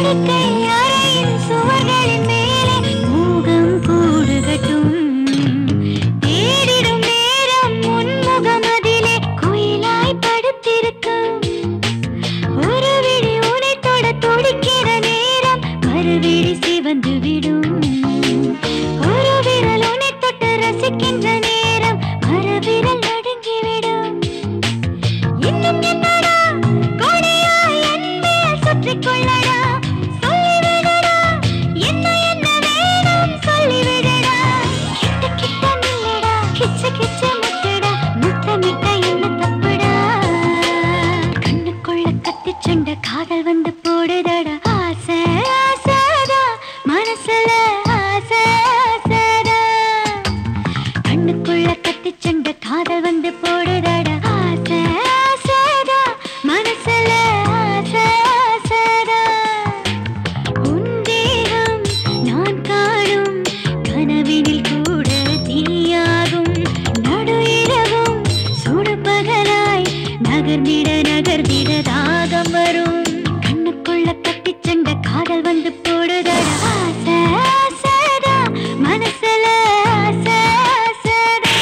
படுக்கை அறையின் சுவர்களின் மேலே மோகம் கூடுகட்டும் தேடிடும் நேரம் உன்முகம் அதிலே குயிலாய் படுத்திருக்கும் ஒரு விழி உனை தொட துடிக்கிற நேரம் மறுவிழி சிவந்து விடும் ஒரு விரல் உனை தொட்டு ரசிக்கின்ற நேரம் மறுவிரல் நடுங்கிவிடும் இன்னும் என்னடா கொடியா என் மேல் சுற்றிக் கொள்ளடா சொல்லிவிடடா என்ன என்ன வேணும் சொல்லிவிடடா கிட்ட கிட்ட நில்லடா கிச்சு கிச்சு முட்டடா முத்தமிட்ட என்ன தப்புடா கண்ணுக்குள்ள கத்தி சண்டை காதல் வந்து போடுதடா ஆசை ஆசைதா மனசுல ஆசை ஆசைதா கண்ணுக்குள்ள கத்தி சண்டை காதல் வந்து போடுதடா ஆசை ஆசைதா மனசுல ஆசை ஆசைதா உன் தேகம் நான் காணும் கனவினில் கூட தீயாகும் நடு இரவும் சுடு பகலாய் நகர்ந்திட நகர்ந்திட தாகம் வரும் கண்ணுக்குள்ள கத்தி சண்டை காதல் வந்து போடுதடா ஆசை ஆசைதா மனசுல ஆசை ஆசைதா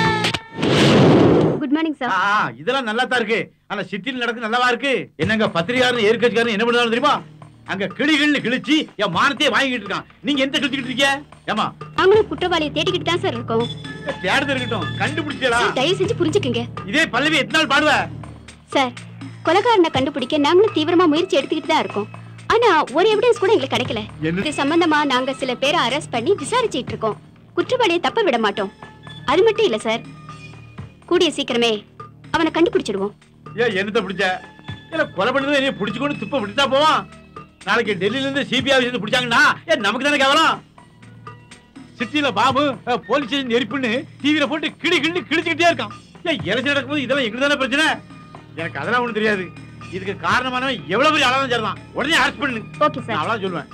குட் மார்னிங் சார் ஆ, இதெல்லாம் நல்லா தான் இருக்கு ஆனா சிட்டில நடக்கு நல்லாவா இருக்கு என்னங்க பத்திரிகாரன் ஏற்கட்சிக்காரன் என்ன பண்ணுறாங்க தெரியுமா அங்க கிளிகள்னு கிழிச்சு என் மானத்தையே வாங்கிட்டு இருக்கான் நீங்க எந்த கிழிச்சுக்கிட்டு இருக்கீங்க ஏமா அவங்களும் குற்றவாளியை தேடிக்கிட்டு தான் சார் இருக்கோம் தேடுது இருக்கட்டும் கண்டுபிடிச்சலா சார், தயவு செஞ்சு புரிஞ்சுக்குங்க இதே பல்லவி எத்தனை நாள் பாடுவ சார் கொலைகாரனை கண்டுபிடிக்க நாங்களும் தீவிரமா முயற்சி எடுத்துக்கிட்டு தான் இருக்கோம் ஆனா ஒரு எவிடன்ஸ் கூட எங்களுக்கு கிடைக்கல என்ன? இது சம்பந்தமா நாங்க சில பேரை அரெஸ்ட் பண்ணி விசாரிச்சிட்டு இருக்கோம் குற்றவாளியை தப்ப விட மாட்டோம் அது மட்டும் இல்ல சார் கூடிய சீக்கிரமே அவனை கண்டுபிடிச்சிடுவோம் ஏன் என்னத்த பிடிச்ச இல்ல கொலை பண்ணது என்ன பிடிச்சுக்கொண்டு துப்ப விட்டுட்டா போவான் நாளைக்கு டெல்லியில இருந்து சிபிஐ ஆஃபீஸ் பிடிச்சாங்கன்னா ஏன் நமக்கு தானே கேவலம் சிட்டில பாபு அஹ், போலீஸ் ஸ்டேஷன் எரிப்புன்னு டிவியில போட்டு கிளி கிளி கிழிச்சுக்கிட்டே இருக்கான் ஏன் எலெக்ஷன் நடக்கும்போது இதெல்லாம் எங்களுக்கு தானே பிரச்சனை எனக்கு அதெல்லாம் ஒண்ணும் தெரியாது இதுக்கு காரணமானவன் எவ்வளவு பெரிய ஆளாலும் சரிதான் உடனே அரெஸ்ட் பண்ணு ஓகே நான் அவ்வளவு சொல்லுவேன்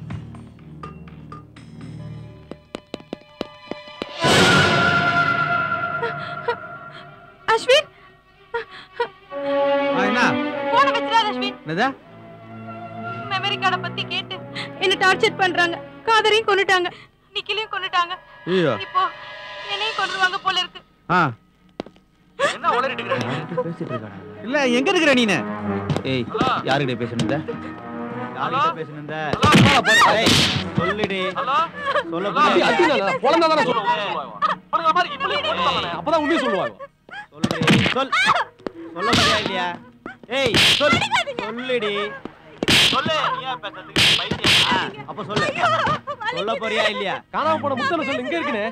அஸ்வின் என்ன போன வச்சிடாத அஸ்வின் என்னது மெமரி கார்டை பத்தி கேட்டு என்ன டார்ச்சர் பண்றாங்க காதரையும் கொன்னுட்டாங்க நிக்கிலையும் கொன்னுட்டாங்க ஐயோ இப்போ என்னையும் கொன்றுவாங்க போல இருக்கு ஆ என்ன உளறிட்டு பேசிட்டு இருக்காடா இல்ல எங்க இருக்கிற நீனு ஏய் யாருக்கிட்ட பேசணுந்த யாருக்கிட்ட பேசணுந்த சொல்லுடி சொல்ல அப்படி அடிக்கல குழந்தை தானே சொல்லுவாங்க பாருங்க மாதிரி இப்படி போடுவாங்க அப்பதான் உண்மையை சொல்லுவாங்க சொல் சொல்ல முடியா இல்லையா ஏய் சொல் சொல்லுடி சொல்லு நீயா பேசுறதுக்கு பைத்தியமா அப்ப சொல்லு சொல்ல போறியா இல்லையா காணாம போன முத்தனை சொல்லு இங்க இருக்குன்னு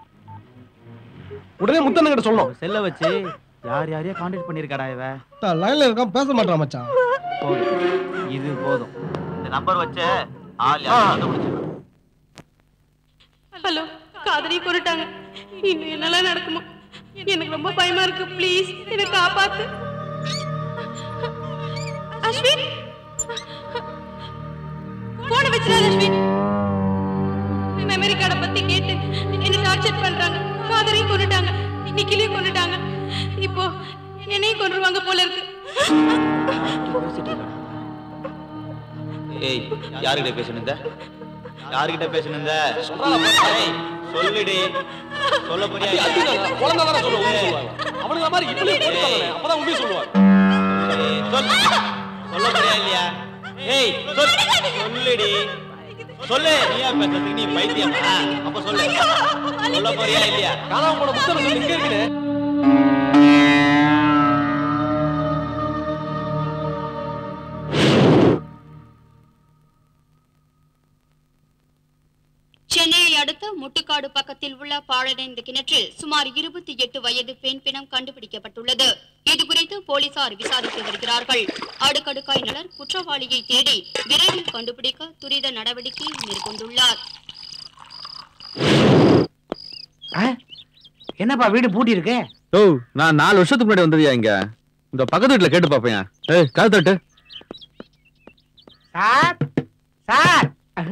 உடனே முத்தனை கிட்ட சொல்லணும் செல்ல வச்சு யார் யாரையோ காண்டாக்ட் பண்ணிருக்காடா இவ லைன்ல இருக்கான் பேச மாட்டான் மச்சான் போதும் இது போதும் இந்த நம்பர் வச்சு ஆள் யாரும் கண்டுபிடிச்சு ஹலோ காதலையும் கொன்னுட்டாங்க இன்னும் என்னெல்லாம் நடக்குமா எனக்கு ரொம்ப பயமா இருக்கு ப்ளீஸ் என்னை காப்பாத்து அஸ்வின் போன வச்சிடாத அஸ்வின் மெமரி கார்டை பத்தி கேட்டு என்ன டார்ச்சர் பண்றாங்க காதலையும் கொன்னுட்டாங்க நிக்கிலையும் கொன்னுட்டாங்க இப்போ என்னையும் கொன்றுவாங்க போல இருக்கு ஏய் யாருக்கிட்ட பேசணுந்த யாருக்கிட்ட பேசணுந்த ஏய் சொல்லுடி சொல்ல போறியா இல்லையா? குழந்தை தானே சொல்லுவாங்க அவனுங்க மாதிரி இப்படி போடுவாங்க அப்பதான் உண்மையை சொல்லுவாங்க ஏய், சொல் சொல்ல போறியா இல்லையா ஏய் சொல் சொல்லுடி சொல்லு நீயா பேசுறதுக்கு நீ பைத்தியமா அப்ப சொல்லு சொல்ல போறியா இல்லையா காணாம போன முத்தனை சொல்லு இங்க இருக்குன்னு சென்னையை அடுத்த முட்டுக்காடு பக்கத்தில் உள்ள பாழடைந்த கிணற்றில் சுமார் இருபத்தி எட்டு வயது பெண் பிணம் கண்டுபிடிக்கப்பட்டுள்ளது இது குறித்து போலீசார் விசாரித்து வருகிறார்கள் அடுக்கடுக்காய் நலர் குற்றவாளியை தேடி விரைவில் கண்டுபிடிக்க துரித நடவடிக்கை மேற்கொண்டுள்ளார் என்னப்பா வீடு பூட்டி இருக்கு ஓ நான் நாலு வருஷத்துக்கு முன்னாடி வந்ததியா இங்க இந்த பக்கத்து வீட்டுல கேட்டு பாப்பேன் ஏய் கால் தட்டு சார் சார்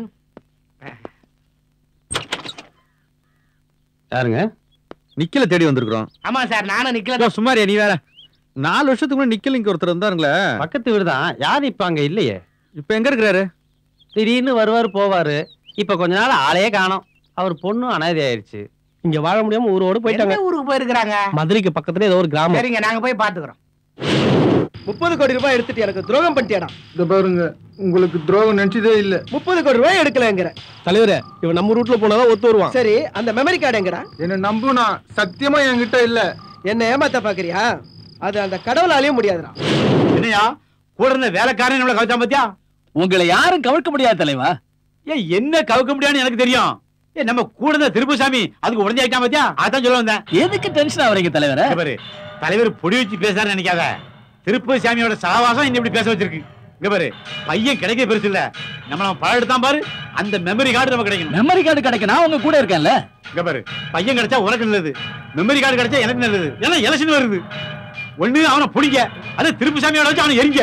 யாருங்க நிக்கல தேடி வந்திருக்கிறோம் ஆமா சார் நானும் நிக்கல யோ, சும்மாரியா நீ வேற நாலு வருஷத்துக்கு முன்னாடி நிக்கல் இங்க ஒருத்தர் இருந்தாருங்களே பக்கத்து வீடு தான் யாரு இப்ப அங்க இல்லையே இப்ப எங்க இருக்கிறாரு திடீர்னு வருவாரு போவாரு இப்ப கொஞ்ச நாள் ஆளையே காணோம் அவர் பொண்ணும் அனாதை ஆயிருச்சு இங்க வாழ முடியாம ஊரோடு போயிட்டாங்க எந்த ஊருக்கு போயிருக்கிறாங்க மதுரைக்கு பக்கத்துல ஏதோ ஒரு கிராமம் சரிங்க நாங்க போய் பாத்துக்கிறோம் முப்பது கோடி ரூபாய் எடுத்துட்டு எனக்கு துரோகம் பண்ணிட்டியாடா இந்த பாருங்க உங்களுக்கு துரோகம் நினைச்சதே இல்ல முப்பது கோடி ரூபாய் எடுக்கலங்கிற தலைவரே இவன் நம்ம ரூட்ல போனாதான் ஒத்து வருவான் சரி அந்த மெமரி கார்டு எங்கடா என்ன நம்புனா சத்தியமா என்கிட்ட இல்ல என்ன ஏமாத்த பாக்குறியா அது அந்த கடவுளாலையும் முடியாதுடா என்னையா கூட இருந்த வேலைக்காரன் நம்மள கவிச்சா பாத்தியா உங்களை யாரும் கவிழ்க்க முடியாது தலைவா ஏன் என்ன கவுக்க முடியாதுன்னு எனக்கு தெரியும் ஏ நம்ம கூட இருந்த திருப்புசாமி அதுக்கு உடனே ஆயிட்டான் பாத்தியா அதான் சொல்ல வந்தேன் எதுக்கு டென்ஷன் ஆவறீங்க தலைவரே இங்க பாரு தலைவர் பொடி வச்சு பேசாருன்னு நினைக்காத திருப்புசாமியோட சாவாசம் இன்னும் இப்படி பேச வச்சிருக்கு இங்க பாரு பையன் கிடைக்க பெருசு இல்ல நம்ம நம்ம பழம் எடுத்தான் பாரு அந்த மெமரி கார்டு நம்ம கிடைக்கணும் மெமரி கார்டு கிடைக்க நான் உங்க கூட இருக்கேன்ல இங்க பாரு பையன் கிடைச்சா உனக்கு நல்லது மெமரி கார்டு கிடைச்சா எனக்கு நல்லது ஏன்னா எலெக்ஷன் வருது ஒண்ணு அவனை பிடிக்க அது திருப்புசாமியோட வச்சு அவனை எரிங்க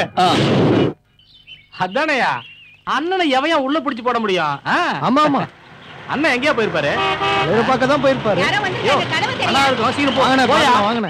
அதானயா அண்ணனை எவையா உள்ள பிடிச்சு போட முடியும் ஆமா ஆமா அண்ணன் எங்கேயா போயிருப்பாரு தலைவரை பார்க்க தான் போயிருப்பாரு யோ, நல்லா இருக்கும் சீக்கிரம் போ. வாங்கண்ணே போயா. பார்க்கலாம், வாங்கண்ணே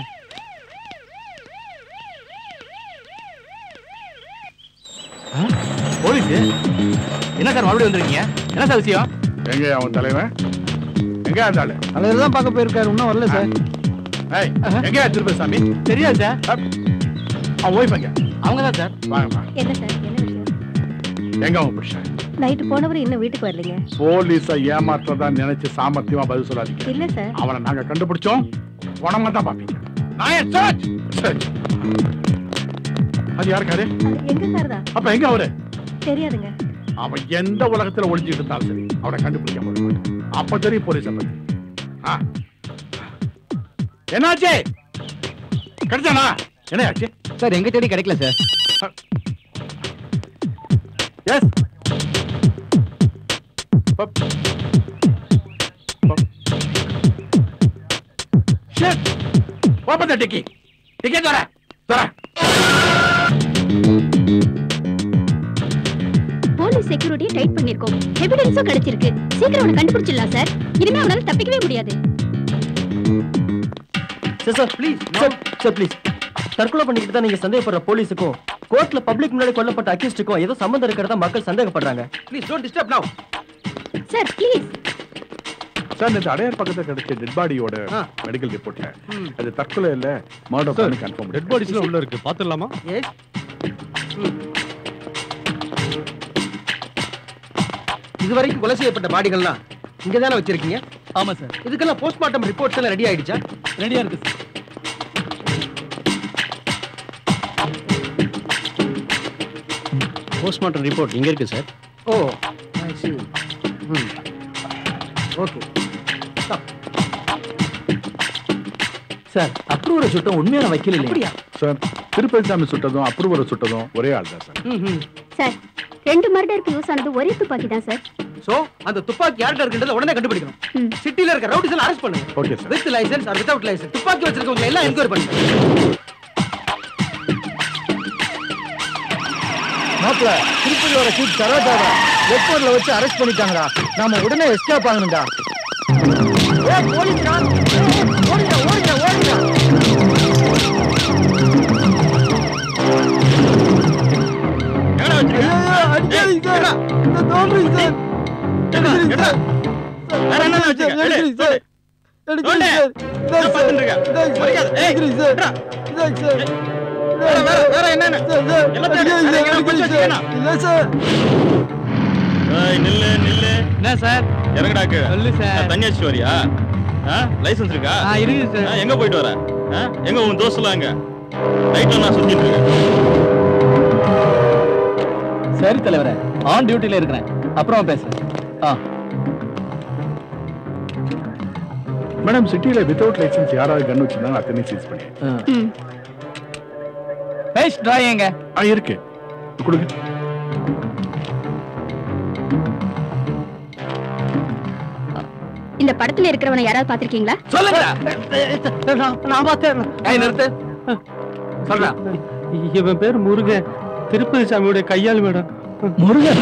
போலீஸ் என்ன சார் மறுபடியும் வந்திருக்கீங்க என்ன சார் விஷயம் எங்க அவன் தலைவன் எங்க அந்த ஆளு தலைவர் தான் பார்க்க போயிருக்காரு இன்னும் வரல சார் ஏய், எங்கயா திருப்பசாமி தெரியாது சார் அவன் ஒய்ஃப் எங்க அவங்க தான் சார் வாங்க வாங்க என்ன சார் என்ன விஷயம் எங்க அவன் புருஷன் நைட்டு போனவர் இன்னும் வீட்டுக்கு வரலைங்க போலீஸ ஏமாற்றதா நினைச்சு சாமர்த்தியமா பதில் சொல்லாதீங்க இல்ல சார் அவனை நாங்க கண்டுபிடிச்சோம் உணவங்க தான் பாப்பீங்க நான் சர்ச் சரி அது யாருக்காரு எங்க சார் தான் அப்ப எங்க அவரு தெரியாதுங்க அவன் எந்த உலகத்துல ஒளிஞ்சிட்டு இருந்தாலும் சரி அவனை கண்டுபிடிக்க முடியும் அப்ப தெரியும் போலீஸ் பத்தி ஆ. என்னாச்சு கிடைச்சானா என்ன ஆச்சு சார் எங்க தேடி கிடைக்கல sir yes Shit! Open the dicky. Dicky தர தர போலீஸ் செக்யூரிட்டியை டைட் பண்ணிருக்கோம் எவிடன்ஸும் கிடைச்சிருக்கு சீக்கிரம் அவனை கண்டுபிடிச்சிடலாம் சார் இனிமே அவனால தப்பிக்கவே முடியாது sir sir please sir sir please தற்கொலை பண்ணிக்கிட்டு தான் நீங்க சந்தேகப்படுற போலீஸுக்கும் கோர்ட்ல பப்ளிக் முன்னாடி கொல்லப்பட்ட அக்யூஸ்டுக்கும் ஏதோ சம்மந்தம் இருக்கிறதா மக்கள் சந்தேகப்படுறாங்க please don't disturb now sir please sir இந்த அடையார் பக்கத்துல கிடைச்ச டெட் பாடியோட மெடிக்கல் ரிப்போர்ட்ல அது தற்கொலை இல்ல மர்டர் பண்ணி கன்ஃபார்ம் டெட் பாடிஸ்ல உள்ள இருக்கு பாத்துடலாமா எஸ் இதுவரைக்கும் கொலை செய்யப்பட்ட பாடிகள்லாம் இங்க தானே வச்சிருக்கீங்க ஆமா சார் இதுக்கெல்லாம் போஸ்ட்மார்ட்டம் ரிப்போர்ட்ஸ் எல்லாம் ரெடி ஆயிடுச்சா ரெடியா இருக்கு சார் போஸ்ட்மார்ட்டம் ரிப்போர்ட் இங்க இருக்கு sir oh I see hmm okay sir அப்ரூவரை சுட்டம் உண்மையான வக்கீல் இல்லையா சார் திருப்பதி சாமி சுட்டதும் அப்ரூவரை சுட்டதும் ஒரே ஆள் தான் சார் சார் ரெண்டு மர்டருக்கு யூஸ் ஆனது ஒரே துப்பாக்கி தான் சார் சோ அந்த துப்பாக்கி யார்கிட்ட இருக்குன்றத உடனே கண்டுபிடிக்கணும் சிட்டில இருக்க ரவுடிஸ் எல்லாம் அரெஸ்ட் பண்ணுங்க okay sir with licence or without licence துப்பாக்கி வச்சிருக்கவங்க எல்லாம் என்கொயரி பண்ணுங்க மாப்பிள திருப்பதியோட சீட் சரோஜாவை வெப்பூர்ல வச்சு அரெஸ்ட் பண்ணிட்டாங்கடா நாம உடனே எஸ்கேப் ஆகணும்டா ஏய் போலீஸ்டா ஓடுங்க ஓடுங்க ஓடுங்க நில்லு நில்லு என்ன சார் இறங்கடாக்கு சொல்லு சார் தண்ணி அடிச்சு வரியா லைசன்ஸ் இருக்கா ஆ, இருக்குது சார். ஆ, எங்க போயிட்டு வர ஆ, எங்க உன் தோஸ்லாம் எங்க நைட்ல நான் சுத்திட்டு இருக்கேன் சரி தலைவரே ஆன் டியூட்டில இருக்கிறேன் அப்புறம் பேசுறேன் ஆ மேடம் சிட்டில வித்தவுட் லைசென்ஸ் யாராவது கன் வச்சிருந்தாங்க அத்தனை சீஸ் பண்ணி பேஸ் டிராயிங்க ஆ இருக்கு கொடுங்க இந்த படத்துல இருக்கிறவனை யாராவது பாத்திருக்கீங்களா சொல்லுங்க நான் பார்த்தேன் ஏய் நிறுத்து சொல்றா இவன் பேர் முருகன் திருப்பதி சாமியோட கையாள் மேடம் முருகன்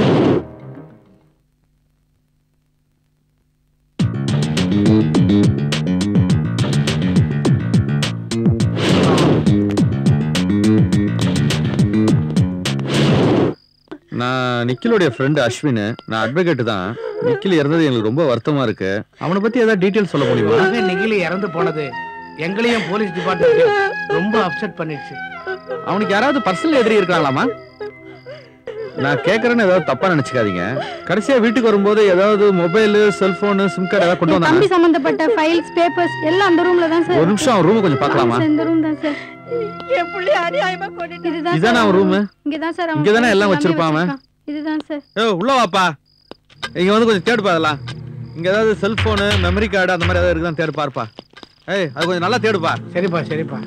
நான் நிக்கிலுடைய ஃப்ரெண்டு அஸ்வின் நான் அட்வொகேட் தான் நிக்கில் இறந்தது எங்களுக்கு ரொம்ப வருத்தமா இருக்கு அவனை பத்தி ஏதாவது டீட்டெயில் சொல்ல முடியுமா மகன் நிகிலி இறந்து போனது எங்களையும் போலீஸ் டிபார்ட்மெண்ட் ரொம்ப அப்செட் பண்ணிடுச்சு அவனுக்கு யாராவது பர்சனல் எதிரி இருக்காங்களாமா நான் கேட்கறேன்னு ஏதாவது தப்பா நினைச்சுக்காதீங்க கடைசியா வீட்டுக்கு வரும்போது ஏதாவது மொபைல் செல்போனு சிம் கார்டு ஏதாவது கொண்டு தம்பி வந்தாங்க சம்பந்தப்பட்ட ஃபைல்ஸ் பேப்பர்ஸ் எல்லாம் அந்த ரூம்ல தான் சார் ஒரு நிமிஷம் அவன் ரூமை கொஞ்சம் பார்க்கலாமா ஆமா சார், இந்த ரூம் தான் சார் என் புள்ளி அநியாயமா கொண்டுட்டு இதுதான் இதானே அவன் ரூமு இங்கதான் சார் அவன் இங்கதானே எல்லாம் எல்லாமே வச்சிருப்பான் அவன். வச்சிருக்கான். இதுதான் சார் ஏ உள்ள வாப்பா இங்க வந்து கொஞ்சம் தேடுப்பா அதெல்லாம் இங்க ஏதாவது செல்போனு மெமரி கார்டு அந்த மாதிரி ஏதாவது இருக்குதான் தேடு பாருப்பா ஏய் அது கொஞ்சம் நல்லா தேடுப்பா சரிப்பா சரிப்பா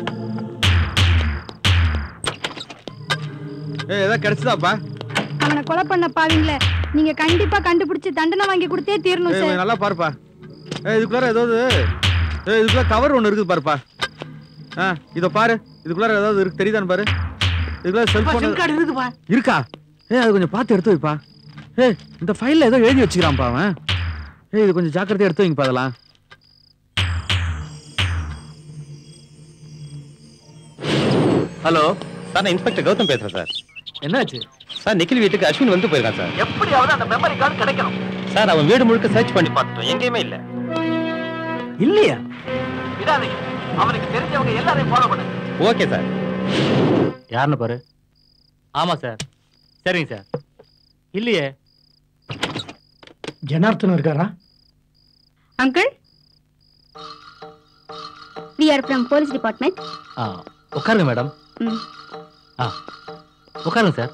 ஏய் ஏதாவது கிடைச்சதாப்பா அவனை கொலை பண்ண பாவீங்களே நீங்க கண்டிப்பா கண்டுபிடிச்சு தண்டனை வாங்கி கொடுத்தே தீரணும் ஏய் சார் கொஞ்சம் நல்லா பாருப்பா ஏய் இதுக்குள்ளார ஏதாவது ஏய் இதுக்குள்ள கவர் ஒன்று இருக்குது பாருப்பா ஆ இதோ பாரு இதுக்குள்ளார ஏதாவது இருக்கு தெரியுதான்னு பாரு இதுக்குள்ள செல்போன் சிம் கார்டு இருக்குப்பா இருக்கா ஏய் அது கொஞ்சம் பார்த்து எடுத்து வைப்பா ஏய் இந்த ஃபைல்ல ஏதோ எழுதி வச்சுக்கிறான்ப்பா அவன் ஏய் இது கொஞ்சம் ஜாக்கிரதையா எடுத்து வைங்கப்பா அதெல்லாம் ஹலோ சார் நான் இன்ஸ்பெக்டர் கௌதம் பேசுறேன் சார் என்னாச்சு சார் நிக்கில் வீட்டுக்கு அஸ்வின் வந்து போயிருக்கான் சார் எப்படியாவது அந்த மெமரி கார்டு கிடைக்கணும் சார் அவன் வீடு முழுக்க சர்ச் பண்ணி பார்த்துட்டோம் எங்கேயுமே இல்ல இல்லையா விடாதீங்க அவனுக்கு தெரிஞ்சவங்க எல்லாரையும் ஃபாலோ பண்ணுங்க ஓகே சார் யாருன்னு பாரு ஆமா சார் சரிங்க சார் இல்லையே ஜனார்த்தனம் இருக்காரா uncle we are from police department ஆ உட்காருங்க மேடம் ம் ஆ உட்காருங்க சார்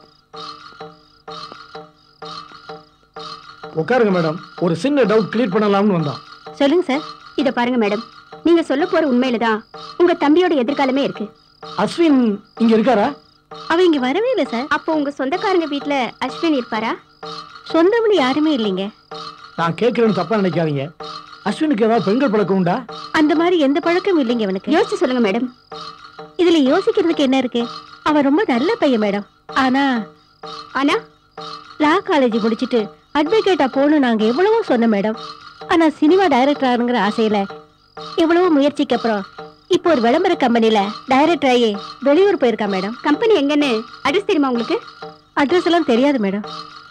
உட்காருங்க மேடம் ஒரு சின்ன டவுட் கிளியர் பண்ணலாம்னு வந்தோம் சொல்லுங்க சார் இத பாருங்க மேடம் நீங்க சொல்ல போற உண்மையில தான் உங்க தம்பியோட எதிர்காலமே இருக்கு அஸ்வின் இங்க இருக்காரா அவ இங்க வரவே இல்ல சார் அப்போ உங்க சொந்தக்காரங்க வீட்ல அஸ்வின் இருப்பாரா சொந்தம்னு யாருமே இல்லைங்க நான் கேட்கிறேன்னு தப்பா நினைக்காதீங்க அஸ்வினுக்கு ஏதாவது பெண்கள் பழக்கம் உண்டா அந்த மாதிரி எந்த பழக்கம் இல்லைங்க அவனுக்கு யோசிச்சு சொல்லுங்க மேடம் இதுல யோசிக்கிறதுக்கு என்ன இருக்கு அவன் ரொம்ப நல்ல பையன் மேடம் ஆனா ஆனா லா காலேஜ் முடிச்சிட்டு அட்வொகேட்டா போகணும் நாங்க எவ்வளவோ சொன்னோம் மேடம் ஆனா சினிமா டைரக்டர் ஆகணுங்கிற ஆசையில எவ்வளவோ முயற்சிக்கு அப்புறம் இப்போ ஒரு விளம்பர கம்பெனில டைரக்டர் ஆகி வெளியூர் போயிருக்கா மேடம் கம்பெனி எங்கன்னு அட்ரஸ் தெரியுமா உங்களுக்கு அட்ரஸ் எல்லாம் தெரியாது மேடம்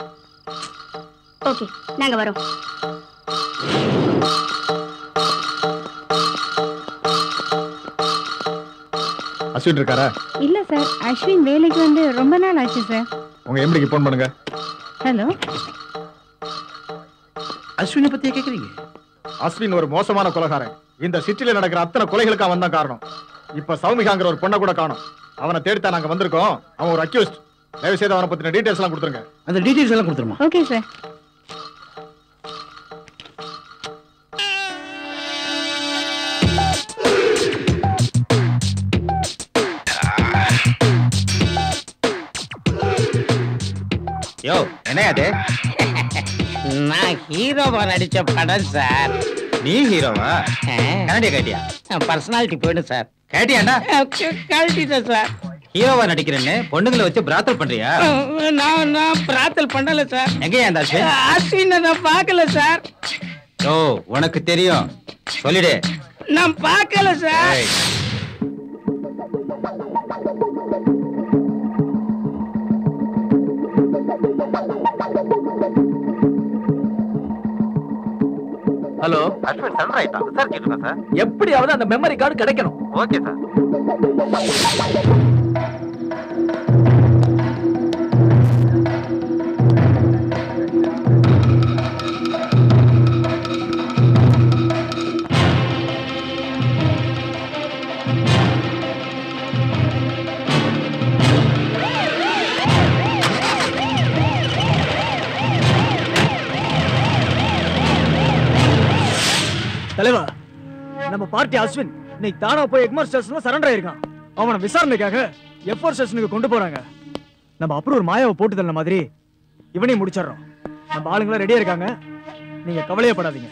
ஓகே நாங்க வரோம் அஸ்வின் இருக்காரா இல்ல சார் அஸ்வின் வேலைக்கு வந்து ரொம்ப நாள் ஆச்சு சார் உங்க எம்டிக்கு ஃபோன் பண்ணுங்க ஹலோ அஸ்வினை பத்தியே கேக்குறீங்க அஸ்வின் ஒரு மோசமான கொலைகாரன் இந்த சிட்டில நடக்கிற அத்தனை கொலைகளுக்கு அவன் தான் காரணம் இப்ப சௌமிகாங்கிற ஒரு பொண்ணை கூட காணும் அவனை தேடித்தான் நாங்க வந்திருக்கோம் அவன் ஒரு அக்யூஸ்ட் தயவு செய்து அவனை பத்தின டீடைல்ஸ் எல்லாம் கொடுத்துருங்க அந்த டீடைல்ஸ் எல்லாம் கொடுத்துருமா ஓகே சார் யோ என்ன அது நான் ஹீரோவா நடிச்ச படம் சார் நீ ஹீரோவா கரண்டியா கேட்டியா பர்சனாலிட்டி போயிடும் சார் கேட்டியாண்டா கழட்டிட்டேன் சார் ஹீரோவா நடிக்கிறேன்னு பொண்ணுங்களை வச்சு பிராத்தல் பண்றியா நான் நான் பிரார்த்தல் பண்ணல சார் எங்கேயா அந்த அஸ்வின் அஸ்வினை நான் பார்க்கல சார் ஓ உனக்கு தெரியும் சொல்லிடு நான் பார்க்கல சார் ஏய். ஹலோ அஸ்வின் சன் ரைட்டா விசாரிச்சுட்டு இருக்கேன் சார் எப்படியாவது அந்த மெமரி கார்டு கிடைக்கணும் ஓகே சார் தலைவா நம்ம பார்ட்டி அஸ்வின் இன்னைக்கு தானா போய் எக்மோர் ஸ்டேஷன்ல சரண்டர் ஆயிருக்கான் அவனை விசாரணைக்காக எஃப்ஆர் ஸ்டேஷனுக்கு கொண்டு போறாங்க நம்ம அப்புறம் ஒரு மாயாவை போட்டு தள்ள மாதிரி இவனையும் முடிச்சிடுறோம் நம்ம ஆளுங்களாம் ரெடியா இருக்காங்க நீங்க கவலையே படாதீங்க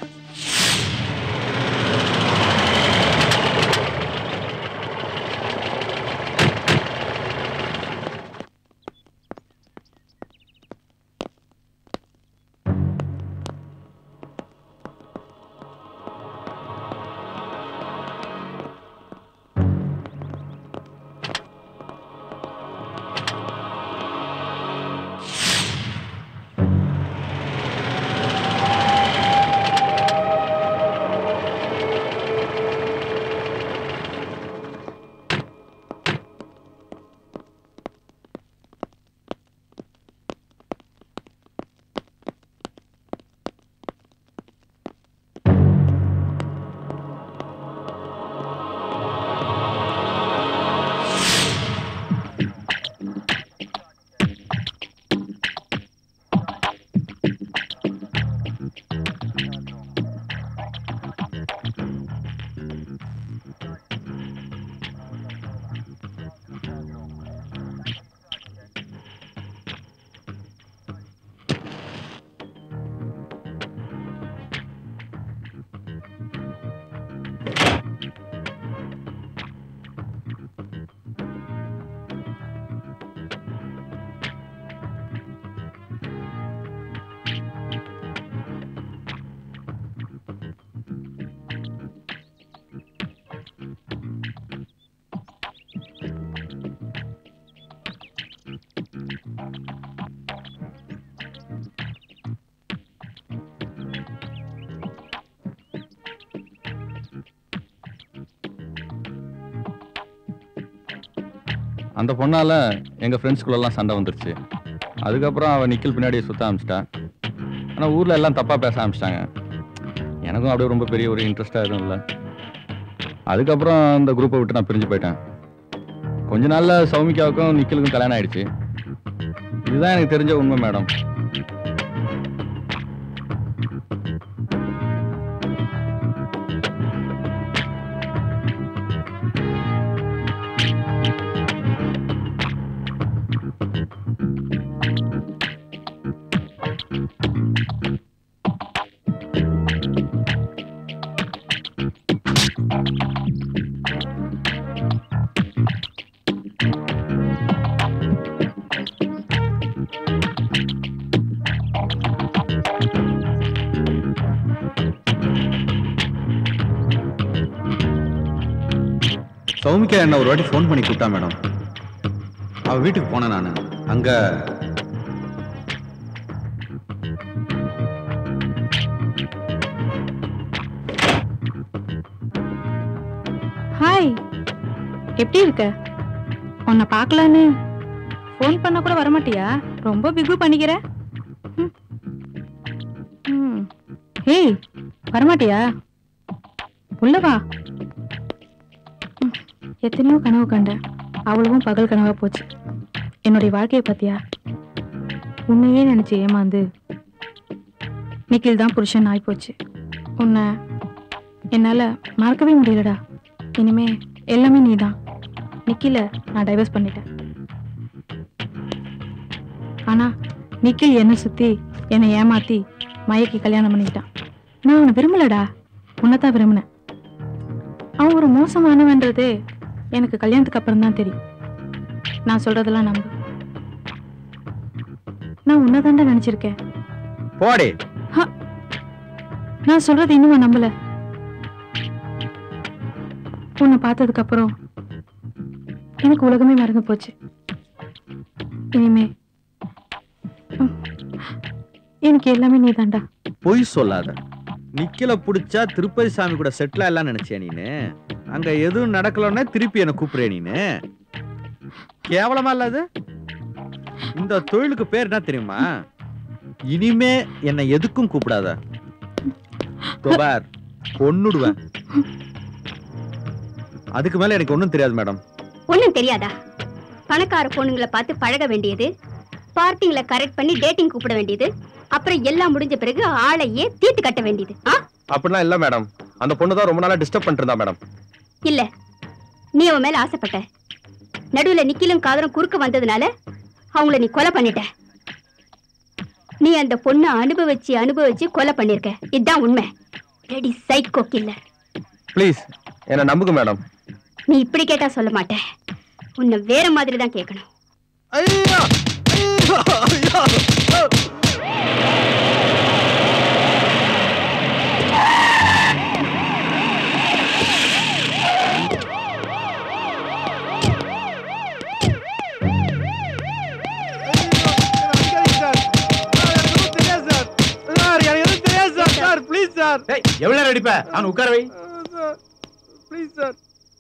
அந்த பொண்ணால எங்க ஃப்ரெண்ட்ஸ்குள்ளெல்லாம் சண்டை வந்துருச்சு அதுக்கப்புறம் அவ நிக்கில் பின்னாடியே சுத்த ஆரம்பிச்சிட்டா ஆனா ஊர்ல எல்லாம் தப்பா பேச ஆரம்பிச்சிட்டாங்க எனக்கும் அப்படியே ரொம்ப பெரிய ஒரு இன்ட்ரெஸ்டா எதுவும் இல்லை அதுக்கப்புறம் அந்த குரூப்பை விட்டு நான் பிரிஞ்சு போயிட்டேன் கொஞ்ச நாள்ல சௌமிகாவுக்கும் நிக்கிலுக்கும் கல்யாணம் ஆயிடுச்சு இதுதான் எனக்கு தெரிஞ்ச உண்மை மேடம் சௌமிகா என்ன ஒரு வாட்டி ஃபோன் பண்ணி கூப்பிட்டா மேடம் அவ வீட்டுக்கு போனேன் நான் அங்க ஹாய் எப்படி இருக்க உன்னை பார்க்கலான்னு ஃபோன் பண்ண கூட வரமாட்டியா ரொம்ப பிகு பண்ணிக்கிற ம். ம். ஏய் வரமாட்டியா உள்ள வா ம். எத்தனையோ கனவு கண்டேன் அவ்வளவும் பகல் கனவா போச்சு என்னுடைய வாழ்க்கையை பார்த்தியா உன்னையே நினைச்சு ஏமாந்து நிக்கில் தான் புருஷன் ஆயிப்போச்சு உன்னை என்னால மறக்கவே முடியலடா இனிமே எல்லாமே நீதான் நிக்கில நான் டைவர்ஸ் பண்ணிட்டேன் ஆனா நிக்கில் என்ன சுத்தி என்னை ஏமாத்தி மயக்கி கல்யாணம் பண்ணிக்கிட்டான் நான் அவனை விரும்பலடா உன்னைத்தான் விரும்பினேன் அவன் ஒரு மோசமானவன்றதே எனக்கு கல்யாணத்துக்கு அப்புறம் தான் தெரியும் நான் சொல்றதெல்லாம் நம்பு நான் உன்னதாண்டா நினைச்சிருக்கேன் போடே ஹ! நான் சொல்றது இன்னுமா நம்பல உன்னை பார்த்ததுக்கு அப்புறம் எனக்கு உலகமே மறந்து போச்சு இனிமே ம், எனக்கு எல்லாமே நீ தாண்டா பொய் சொல்லாத நிக்கல புடிச்சா திருப்பதி சாமி கூட செட்டில் ஆகலாம் நினைச்சியா நீனு அங்க எதுவும் நடக்கலன்னா திருப்பி என்ன கூப்பிடுற நீனு கேவலமா இல்லாது இந்த தொழிலுக்கு பேர் என்ன தெரியுமா இனிமே என்னை எதுக்கும் கூப்பிடாத கோபார் கொன்னுடுவேன் அதுக்கு மேல எனக்கு ஒண்ணும் தெரியாது மேடம் ஒண்ணும் தெரியாதா பணக்கார பொண்ணுங்களை பார்த்து பழக வேண்டியது பார்ட்டிங்களை கரெக்ட் பண்ணி டேட்டிங் கூப்பிட வேண்டியது அப்புறம் எல்லாம் முடிஞ்ச பிறகு ஆளையே தீர்த்து கட்ட வேண்டியது ஆ அப்படிலாம் இல்ல மேடம் அந்த பொண்ணு தான் ரொம்ப நாளா டிஸ்டர்ப் பண்ணிட்டு இருந்தா மேடம் இல்ல நீ அவன் மேல ஆசைப்பட்ட நடுவுல நிக்கிலும் காதலும் குறுக்க வந்ததுனால அவங்கள நீ கொலை பண்ணிட்ட நீ அந்த பொண்ணை அனுபவிச்சு அனுபவிச்சு கொலை பண்ணிருக்க இதுதான் உண்மை ரெடி சைக்கோ கில்லர் ப்ளீஸ் என்ன நம்புங்க மேடம் நீ இப்படி கேட்டா சொல்ல மாட்டேன் உன்னை வேற மாதிரி தான் கேட்கணும் சார் ப்ளீஸ் சார் எவ்வளவு நேரம் அடிப்ப அவன் உட்கார வை ப்ளீஸ் சார்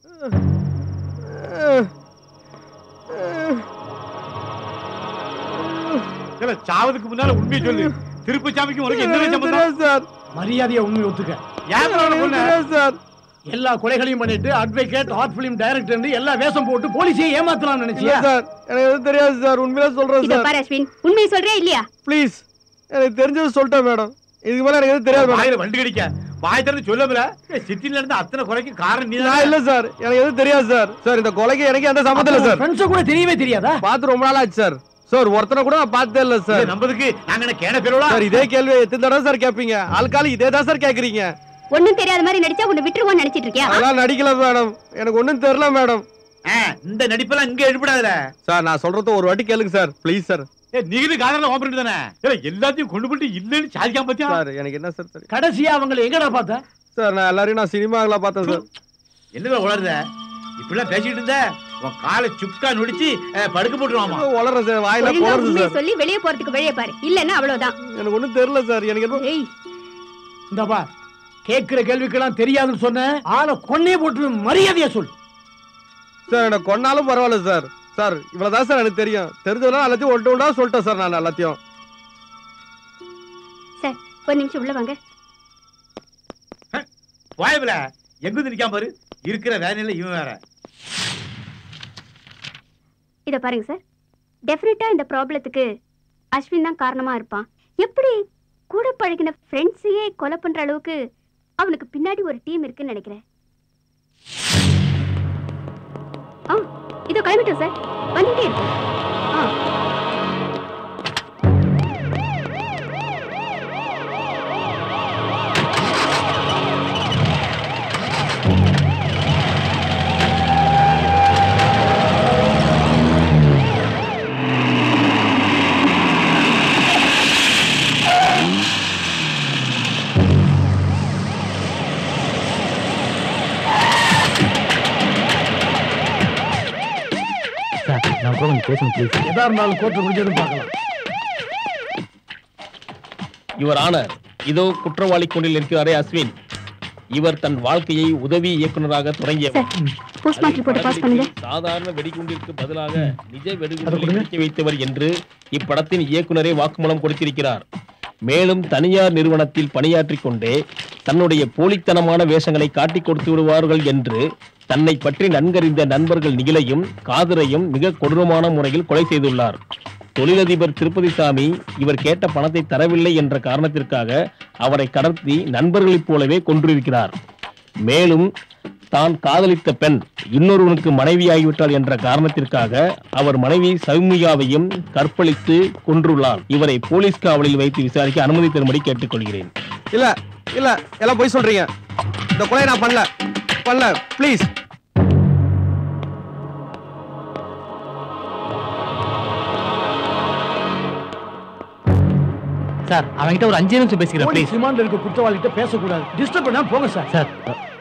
இல்ல, சாவதுக்கு முன்னால உண்மையை சொல்லு திருப்பு சாமிக்கு உனக்கு என்ன சம்பந்தம் சார் மரியாதையை உண்மை ஒத்துக்க ஏன் bro அவனை கொன்ன? சார் எல்லா கொலைகளையும் பண்ணிட்டு அட்வொகேட் ஹாட் பிலிம் டைரக்டர் எல்லா வேஷம் போட்டு போலீஸையே ஏமாத்தலாம் நினைச்சியா சார் எனக்கு எதுவும் தெரியாது சார் உண்மையில சொல்றேன் இத சார் பாரு அஸ்வின் உண்மையை சொல்றியா இல்லையா ப்ளீஸ் எனக்கு தெரிஞ்சது சொல்லிட்டேன் மேடம் இதுக்கு மேல எனக்கு எதுவும் தெரியாது வாயில மேடம் வண்டு கடிக்க வாய் திறந்து சொல்லல சிட்டில இருந்து அத்தனை குறைக்கு காரணம் நீ நான் இல்ல சார் எனக்கு எதுவும் தெரியாது சார் சார் இந்த கொலைக்கு எனக்கு எந்த சம்மந்தம் இல்ல சார் ஃப்ரெண்ட்ஸ் கூட தெரியவே தெரியாதா பார்த்து ரொம்ப நாள் ஆச்சு சார் சார் ஒருத்தனை கூட நான் பார்த்ததே இல்ல சார் நம்பதுக்கு நாங்க என்ன கேன பெருவா சார் இதே கேள்வி எத்தனை தடவை சார் கேட்பீங்க ஆள்காலி இதே தான் சார் கேக்குறீங்க ஒண்ணும் தெரியாத மாதிரி நடிச்சா உன்னை விட்டுருவோம்னு நினைச்சிட்டு இருக்கியா அதெல்லாம் நடிக்கல மேடம் எனக்கு ஒண்ணும் தெரியல மேடம் இந்த நடிப்பெல்லாம் இங்க எடுபடாதுல சார் நான் சொல்றது ஒரு வாட்டி கேளுங்க சார் ப்ளீஸ் சார் ஏ நீங்க காதல ஓபன் தானே இல்ல எல்லாத்தையும் கொண்டு போட்டு இல்லன்னு சாதிக்காம பத்தியா சார் எனக்கு என்ன சார் தெரியும் கடைசியா அவங்களை எங்கடா பார்த்த சார் நான் எல்லாரையும் நான் சினிமாவில் பார்த்தேன் சார் என்னல உளருத இப்படிலாம் பேசிட்டு இருந்த உன் காலை சுக்கா நொடிச்சு அஹ், படுக்க போட்டுருவாமா வளர்ற சார் வாயில ஒழுங்கா குளருது உண்மையை சார் சொல்லி வெளியே போறதுக்கு வழியை பாரு இல்லன்னா அவ்வளவுதான் எனக்கு ஒண்ணும் தெரியல சார் எனக்கு என்னமோ இந்த பா கேட்கிற கேள்விக்கெல்லாம் தெரியாதுன்னு சொன்னேன் ஆளை கொன்னே போட்டு மரியாதையா சொல் சார் எனக்கு கொன்னாலும் பரவாயில்ல சார் சார் இவ்வளவுதான் சார் எனக்கு தெரியும் தெரிஞ்சதெல்லாம் எல்லாத்தையும் ஒன்று ஒன்றா சொல்லிட்டேன் சார் நான் எல்லாத்தையும் சார் ஒரு நிமிஷம் உள்ள வாங்க வாயபில எங்க வந்து நிக்காம பாரு இருக்கிற வேலையில இவன் வேற இத பாருங்க சார் டெஃபினட்டா இந்த ப்ராப்ளத்துக்கு அஸ்வின் தான் காரணமா இருப்பான் எப்படி கூட பழகின ஃப்ரெண்ட்ஸையே கொலை பண்ற அளவுக்கு அவனுக்கு பின்னாடி ஒரு டீம் இருக்குன்னு நினைக்கிறேன் ஆ இதோ கிளம்பிட்டோம் சார் வந்துட்டே இருக்கோம் ஆ சார் நான் கூட கொஞ்சம் பேசணும் ப்ளீஸ் எதா இருந்தாலும் கோர்ட்டில் முடிஞ்சதும் பார்க்கலாம் யுவர் ஆனர் இதோ குற்றவாளி கொண்டில் இருக்கிறாரே அஸ்வின் இவர் தன் வாழ்க்கையை உதவி இயக்குனராக தொடங்கியவர் போஸ்ட்மார்ட் ரிப்போர்ட் பாஸ் பண்ணுங்க சாதாரண வெடிகுண்டிற்கு பதிலாக நிஜ வெடிகுண்டை வெடிக்க வைத்தவர் என்று இப்படத்தின் இயக்குனரே வாக்குமூலம் கொடுத்திருக்கிறார் மேலும் தனியார் நிறுவனத்தில் பணியாற்றிக் கொண்டே தன்னுடைய போலித்தனமான வேஷங்களை காட்டிக் கொடுத்து விடுவார்கள் என்று தன்னை பற்றி நன்கறிந்த நண்பர்கள் நிகிலையும் காதரையும் மிக கொடூரமான முறையில் கொலை செய்துள்ளார் தொழிலதிபர் திருப்பதிசாமி இவர் கேட்ட பணத்தை தரவில்லை என்ற காரணத்திற்காக அவரை கடத்தி நண்பர்களைப் போலவே கொன்றிருக்கிறார் மேலும் தான் காதலித்த பெண் இன்னொருவனுக்கு மனைவியாகிவிட்டாள் என்ற காரணத்திற்காக அவர் மனைவி சௌமியாவையும் கற்பழித்து கொன்றுள்ளார் இவரை போலீஸ் காவலில் வைத்து விசாரிக்க அனுமதி தரும்படி கேட்டுக்கொள்கிறேன் இல்ல இல்ல எல்லாம் போய் சொல்றீங்க இந்த கொலையை நான் பண்ணல பண்ணல ப்ளீஸ் சார் அவன்கிட்ட ஒரு அஞ்சு நிமிஷம் பேசிக்கிறேன் போலீஸ் ப்ளீஸ் ரிமாண்ட்ல இருக்க குற்றவாளிகிட்ட பேசக்கூடாது டிஸ்டர்ப் பண்ணாம போங்க சார் சார்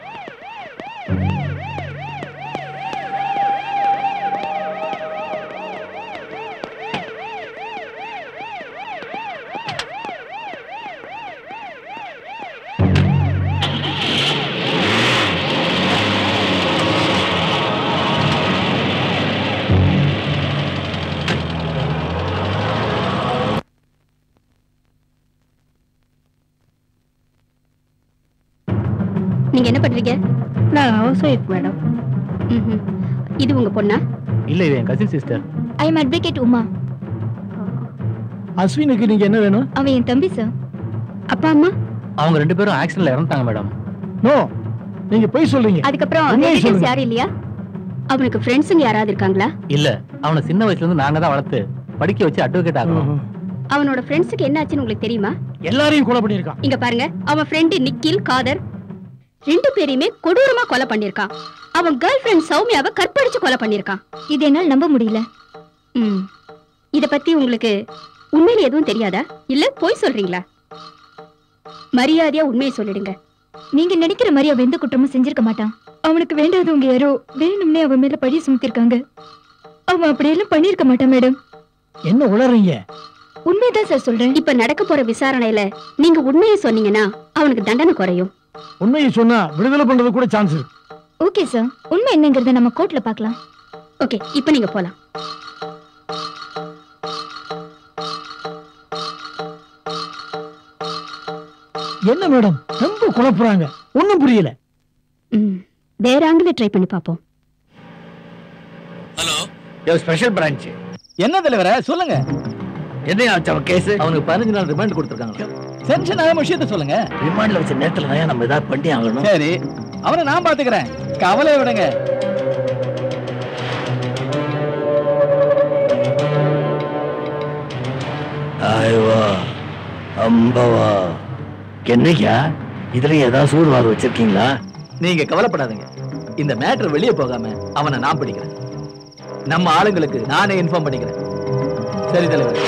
நீங்க என்ன பண்றீங்க நான் ஹவுஸ் ஒய்ஃப் மேடம் ம்ஹும். இது உங்க பொண்ணா இல்ல இது என் cousin sister I am advocate Uma அஸ்வினுக்கு நீங்க என்ன வேணும் அவன் என் தம்பி சார் அப்பா அம்மா அவங்க ரெண்டு பேரும் ஆக்சிடென்ட்ல இறந்துட்டாங்க மேடம் நோ நீங்க போய் சொல்றீங்க அதுக்கப்புறம் உண்மையை relatives சொல்லுங்க. யாரும் இல்லையா அவனுக்கு ஃப்ரெண்ட்ஸுங்க யாராவது இருக்காங்களா இல்ல அவனை சின்ன வயசுல இருந்து நாங்க தான் வளர்த்து படிக்க வச்சு அட்வொகேட் ஆகணும் அவனோட ஃப்ரெண்ட்ஸுக்கு என்ன ஆச்சுன்னு உங்களுக்கு தெரியுமா எல்லாரையும் கொலை பண்ணிருக்கான் இங்க பாருங்க அவன் ஃப்ரெண்டு நிக்கில் காதர் ரெண்டு பேரையுமே கொடூரமா கொலை பண்ணிருக்கான் அவன் கேர்ள் ஃப்ரெண்ட் சௌமியாவை கற்பழிச்சு கொலை பண்ணிருக்கான் இது என்னால் நம்ப முடியல ம் இத பத்தி உங்களுக்கு உண்மையில எதுவும் தெரியாதா இல்ல போய் சொல்றீங்களா மரியாதையா உண்மையை சொல்லிடுங்க நீங்க நினைக்கிற மாதிரி அவன் எந்த குற்றமும் செஞ்சிருக்க மாட்டான் அவனுக்கு வேண்டாதவங்க யாரோ வேணும்னே அவன் மேல பழி சுமத்திருக்காங்க அவன் அப்படியெல்லாம் பண்ணிருக்க மாட்டான் மேடம் என்ன உளறீங்க உண்மைதான் சார் சொல்றேன் இப்ப நடக்க போற விசாரணையில நீங்க உண்மையை சொன்னீங்கன்னா அவனுக்கு தண்டனை குறையும் உண்மையை சொன்னா விடுதலை பண்றது கூட சான்ஸ் இருக்கு ஓகே சார் உண்மை என்னங்கறத நம்ம கோர்ட்ல பார்க்கலாம் ஓகே இப்ப நீங்க போலாம் என்ன மேடம் ரொம்ப குழப்புறாங்க ஒண்ணும் புரியல ம் வேற ஆங்கில ட்ரை பண்ணி பாப்போம் ஸ்பெஷல் பிரான்ச் என்ன தலைவர சொல்லுங்க என்ன ஆச்சு அவன் கேஸ் அவனுக்கு பதினஞ்சு நாள் ரிமாண்ட் கொடுத்துருக்காங்க சென்ஷன் ஆகாம விஷயத்த சொல்லுங்க ரிமாண்ட்ல வச்ச நேரத்துல தான் நம்ம ஏதாவது பண்ணி ஆகணும் சரி அவனை நான் பாத்துக்கிறேன் கவலை விடுங்க ஆய்வா அம்பவா என்னையா இதுல ஏதாவது சூடுவாது வச்சிருக்கீங்களா நீங்க கவலைப்படாதீங்க இந்த மேட்டர் வெளியே போகாம அவனை நான் பிடிக்கிறேன் நம்ம ஆளுங்களுக்கு நானே இன்ஃபார்ம் பண்ணிக்கிறேன் சரி தலைவர்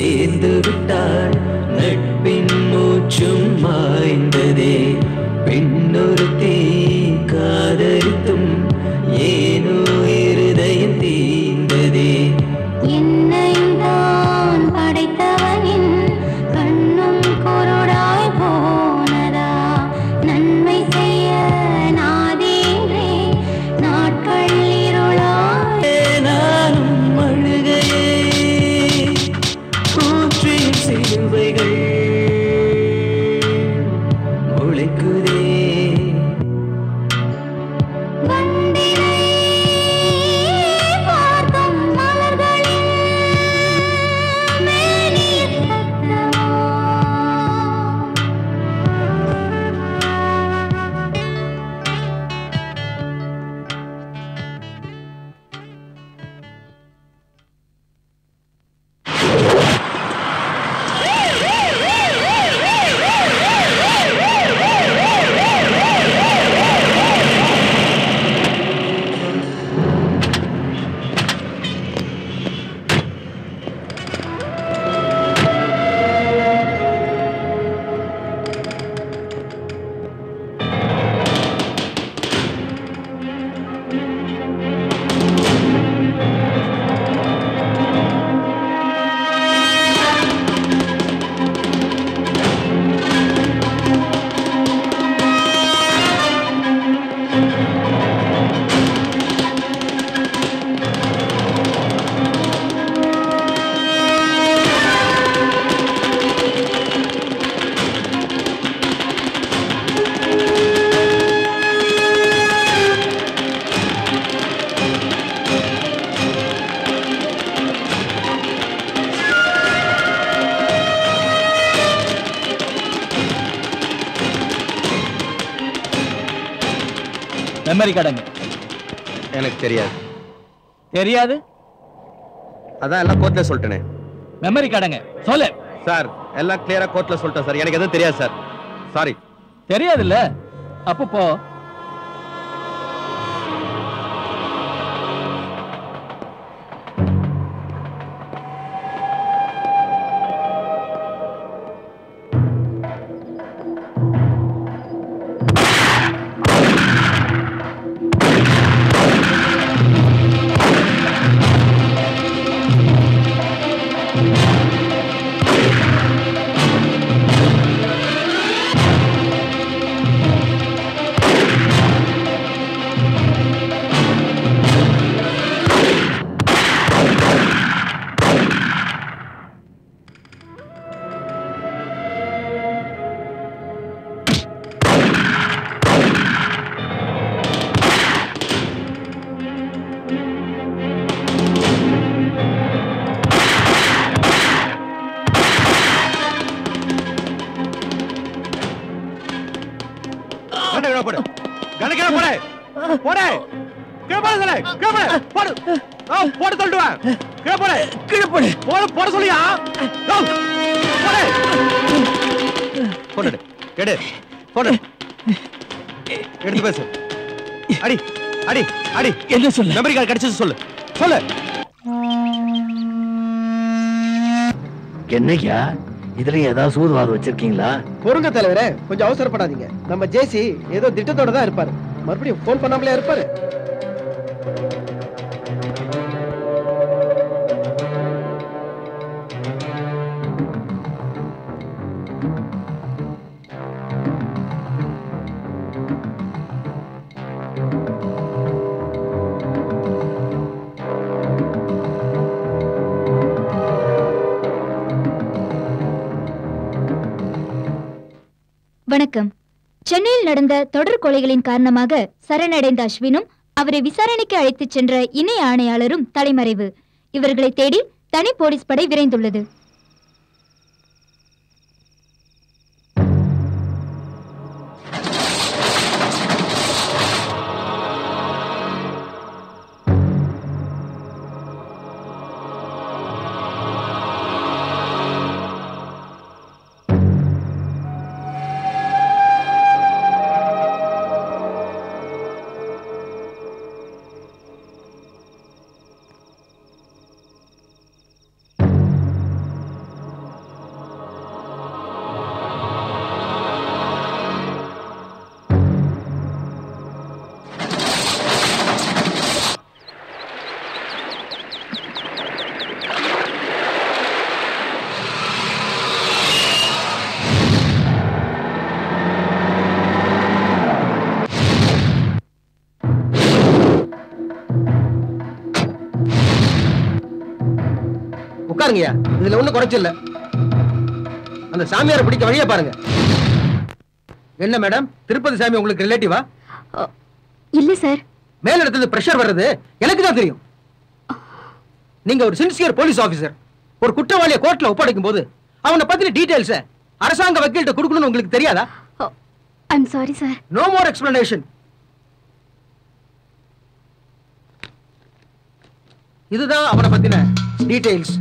சேர்ந்து விட்டாள் நட்பின் மூச்சும் மாய்ந்ததே பெண்ணொருத்தி காதலித்தும் ஏனோ இருதயம் தீர்ந்ததே என்னையும் தான் படைத்தவனின் கண்ணும் குருடாய் போனதா நன்மை செய்ய நாதேன்றே நாட்கள் இருளாய் நானும் அழுகையே கூற்றியும் சிலுவைகள் முளைக்குதே வண்டினை பார்க்கும் மலர்களின் மேனியில் சத்தமோ மெமரி கார்டுங்க எனக்கு தெரியாது தெரியாது அதான் எல்லாம் கோர்ட்ல சொல்லிட்டேனே மெமரி கார்டுங்க சொல்லு சார் எல்லாம் கிளியரா கோர்ட்ல சொல்லிட்டேன் சார் எனக்கு எதுவும் தெரியாது சார் சாரி தெரியாதுல்ல அப்போ போ கண்ணை போடு கணக்கில போடு போடு கீழே போடு சொல்லு கீழே போடு போடு ஆ, போடு சொல்லிட்டு வா கீழே போடு கீழே போடு போடு போட சொல்லியா ஆ, போடு போட்டு எடு போட்டு எடுத்து பேசு அடி அடி அடி என்ன சொல்லு மெமரி கார்டு கிடைச்சது சொல்லு சொல்லு என்னய்யா இதுல ஏதாவது சூதுவாது வச்சிருக்கீங்களா பொறுங்க தலைவரே கொஞ்சம் அவசரப்படாதீங்க நம்ம ஜேசி ஏதோ திட்டத்தோட தான் இருப்பாரு மறுபடியும் ஃபோன் பண்ணாமலே இருப்பாரு வணக்கம் சென்னையில் நடந்த தொடர் கொலைகளின் காரணமாக சரணடைந்த அஸ்வினும் அவரை விசாரணைக்கு அழைத்துச் சென்ற இணை ஆணையாளரும் தலைமறைவு இவர்களை தேடி தனி போலீஸ் படை விரைந்துள்ளது உட்காருங்கய்யா இதுல ஒண்ணும் குறைச்சல அந்த சாமியாரை பிடிக்க வழியா பாருங்க என்ன மேடம் திருப்பதி சாமி உங்களுக்கு ரிலேட்டிவா இல்ல சார் மேல இடத்துல பிரஷர் வர்றது எனக்கு தான் தெரியும் நீங்க ஒரு சின்சியர் போலீஸ் ஆபீசர் ஒரு குற்றவாளியை கோர்ட்ல ஒப்படைக்கும் போது அவனை பத்தின டீடைல்ஸ் அரசாங்க வக்கீல்கிட்ட கொடுக்கணும்னு உங்களுக்கு தெரியாதா I'm sorry sir no more explanation இதுதான் அவனை பத்தின டீடைல்ஸ்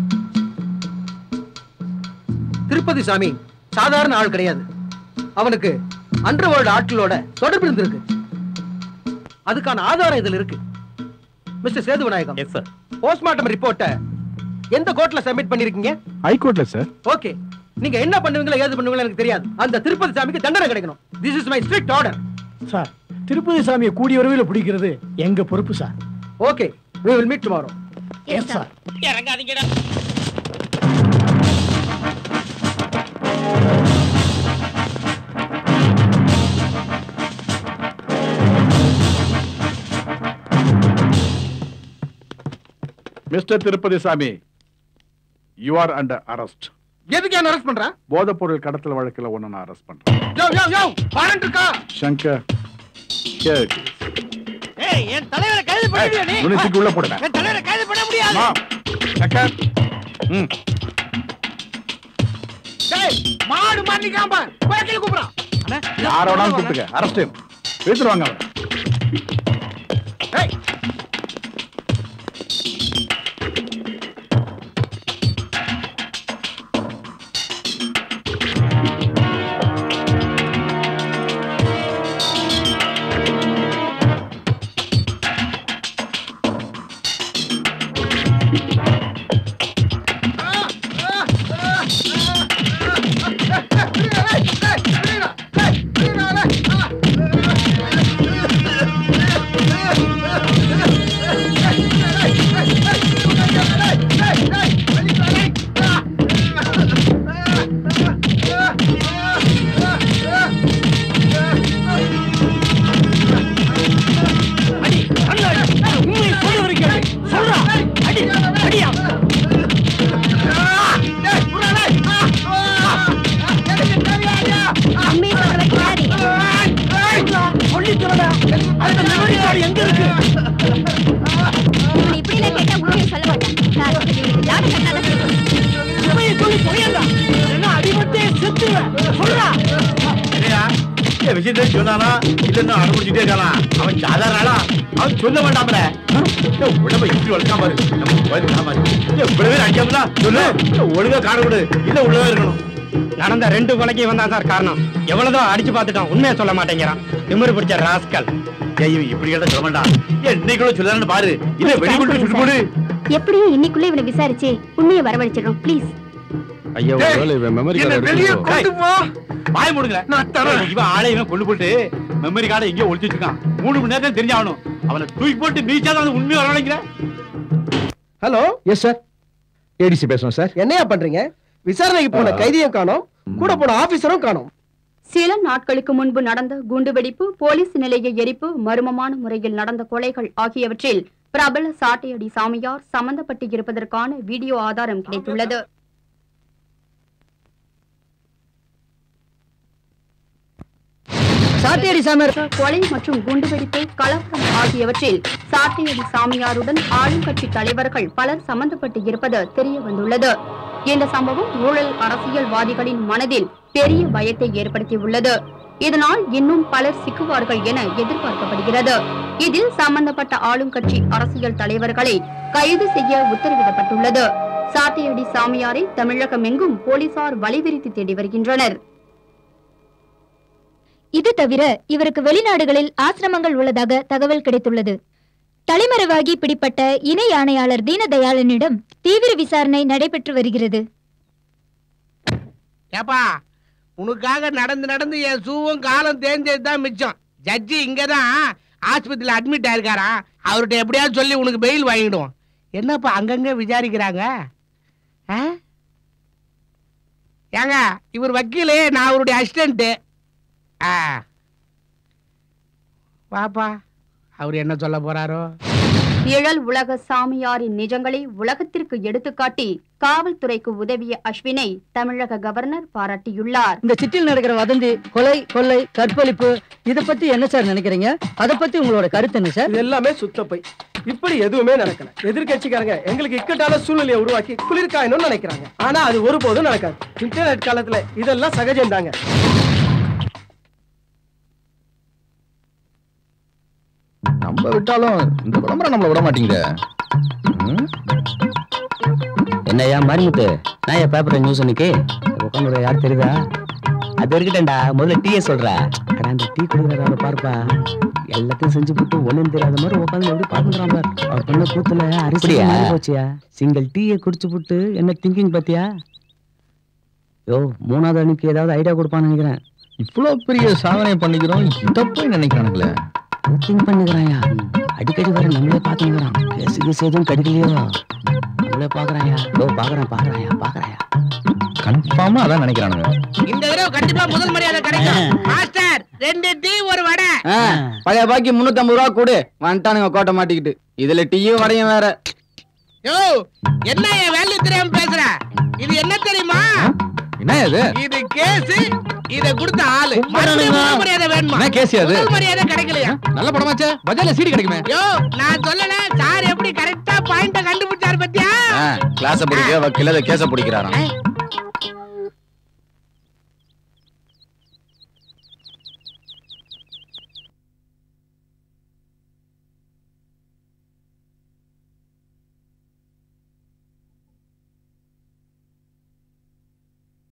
திருப்பதி சாமி சாதாரண ஆள் கிடையாது அவனுக்கு அண்டர் வேர்ல்டு ஆட்களோட தொடர்பு இருந்திருக்கு அதுக்கான ஆதாரம் இதுல இருக்கு mister Sethu Vinayagam yes sir postmortem ரிப்போர்ட்டை எந்த கோர்ட்ல சப்மிட் பண்ணிருக்கீங்க ஹைகோர்ட்ல சார் ஓகே நீங்க என்ன பண்ணுவீங்களோ ஏது பண்ணுவீங்களோ எனக்கு தெரியாது அந்த திருப்பதி சாமிக்கு தண்டனை கிடைக்கணும் this is my strict order sir Tirupathi சாமியை கூடிய விரைவில் பிடிக்கிறது எங்க பொறுப்பு sir okay we will meet tomorrow yes sir இறங்காதீங்கடா mister Tirupathi Samy you are under arrest எதுக்கு என்ன அரெஸ்ட் பண்ற போதைப் பொருள் கடத்தல் வழக்குல ஒண்ணு நான் அரெஸ்ட் பண்றேன் யோ யோ யோ வாரண்ட் இருக்கா சங்கர் here it is. ஏய் என் தலைவரை கைது பண்ணிடுவியா நீ இவனை தூக்கி உள்ள போடுங்க. என் தலைவரை கைது பண்ண முடியாது அம்மா, சங்கர் ம் டேய் மாடு மாட்டிக்காம வக்கீல் கூப்பிடுறான் யார வேணாலும் கூப்பிட்டுங்க அரெஸ்ட் எடுத்துருவாங்க அவனை ஏய் உண்மையை சொல்ல வரைக்கும் சொல்றா அடி அடியா சொல்லி சொல்லடா அந்த மெமரி கார்டு எங்க இருக்கு இப்படி எல்லாம் கேட்டா உண்மையை சொல்ல மாட்டேன் சார் இவனுக்கு ஜாதகம் கட்டாதான் தெரியும் உண்மையை சொல்லி தொலையண்டா என்ன அடிபட்டே செத்துவேன் சொல்றா இந்த விஷயத்தை சொன்னானா இல்லன்னா அனுப்பிச்சுட்டே இருக்கானா அவன் சாதாரண ஆளா அவன் சொல்ல வேண்டாம்ல உடம்ப இப்படி வளர்க்காம பாரு நம்ம பதில் நாம இவ்வளவு அடிக்காமல சொல்லு ஒழுங்கா காண விடு இல்ல உள்ளதா இருக்கணும் நடந்த ரெண்டு கொலைக்கு இவன் தான் சார் காரணம் எவ்வளவுதான் அடிச்சு பார்த்துட்டோம் உண்மையை சொல்ல மாட்டேங்கிறான் திமிரு பிடிச்ச ராஸ்கல் ஏய் இவன் இப்படி கேட்டா சொல்ல வேண்டாம் என்னைக்குள்ள சொல்லலாம்னு பாரு இல்ல வெடிகுண்டு சுட்டு போடு எப்படியும் இன்னைக்குள்ள இவனை விசாரிச்சு உண்மையை வரவழைச்சிடுறோம் ப்ளீஸ் ஐயா ஒருவேளை இவன் மெமரி என்ன கார்டு வெளியே எடுத்து கொண்டு போ வாய் மூடுங்க நான் தரேன் இவன் ஆளை இவன் கொண்டு போட்டு மெமரி கார்டை எங்கேயோ ஒளிச்சு வச்சிருக்கான் மூணு மணி நேரம் தெரிஞ்சாகணும் அவனை தூக்கி போட்டு மீச்சாதான் வந்து உண்மையை வரவழைக்கிறேன் ஹலோ எஸ் சார் ஏடிசி பேசுறோம் சார் என்னையா பண்றீங்க விசாரணைக்கு போன கைதியும் காணோம் கூட போன ஆபீசரும் காணோம் சில நாட்களுக்கு முன்பு நடந்த குண்டுவெடிப்பு போலீஸ் நிலைய எரிப்பு மர்மமான முறையில் நடந்த கொலைகள் ஆகியவற்றில் பிரபல சாட்டையடி சாமியார் சம்பந்தப்பட்டு இருப்பதற்கான வீடியோ ஆதாரம் கிடைத்துள்ளது சாட்டையடி சாமியார் கொலை மற்றும் குண்டுவெடிப்பு கலவரம் ஆகியவற்றில் சாட்டையடி சாமியாருடன் ஆளுங்கட்சி தலைவர்கள் பலர் சம்பந்தப்பட்டு இருப்பது தெரிய வந்துள்ளது இந்த சம்பவம் ஊழல் அரசியல்வாதிகளின் மனதில் பெரிய பயத்தை ஏற்படுத்தியுள்ளது இதனால் இன்னும் பலர் சிக்குவார்கள் என எதிர்பார்க்கப்படுகிறது இதில் சம்பந்தப்பட்ட ஆளுங்கட்சி அரசியல் தலைவர்களை கைது செய்ய உத்தரவிடப்பட்டுள்ளது சாட்டையடி சாமியாரை தமிழகமெங்கும் போலீசார் வழிவிரித்து தேடி வருகின்றனர் இது தவிர இவருக்கு வெளிநாடுகளில் ஆசிரமங்கள் உள்ளதாக தகவல் கிடைத்துள்ளது தலைமறைவாகி பிடிப்பட்ட இணை ஆணையாளர் தீனதயாளனிடம் தீவிர விசாரணை நடைபெற்று வருகிறது ஏப்பா உனக்காக நடந்து நடந்து என் சூவும் காலம் தேஞ்சது தான் மிச்சம் ஜட்ஜி இங்கதான் ஆஸ்பத்திரியில் அட்மிட் ஆயிருக்காரா அவர்கிட்ட எப்படியாவது சொல்லி உனக்கு பெயில் வாங்கிடுவோம் என்னப்பா அங்கங்க விசாரிக்கிறாங்க ஆ? ஏங்க இவர் வக்கீலு நான் அவருடைய அசிஸ்டன்ட்டு ஆ வாப்பா அவர் என்ன சொல்ல போறாரோ நிழல் உலக சாமியாரின் நிஜங்களை உலகத்திற்கு எடுத்துக்காட்டி காவல்துறைக்கு உதவிய அஸ்வினை தமிழக கவர்னர் பாராட்டியுள்ளார் இந்த சிட்டியில் நடக்கிற வதந்தி கொலை கொள்ளை கற்பழிப்பு இத பத்தி என்ன சார் நினைக்கிறீங்க அத பத்தி உங்களோட கருத்து என்ன சார் இது எல்லாமே சுத்தப்பை இப்படி எதுவுமே நடக்கல எதிர்க்கட்சிக்காரங்க எங்களுக்கு இக்கட்டான சூழ்நிலையை உருவாக்கி குளிர்காயணும்னு நினைக்கிறாங்க ஆனா அது ஒருபோதும் நடக்காது இன்டர்நெட் காலத்துல இதெல்லாம் சகஜம் தாங்க நம்ம விட்டாலும் இந்த விளம்பரம் நம்மள விட மாட்டேங்குதே என்னய்யா மறிமுத்து நான் என் பேப்பர் நியூஸ் இன்னைக்கு உட்காந்து யார் தெரியுதா அது இருக்கட்டேன்டா முதல்ல டீயை சொல்ற அடா அந்த டீ குடுக்குறாரு பாருப்பா எல்லாத்தையும் செஞ்சு போட்டு ஒண்ணும் தெரியாத மாதிரி உட்காந்து எப்படி பாத்துக்கிறான் பார் அவர் பண்ண கூத்துல அரிசி அப்படியா? மாறி போச்சியா சிங்கிள் டீயை குடிச்சு போட்டு என்ன திங்கிங் பாத்தியா யோ மூணாவது அன்னைக்கு ஏதாவது ஐடியா கொடுப்பான்னு நினைக்கிறேன் இவ்வளவு பெரிய சாதனை பண்ணிக்கிறோம் இத போய் நினைக்கிறானுங்களே திங்க் பண்ணுகிறாயா அடிக்கடி வர நம்மளே பாத்துக்கிறான் கேசு கேசு எதுவும் கிடைக்கலையோ நம்மளே பாக்குறாயா யோ பாக்குறேன் பாக்குறாயா பாக்குறாயா கன்ஃபார்மா அதான் நினைக்கிறானுங்க இந்த தடவை கண்டிப்பா முதல் மரியாதை கிடைக்கும் மாஸ்டர் ரெண்டு டீ ஒரு வடை பழைய பாக்கி முன்னூத்தி ஐம்பது ரூபா கொடு வந்துட்டானுங்க கோட்டை மாட்டிக்கிட்டு இதுல டீயும் வடையும் வேற யோ என்ன என் வேல்யூ தெரியாம பேசுற இது என்ன தெரியுமா என்ன இது இது கேஸ் இத கொடுத்த ஆளு கும்பிடுறானுங்க. முதல் மரியாதை வேணுமா என்ன கேஸ் அது? முதல் மரியாதை கிடைக்கலையா நல்ல படமாச்சே பஜார்ல சீடி கிடைக்குமே யோ நான் சொல்லல சார் எப்படி கரெக்டா பாயிண்ட கண்டுபிடிச்சாரு பத்தியா கிளாஸ பிடிக்க வக்கீல கேஸ பிடிக்கிறாராம்